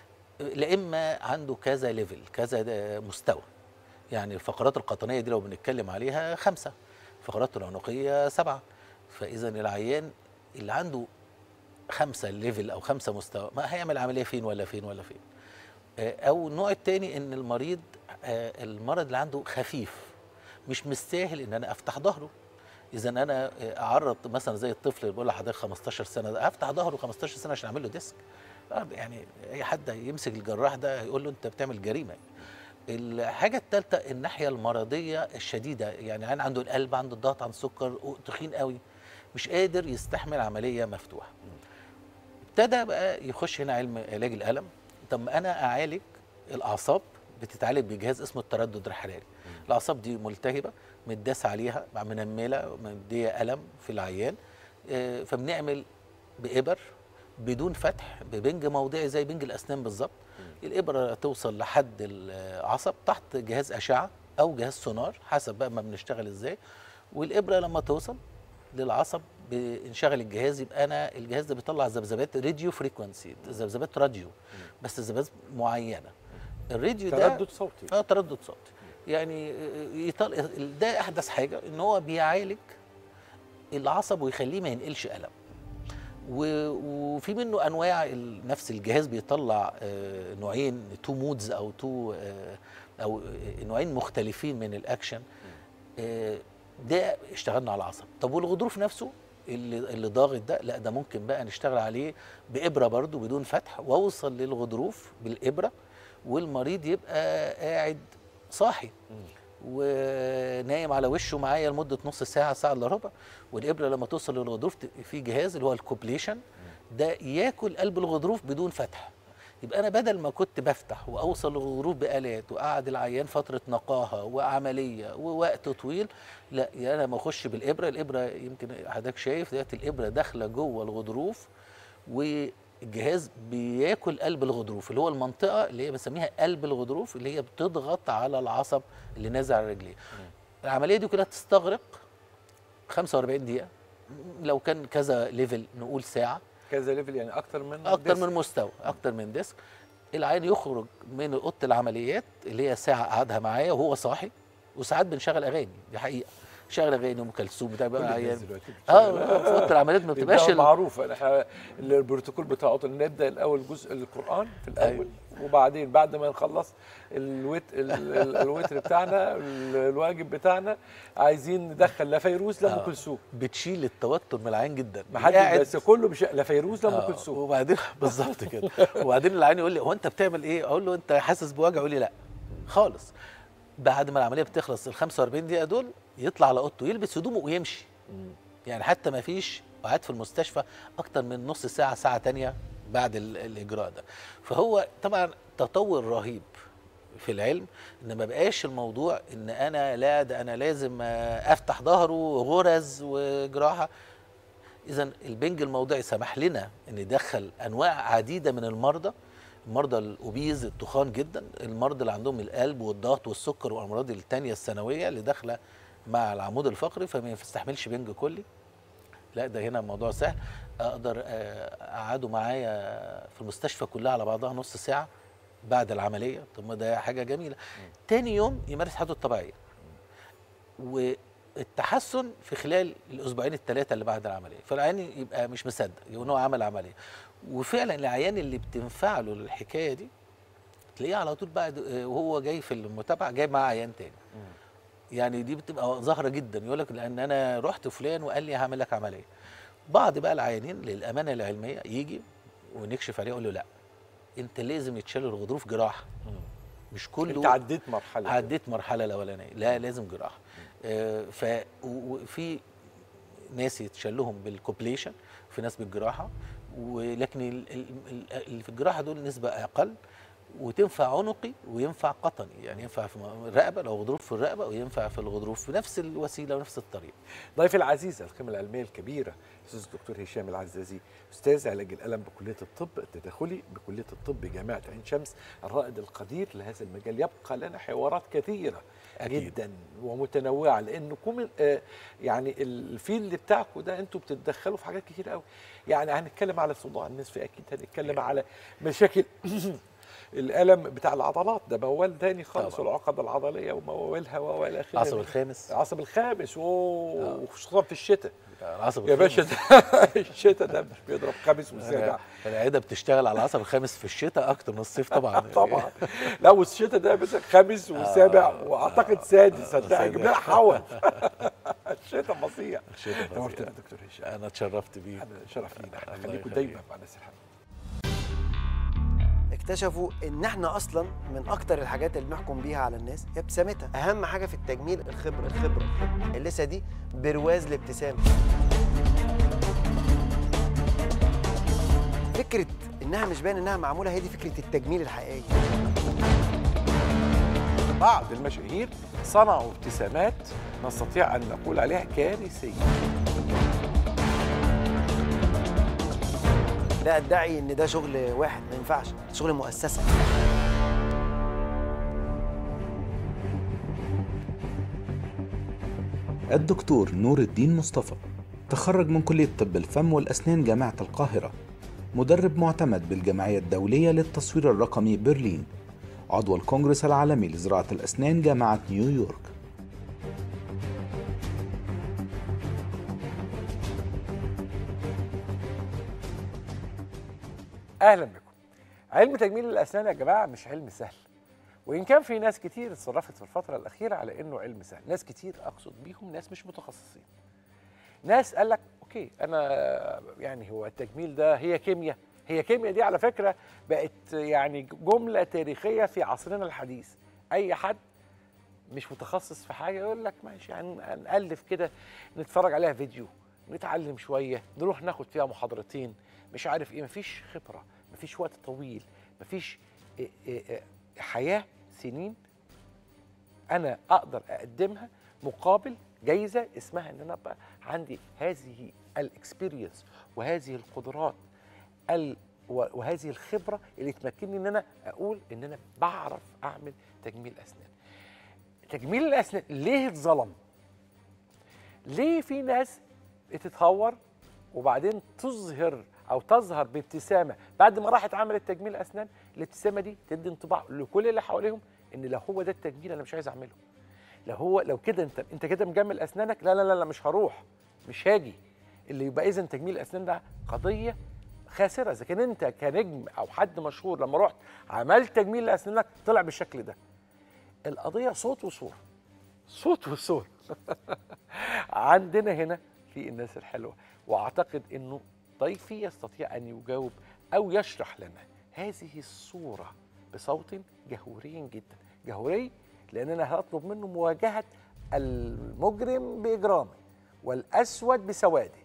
لا اما عنده كذا ليفل كذا ده مستوى يعني الفقرات القطنيه دي لو بنتكلم عليها خمسه الفقرات العنقيه سبعه فاذا العيان اللي عنده خمسه ليفل او خمسه مستوى ما هيعمل عمليه فين ولا فين ولا فين آه، او النوع الثاني ان المريض آه، المرض اللي عنده خفيف مش مستاهل ان انا افتح ظهره اذا انا آه، اعرض مثلا زي الطفل اللي بقول لحضرتك 15 سنه ده افتح ظهره 15 سنه عشان اعمل له ديسك آه، يعني اي حد يمسك الجراح ده هيقول له انت بتعمل جريمه الحاجه الثالثه الناحيه المرضيه الشديده يعني انا عنده القلب عنده الضغط عنده السكر تخين قوي مش قادر يستحمل عمليه مفتوحه ابتدى بقى يخش هنا علم علاج الالم طب ما انا اعالج الاعصاب بتتعالج بجهاز اسمه التردد الحراري الاعصاب دي ملتهبه متداس عليها مع منمله مديه الم في العيان آه، فبنعمل بابر بدون فتح ببنج موضعي زي بنج الاسنان بالظبط الابره توصل لحد العصب تحت جهاز اشعه او جهاز سونار حسب بقى ما بنشتغل ازاي والابره لما توصل للعصب بنشغل الجهاز يبقى انا الجهاز ده بيطلع ذبذبات راديو فريكونسي ذبذبات راديو بس ذبذبات معينه الراديو ده تردد صوتي اه تردد صوتي يعني يطل... ده احدث حاجه ان هو بيعالج العصب ويخليه ما ينقلش الم و... وفي منه انواع ال- نفس الجهاز بيطلع آه، نوعين تو مودز او تو آه، او آه، نوعين مختلفين من الاكشن آه، ده اشتغلنا على العصب طب والغضروف نفسه اللي اللي ضاغط ده لا ده ممكن بقى نشتغل عليه بابره برضو بدون فتح واوصل للغضروف بالابره والمريض يبقى قاعد صاحي ونايم على وشه معايا لمده نص ساعه ساعه الا ربع والابره لما توصل للغضروف ت- في جهاز اللي هو الكوبليشن ده ياكل قلب الغضروف بدون فتح يبقى انا بدل ما كنت بفتح واوصل للغضروف بالات واقعد العيان فتره نقاهه وعمليه ووقت طويل لا يعني انا ما اخش بالابره الابره يمكن حضرتك شايف دلوقتي الابره داخله جوه الغضروف والجهاز بياكل قلب الغضروف اللي هو المنطقه اللي هي بنسميها قلب الغضروف اللي هي بتضغط على العصب اللي نازل على رجليه العمليه دي كلها تستغرق 45 دقيقه لو كان كذا ليفل نقول ساعه كذا ليفل يعني اكتر من اكتر ديسك. من مستوى اكتر من ديسك العيان يخرج من اوضه العمليات اللي هي ساعه قعدها معايا وهو صاحي وساعات بنشغل اغاني دي حقيقه شغل اغاني ام كلثوم بتاع كل بقى الناس عيان دلوقتي اه بتشتغل. في اوضه العمليات ما بتبقاش بتبقاش ال- معروفه احنا البروتوكول بتاعه نبدا الاول جزء القران في الاول وبعدين بعد ما نخلص الوت ال- ال- الوتر بتاعنا ال- الواجب بتاعنا عايزين ندخل لا فيروز لا ام آه. كلثوم بتشيل التوتر من العين جدا ما حد قاعد- بس كله مش لا فيروز لا ام آه، كلثوم وبعدين بالظبط كده وبعدين العيان يقول لي هو انت بتعمل ايه اقول له انت حاسس بوجع يقول لي لا خالص بعد ما العمليه بتخلص ال 45 دقيقه دول يطلع على اوضته يلبس هدومه ويمشي يعني حتى ما فيش قعد في المستشفى اكتر من نص ساعه ساعه تانية بعد ال- الاجراء ده فهو طبعا تطور رهيب في العلم ان ما بقاش الموضوع ان انا لا ده انا لازم آه، افتح ظهره غرز وجراحه اذا البنج الموضعي سمح لنا ان ندخل انواع عديده من المرضى المرضى الاوبيز التخان جدا المرضى اللي عندهم القلب والضغط والسكر والامراض التانية الثانويه اللي داخله مع العمود الفقري فما يستحملش بنج كلي لا ده هنا الموضوع سهل اقدر آه، اقعده معايا في المستشفى كلها على بعضها نص ساعه بعد العمليه طب ما ده حاجه جميله تاني يوم يمارس حياته الطبيعيه والتحسن في خلال الاسبوعين الثلاثه اللي بعد العمليه فالعيان يبقى مش مصدق يقول إن هو عمل عمليه وفعلا العيان اللي بتنفع له الحكايه دي تلاقيه على طول بعد آه، وهو جاي في المتابعه جاي معاه عيان تاني يعني دي بتبقى ظاهره جدا يقول لك لان انا رحت فلان وقال لي هعمل لك عمليه بعض بقى العيانين للامانه العلميه يجي ونكشف عليه يقول له لا انت لازم يتشال الغضروف جراحه مش كله انت عديت مرحله عديت مرحله الاولانيه لا لازم جراحه آه، ف و- وفي ناس يتشال لهم بالكوبليشن في ناس بالجراحه ولكن ال- ال- ال- اللي في الجراحه دول نسبه اقل وتنفع عنقي وينفع قطني يعني ينفع في الرقبه لو غضروف في الرقبه وينفع في الغضروف في نفس الوسيله ونفس الطريقه ضيفي العزيز القيمة العلمية الكبيرة أستاذ الدكتور هشام العزازي أستاذ علاج الألم بكلية الطب التداخلي بكلية الطب جامعة عين شمس الرائد القدير لهذا المجال يبقى لنا حوارات كثيرة أكيد. جدا ومتنوعة لأنكم ال- آه، يعني الفيلد بتاعكم ده أنتوا بتتدخلوا في حاجات كتير قوي يعني هنتكلم على صداع النصفي أكيد هنتكلم على مشاكل الالم بتاع العضلات ده موال تاني خالص طبعاً. والعقد العضليه وموالها والى اخره العصب الخامس العصب الخامس اوه وخصوصا في الشتاء العصب يا الخامس. باشا ده الشتاء ده مش بيضرب خامس وسابع أنا- العياده بتشتغل على العصب الخامس في الشتاء اكتر من الصيف طبعا طبعا لا والشتاء ده مثلا خامس وسابع واعتقد سادس صدقني جبنا لها حول الشتاء فظيع الشتاء فظيع. نورتنا يا دكتور هشام انا اتشرفت بيك انا شرف لينا احنا الله خليكم يخليك. دايما مع الناس الحلوه اكتشفوا ان احنا اصلا من اكتر الحاجات اللي بنحكم بيها على الناس هي ابتسامتها اهم حاجه في التجميل الخبره الخبره اللثه دي برواز الابتسامه فكره انها مش باين انها معموله هي دي فكره التجميل الحقيقيه بعض المشاهير صنعوا ابتسامات نستطيع ان نقول عليها كارثيه لا ادعي ان ده شغل واحد ما ينفعش شغل مؤسسه الدكتور نور الدين مصطفى تخرج من كلية طب الفم والأسنان جامعة القاهرة مدرب معتمد بالجمعية الدولية للتصوير الرقمي برلين عضو الكونغرس العالمي لزراعة الأسنان جامعة نيويورك اهلا بكم علم تجميل الاسنان يا جماعه مش علم سهل وان كان في ناس كتير اتصرفت في الفتره الاخيره على انه علم سهل ناس كتير اقصد بيهم ناس مش متخصصين ناس قال لك اوكي انا يعني هو التجميل ده هي كيمياء هي كيمياء دي على فكره بقت يعني جمله تاريخيه في عصرنا الحديث اي حد مش متخصص في حاجه يقول لك ماشي هن- هنالف كده نتفرج عليها فيديو نتعلم شويه نروح ناخد فيها محاضرتين مش عارف ايه مفيش خبره مفيش وقت طويل مفيش إيه إيه إيه حياه سنين انا اقدر اقدمها مقابل جايزه اسمها ان انا ابقى عندي هذه الاكسبيرينس وهذه القدرات ال و- وهذه الخبره اللي تمكنني ان انا اقول ان انا بعرف اعمل تجميل اسنان تجميل الاسنان ليه اتظلم ليه في ناس بتتهور وبعدين تظهر او تظهر بابتسامه بعد ما راحت عملت تجميل اسنان الابتسامه دي تدي انطباع لكل اللي حواليهم ان لو هو ده التجميل انا مش عايز اعمله لو هو لو كده انت انت كده مجمل اسنانك لا لا لا, لا مش هروح مش هاجي اللي يبقى اذا تجميل الاسنان ده قضيه خاسره اذا كان انت كنجم او حد مشهور لما رحت عملت تجميل لاسنانك طلع بالشكل ده القضيه صوت وصوره صوت وصوره عندنا هنا في الناس الحلوه واعتقد انه ضيفي يستطيع ان يجاوب او يشرح لنا هذه الصوره بصوت جهوري جدا جهوري لان انا هطلب منه مواجهه المجرم باجرامه والاسود بسواده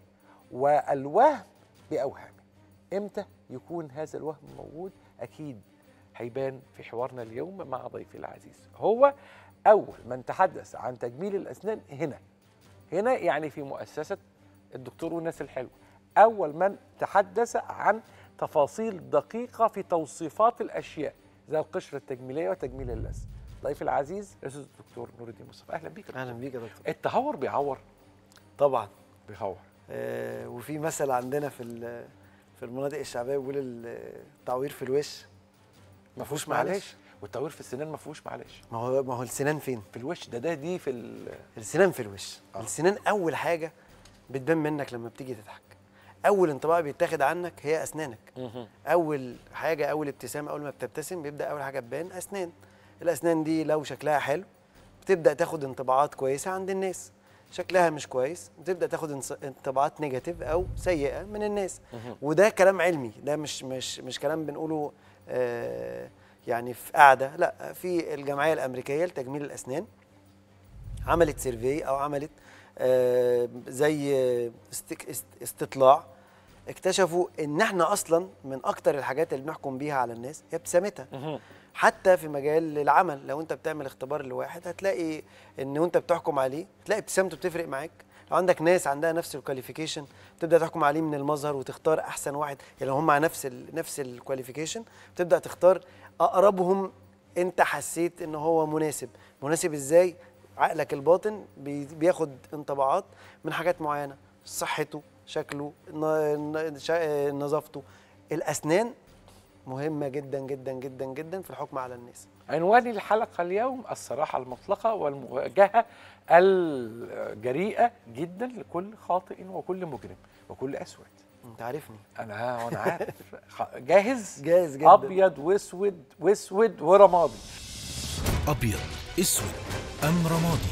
والوهم باوهامه امتى يكون هذا الوهم موجود اكيد هيبان في حوارنا اليوم مع ضيفي العزيز هو اول من تحدث عن تجميل الاسنان هنا هنا يعني في مؤسسه الدكتور والناس الحلوه اول من تحدث عن تفاصيل دقيقه في توصيفات الاشياء زي القشره التجميليه وتجميل اللثه ضيفي العزيز الاستاذ الدكتور نور الدين مصطفى اهلا بيك يا دكتور. اهلا بيك يا دكتور التهور بيعور طبعا بيخور آه وفي مثل عندنا في ال- في المناطق الشعبيه بيقول التعوير في الوش ما فيهوش معلش والتعوير في السنان ما فيهوش معلش ما هو ما هو السنان فين في الوش ده ده دي في ال- السنان في الوش آه. السنان اول حاجه بتبان منك لما بتيجي تضحك اول انطباع بيتاخد عنك هي اسنانك اول حاجه اول ابتسامه اول ما بتبتسم بيبدا اول حاجه تبان اسنان الاسنان دي لو شكلها حلو بتبدا تاخد انطباعات كويسه عند الناس شكلها مش كويس بتبدا تاخد انص- انطباعات نيجاتيف او سيئه من الناس وده كلام علمي ده مش مش مش كلام بنقوله آه يعني في قاعده لا في الجمعيه الامريكيه لتجميل الاسنان عملت سيرفي او عملت آه، زي استك- است- استطلاع اكتشفوا ان احنا اصلا من اكتر الحاجات اللي بنحكم بيها على الناس هي ابتسامتها حتى في مجال العمل لو انت بتعمل اختبار لواحد هتلاقي ان وانت بتحكم عليه تلاقي ابتسامته بتفرق معاك لو عندك ناس عندها نفس الكواليفيكيشن تبدا تحكم عليه من المظهر وتختار احسن واحد يعني لو هم مع نفس ال نفس الكواليفيكيشن تبدا تختار اقربهم انت حسيت ان هو مناسب مناسب ازاي عقلك الباطن بي- بياخد انطباعات من حاجات معينه صحته شكله ن- ن- شا- نظافته الاسنان مهمه جدا جدا جدا جدا في الحكم على الناس عنوان الحلقة اليوم الصراحة المطلقة والمواجهة الجريئة جدا لكل خاطئ وكل مجرم وكل أسود انت عارفني أنا وأنا عارف خ- جاهز جاهز جدا أبيض وأسود وأسود ورمادي أبيض أسود أم رمادي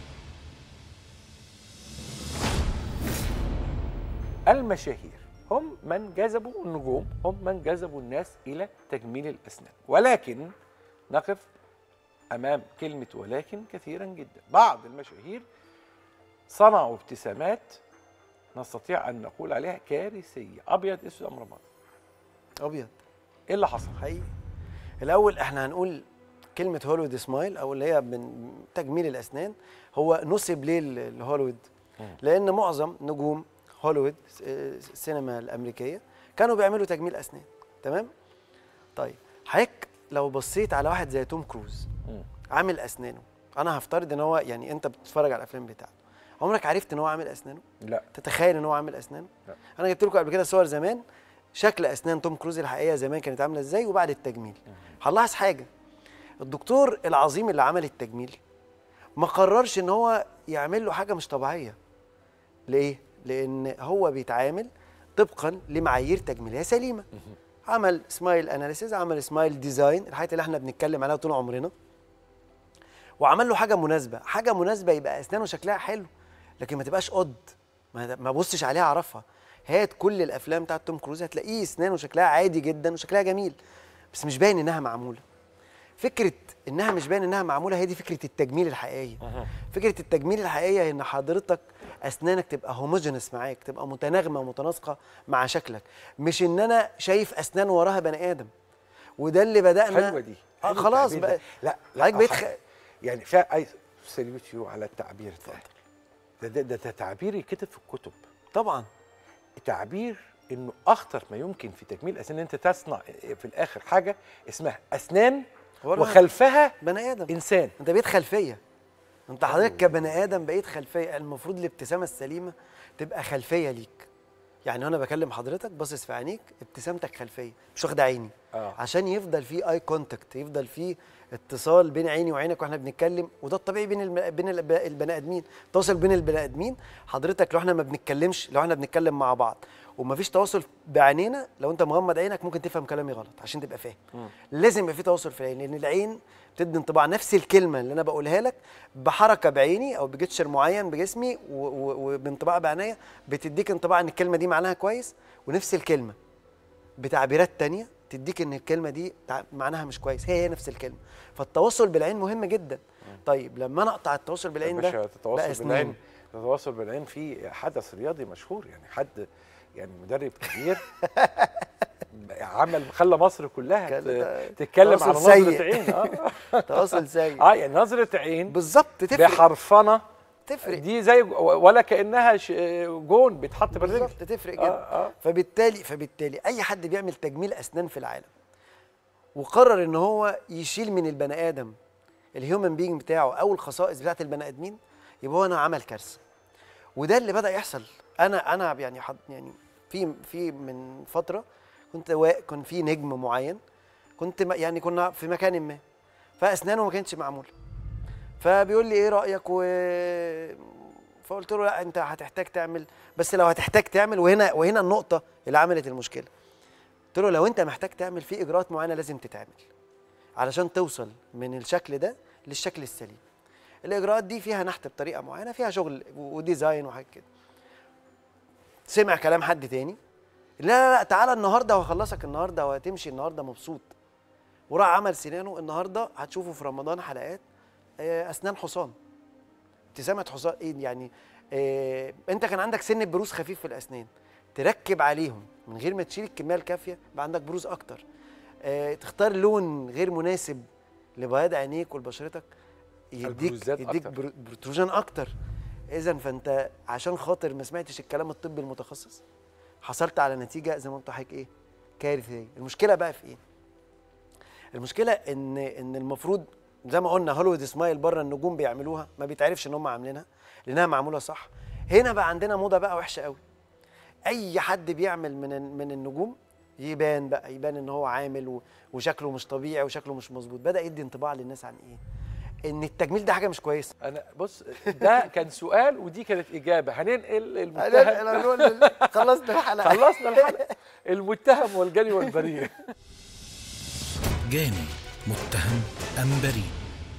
المشاهير هم من جذبوا النجوم هم من جذبوا الناس إلى تجميل الأسنان ولكن نقف أمام كلمة ولكن كثيرا جدا بعض المشاهير صنعوا ابتسامات نستطيع أن نقول عليها كارثية أبيض أسود أم رمادي ابيض إيه اللي حصل؟ حقيقي الاول احنا هنقول كلمه هوليوود سمايل او اللي هي من تجميل الاسنان هو نسب ليه ل- لهوليوود لان معظم نجوم هوليوود س- السينما الامريكيه كانوا بيعملوا تجميل اسنان تمام طيب حضرتك لو بصيت على واحد زي توم كروز مم. عامل اسنانه انا هفترض ان هو يعني انت بتتفرج على الافلام بتاعته عمرك عرفت ان هو عامل اسنانه لا تتخيل ان هو عامل اسنانه لا. انا جبت لكم قبل كده صور زمان شكل اسنان توم كروز الحقيقيه زمان كانت عامله ازاي وبعد التجميل هنلاحظ حاجه الدكتور العظيم اللي عمل التجميل ما قررش ان هو يعمل له حاجه مش طبيعيه ليه لان هو بيتعامل طبقا لمعايير تجميليه سليمه عمل سمايل اناليسيز عمل سمايل ديزاين الحاجات اللي احنا بنتكلم عليها طول عمرنا وعمل له حاجه مناسبه حاجه مناسبه يبقى اسنانه شكلها حلو لكن ما تبقاش قد ما ما بصش عليها اعرفها هات كل الافلام بتاعت توم كروز هتلاقيه اسنانه شكلها عادي جدا وشكلها جميل بس مش باين انها معموله فكره انها مش باين انها معموله هي دي فكره التجميل الحقيقيه فكره التجميل الحقيقيه ان حضرتك اسنانك تبقى هوموجينس معاك تبقى متناغمه ومتناسقه مع شكلك مش ان انا شايف اسنان وراها بني ادم وده اللي بدانا حلوة دي آه حلو خلاص التعبير بقى ده. لا حضرتك بقيت خ... يعني فيها عايز سلمت يو على التعبير ده ده, ده, ده تعبير يكتب في الكتب طبعا تعبير انه اخطر ما يمكن في تجميل الاسنان ان انت تصنع في الاخر حاجه اسمها اسنان وراها وخلفها بني ادم انسان انت بقيت خلفيه انت حضرتك كبني ادم بقيت خلفيه المفروض الابتسامه السليمه تبقى خلفيه ليك يعني وانا بكلم حضرتك باصص في عينيك ابتسامتك خلفيه مش واخده عيني آه. عشان يفضل في اي كونتاكت يفضل في اتصال بين عيني وعينك واحنا بنتكلم وده الطبيعي بين الم... بين الب- البني ادمين تواصل بين البني ادمين حضرتك لو احنا ما بنتكلمش لو احنا بنتكلم مع بعض ومفيش تواصل بعينينا لو انت مغمض عينك ممكن تفهم كلامي غلط عشان تبقى فاهم لازم يبقى في تواصل في العين لان العين بتدي انطباع نفس الكلمه اللي انا بقولها لك بحركه بعيني او بجتشر معين بجسمي و- و- وبانطباع بعينيا بتديك انطباع ان الكلمه دي معناها كويس ونفس الكلمه بتعبيرات تانية تديك ان الكلمه دي تع- معناها مش كويس هي هي نفس الكلمه فالتواصل بالعين مهم جدا طيب لما انا اقطع التواصل بالعين يا ده باشا بقى تتواصل سنين. بالعين تتواصل بالعين في حدث رياضي مشهور يعني حد يعني مدرب كبير عمل خلى مصر كلها كان ت- ده تتكلم تواصل على نظرة سيء. عين اه تواصل سيء اه يعني نظرة عين بالظبط تفرق بحرفنة تفرق دي زي ولا كانها ش- جون بيتحط بالرجل بالظبط تفرق آه، جدا آه. فبالتالي فبالتالي اي حد بيعمل تجميل اسنان في العالم وقرر ان هو يشيل من البني ادم الهيومن بينج بتاعه او الخصائص بتاعت البني ادمين يبقى هو انا عمل كارثه وده اللي بدا يحصل انا انا يعني حد يعني في في من فتره كنت وا- كان في نجم معين كنت م- يعني كنا في مكان ما فاسنانه ما كانتش معموله فبيقول لي ايه رايك و فقلت له لا انت هتحتاج تعمل بس لو هتحتاج تعمل وهنا وهنا النقطه اللي عملت المشكله قلت له لو انت محتاج تعمل في اجراءات معينه لازم تتعمل علشان توصل من الشكل ده للشكل السليم الاجراءات دي فيها نحت بطريقه معينه فيها شغل و- وديزاين وحاجات كده سمع كلام حد تاني لا لا لا تعالى النهارده وهخلصك النهارده وهتمشي النهارده مبسوط وراح عمل سنانه النهارده هتشوفوا في رمضان حلقات آه، اسنان حصان ابتسامه حصان ايه يعني آه انت كان عندك سن بروز خفيف في الاسنان تركب عليهم من غير ما تشيل الكميه الكافيه يبقى عندك بروز اكتر آه تختار لون غير مناسب لبياض عينيك ولبشرتك يديك البروزات يديك أكتر. برو- بروتروجين اكتر اذا فانت عشان خاطر ما سمعتش الكلام الطبي المتخصص حصلت على نتيجه زي ما انت حضرتك ايه كارثيه المشكله بقى في ايه المشكله ان ان المفروض زي ما قلنا هوليوود سمايل بره النجوم بيعملوها ما بيتعرفش ان هم عاملينها لانها معموله صح هنا بقى عندنا موضه بقى وحشه قوي اي حد بيعمل من ال- من النجوم يبان بقى يبان ان هو عامل و- وشكله مش طبيعي وشكله مش مظبوط بدا يدي انطباع للناس عن ايه ان التجميل ده حاجه مش كويسه انا بص ده كان سؤال ودي كانت اجابه هننقل أنا- المتهم أنا بقول- خلصنا الحلقه خلصنا الحلقه المتهم والجاني والبريء جاني متهم أم بريء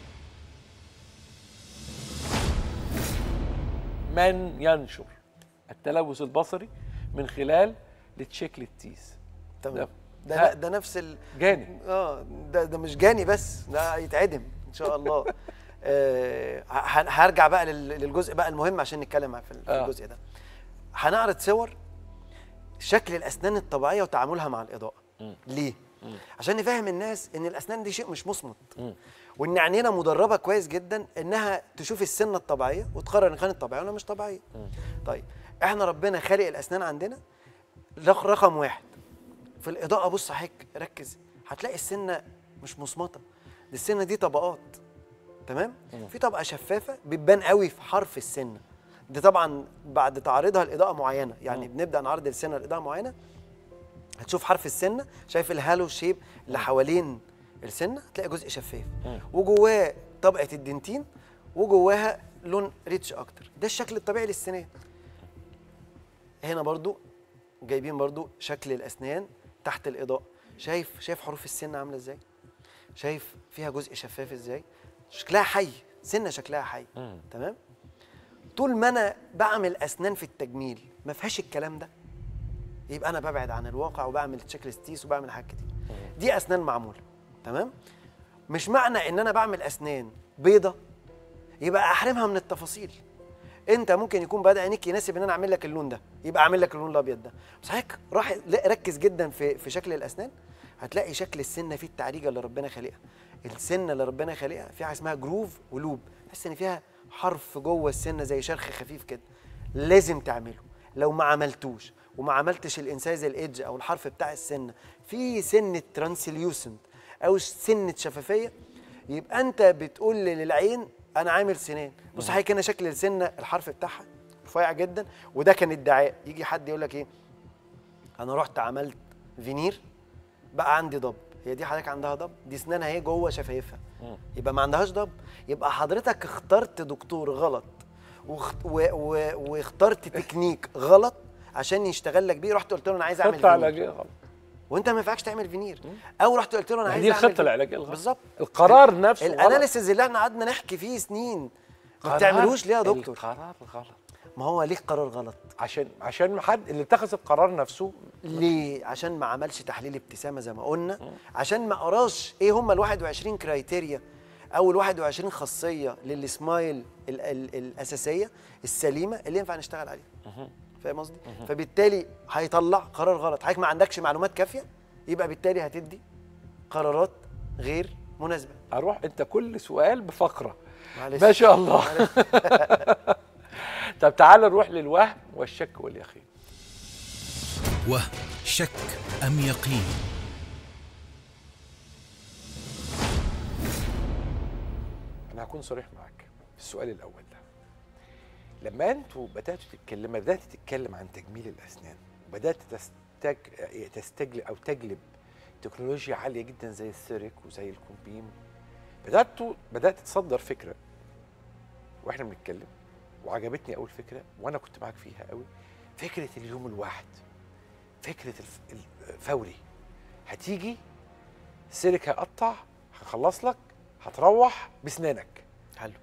من ينشر التلوث البصري من خلال التشيك تيز تمام ده- ده ده نفس ال... جاني اه ده ده مش جاني بس ده يتعدم ان شاء الله آه ه- هرجع بقى لل- للجزء بقى المهم عشان نتكلم في ال- في آه. الجزء ده هنعرض صور شكل الاسنان الطبيعيه وتعاملها مع الاضاءه ليه عشان نفهم الناس ان الاسنان دي شيء مش مصمت وان عينينا مدربه كويس جدا انها تشوف السنه الطبيعيه وتقرر ان كانت طبيعيه ولا مش طبيعيه طيب احنا ربنا خالق الاسنان عندنا رق- رقم واحد في الاضاءه بص حضرتك ركز هتلاقي السنه مش مصمته دي السنه دي طبقات تمام في طبقه شفافه بتبان قوي في حرف السنه دي طبعا بعد تعريضها لاضاءه معينه يعني بنبدا نعرض السنه لاضاءه معينه هتشوف حرف السنه شايف الهالو شيب اللي حوالين السنه هتلاقي جزء شفاف وجواه طبقه الدنتين وجواها لون ريتش اكتر ده الشكل الطبيعي للسنان هنا برضو جايبين برضو شكل الاسنان تحت الاضاءه شايف شايف حروف السن عامله ازاي شايف فيها جزء شفاف ازاي شكلها حي سنه شكلها حي تمام طول ما انا بعمل اسنان في التجميل ما فيهاش الكلام ده يبقى انا ببعد عن الواقع وبعمل تشيك ليستيس وبعمل حاجات كتير دي اسنان معموله تمام مش معنى ان انا بعمل اسنان بيضه يبقى احرمها من التفاصيل انت ممكن يكون بدا عينيك يناسب ان انا اعمل لك اللون ده يبقى اعمل لك اللون الابيض ده بس حضرتك راح لا، ركز جدا في في شكل الاسنان هتلاقي شكل السنه فيه التعريجه اللي ربنا خالقها السنه اللي ربنا خالقها فيها حاجه اسمها جروف ولوب تحس ان فيها حرف جوه السنه زي شرخ خفيف كده لازم تعمله لو ما عملتوش وما عملتش الانسايز الايدج او الحرف بتاع السنه في سنه ترانسليوسنت او سنه شفافيه يبقى انت بتقول للعين انا عامل سنان بص حضرتك هنا شكل السنه الحرف بتاعها رفيع جدا وده كان ادعاء يجي حد يقول لك ايه انا رحت عملت فينير بقى عندي ضب هي دي حضرتك عندها ضب دي اسنانها اهي جوه شفايفها يبقى ما عندهاش ضب يبقى حضرتك اخترت دكتور غلط واخت... و... و... واخترت تكنيك غلط عشان يشتغل لك بيه رحت قلت له انا عايز اعمل خطه فينير علاجيه غلط وانت ما ينفعش تعمل فينير او رحت قلت له انا ما هي عايز دي اعمل الخطه فينير. العلاجيه الغلط بالظبط القرار نفسه غلط. الاناليسيز اللي احنا قعدنا نحكي فيه سنين ما قرار- بتعملوش ليه يا دكتور القرار غلط ما هو ليه قرار غلط عشان عشان حد اللي اتخذ القرار نفسه ليه عشان ما عملش تحليل ابتسامه زي ما قلنا عشان ما قراش ايه هم ال 21 كرايتيريا او ال 21 خاصيه للسمايل ال ال الاساسيه السليمه اللي ينفع نشتغل عليها فاهم قصدي فبالتالي هيطلع قرار غلط حضرتك ما عندكش معلومات كافيه يبقى بالتالي هتدي قرارات غير مناسبه اروح انت كل سؤال بفقره معلش ما شاء الله طب تعال نروح للوهم والشك واليقين وهم شك أم يقين انا هكون صريح معاك في السؤال الاول ده لما انتوا بداتوا تتكلم بدات تتكلم عن تجميل الاسنان وبدات تستج... تستجلب او تجلب تكنولوجيا عاليه جدا زي السيرك وزي الكومبيم بداتوا بدات تصدر فكره واحنا بنتكلم وعجبتني اول فكره وانا كنت معاك فيها قوي فكره اليوم الواحد فكره الف... الفوري هتيجي السيرك هيقطع هخلص لك هتروح بسنانك حلو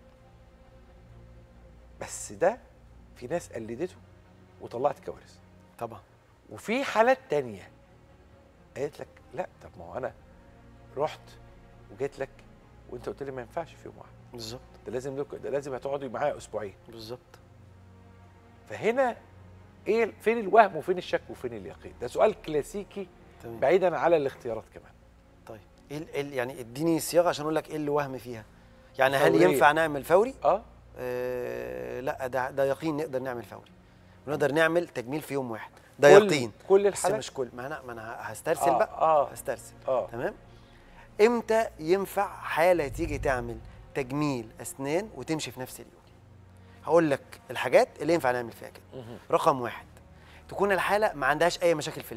بس ده في ناس قلدته وطلعت كوارث طبعا وفي حالات تانية قالت لك لا طب ما هو انا رحت وجيت لك وانت قلت لي ما ينفعش في يوم واحد بالظبط ده لازم لك ده لازم هتقعدوا معايا اسبوعين بالظبط فهنا ايه فين الوهم وفين الشك وفين اليقين ده سؤال كلاسيكي تمام بعيدا على الاختيارات كمان طيب ايه ال- ال- يعني اديني صياغه عشان اقول لك ايه اللي وهم فيها يعني هل فورية. ينفع نعمل فوري اه آه لا ده ده يقين نقدر نعمل فوري ونقدر نعمل تجميل في يوم واحد ده كل- يقين كل بس الحالات مش كل ما انا ما انا هسترسل آه، بقى آه. هسترسل اه تمام امتى ينفع حاله تيجي تعمل تجميل اسنان وتمشي في نفس اليوم هقول لك الحاجات اللي ينفع نعمل فيها كده رقم واحد تكون الحاله ما عندهاش اي مشاكل في اللثه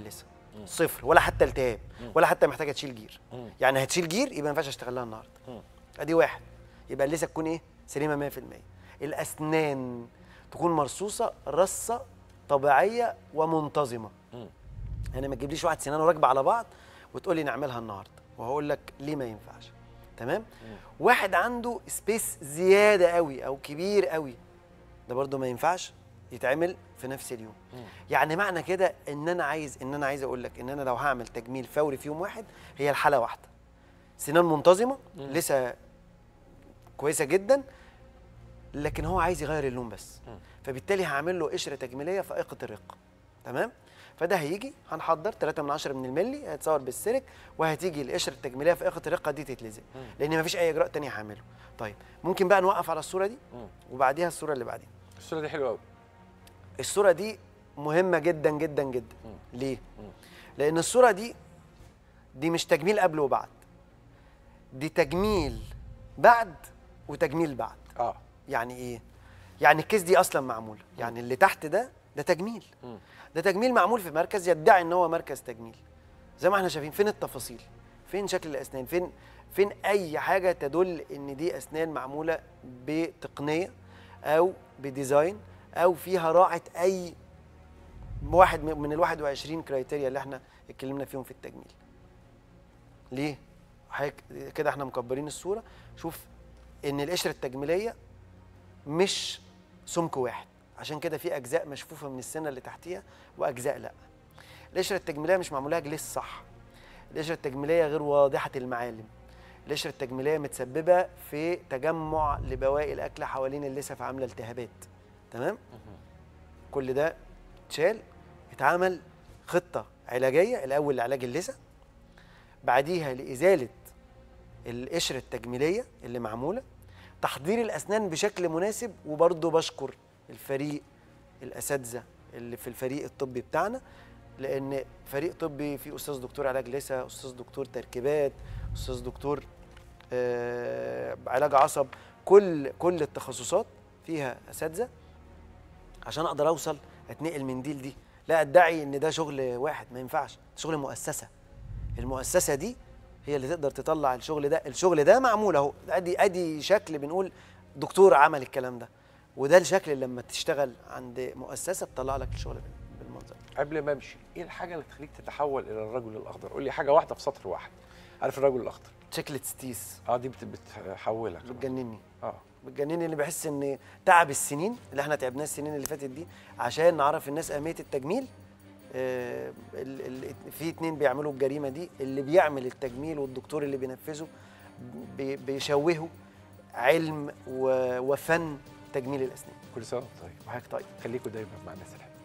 صفر ولا حتى التهاب ولا حتى محتاجه تشيل جير يعني هتشيل جير يبقى ما ينفعش اشتغل لها النهارده ادي واحد يبقى اللثه تكون ايه سليمه 100% الاسنان تكون مرصوصه رصه طبيعيه ومنتظمه يعني ما تجيبليش واحد سنانه راكبه على بعض وتقول لي نعملها النهارده وهقول لك ليه ما ينفعش تمام واحد عنده سبيس زياده قوي او كبير قوي ده برضو ما ينفعش يتعمل في نفس اليوم يعني معنى كده ان انا عايز ان انا عايز اقول لك ان انا لو هعمل تجميل فوري في يوم واحد هي الحاله واحده سنان منتظمه لسه كويسه جدا لكن هو عايز يغير اللون بس فبالتالي هعمل له قشره تجميليه فائقه الرقه تمام فده هيجي هنحضر 3 من 10 من الملي هيتصور بالسيرك وهتيجي القشره التجميليه فائقه الرقه دي تتلزق لان مفيش اي اجراء تاني هعمله طيب ممكن بقى نوقف على الصوره دي وبعديها الصوره اللي بعديها الصوره دي حلوه قوي الصوره دي مهمه جدا جدا جدا ليه لان الصوره دي دي مش تجميل قبل وبعد دي تجميل بعد وتجميل بعد اه يعني ايه يعني الكيس دي اصلا معموله يعني اللي تحت ده ده تجميل ده تجميل معمول في مركز يدعي ان هو مركز تجميل زي ما احنا شايفين فين التفاصيل فين شكل الاسنان فين فين اي حاجه تدل ان دي اسنان معموله بتقنيه او بديزاين او فيها راعت اي واحد من من ال 21 كرايتيريا اللي احنا اتكلمنا فيهم في التجميل ليه حضرتك كده احنا مكبرين الصوره شوف ان القشره التجميليه مش سمك واحد عشان كده في اجزاء مشفوفه من السنه اللي تحتيها واجزاء لا القشره التجميليه مش معمولها جليس صح القشره التجميليه غير واضحه المعالم القشره التجميليه متسببه في تجمع لبواقي الاكل حوالين اللثه فعامله التهابات تمام كل ده اتشال اتعمل خطه علاجيه الاول لعلاج اللثه بعديها لازاله القشره التجميليه اللي معموله تحضير الاسنان بشكل مناسب وبرضه بشكر الفريق الاساتذه اللي في الفريق الطبي بتاعنا لان فريق طبي فيه استاذ دكتور علاج لثه استاذ دكتور تركيبات استاذ دكتور آه علاج عصب كل كل التخصصات فيها اساتذه عشان اقدر اوصل اتنقل من دي لدي لا ادعي ان ده شغل واحد ما ينفعش ده شغل مؤسسه المؤسسه دي هي اللي تقدر تطلع الشغل ده الشغل ده معمول اهو ادي ادي شكل بنقول دكتور عمل الكلام ده وده الشكل اللي لما تشتغل عند مؤسسه تطلع لك الشغل بال- بالمنظر قبل ما امشي ايه الحاجه اللي تخليك تتحول الى الرجل الاخضر قول لي حاجه واحده في سطر واحد عارف الرجل الاخضر شكلة ستيس اه دي بت- بتحولك بتجنني اه بتجنني اللي بحس ان تعب السنين اللي احنا تعبناه السنين اللي فاتت دي عشان نعرف الناس اهميه التجميل آه ال ال في اتنين بيعملوا الجريمه دي اللي بيعمل التجميل والدكتور اللي بينفذه بي بيشوهوا علم و- وفن تجميل الاسنان كل سنه وانت طيب وحضرتك طيب خليكوا دايما مع الناس الحلوه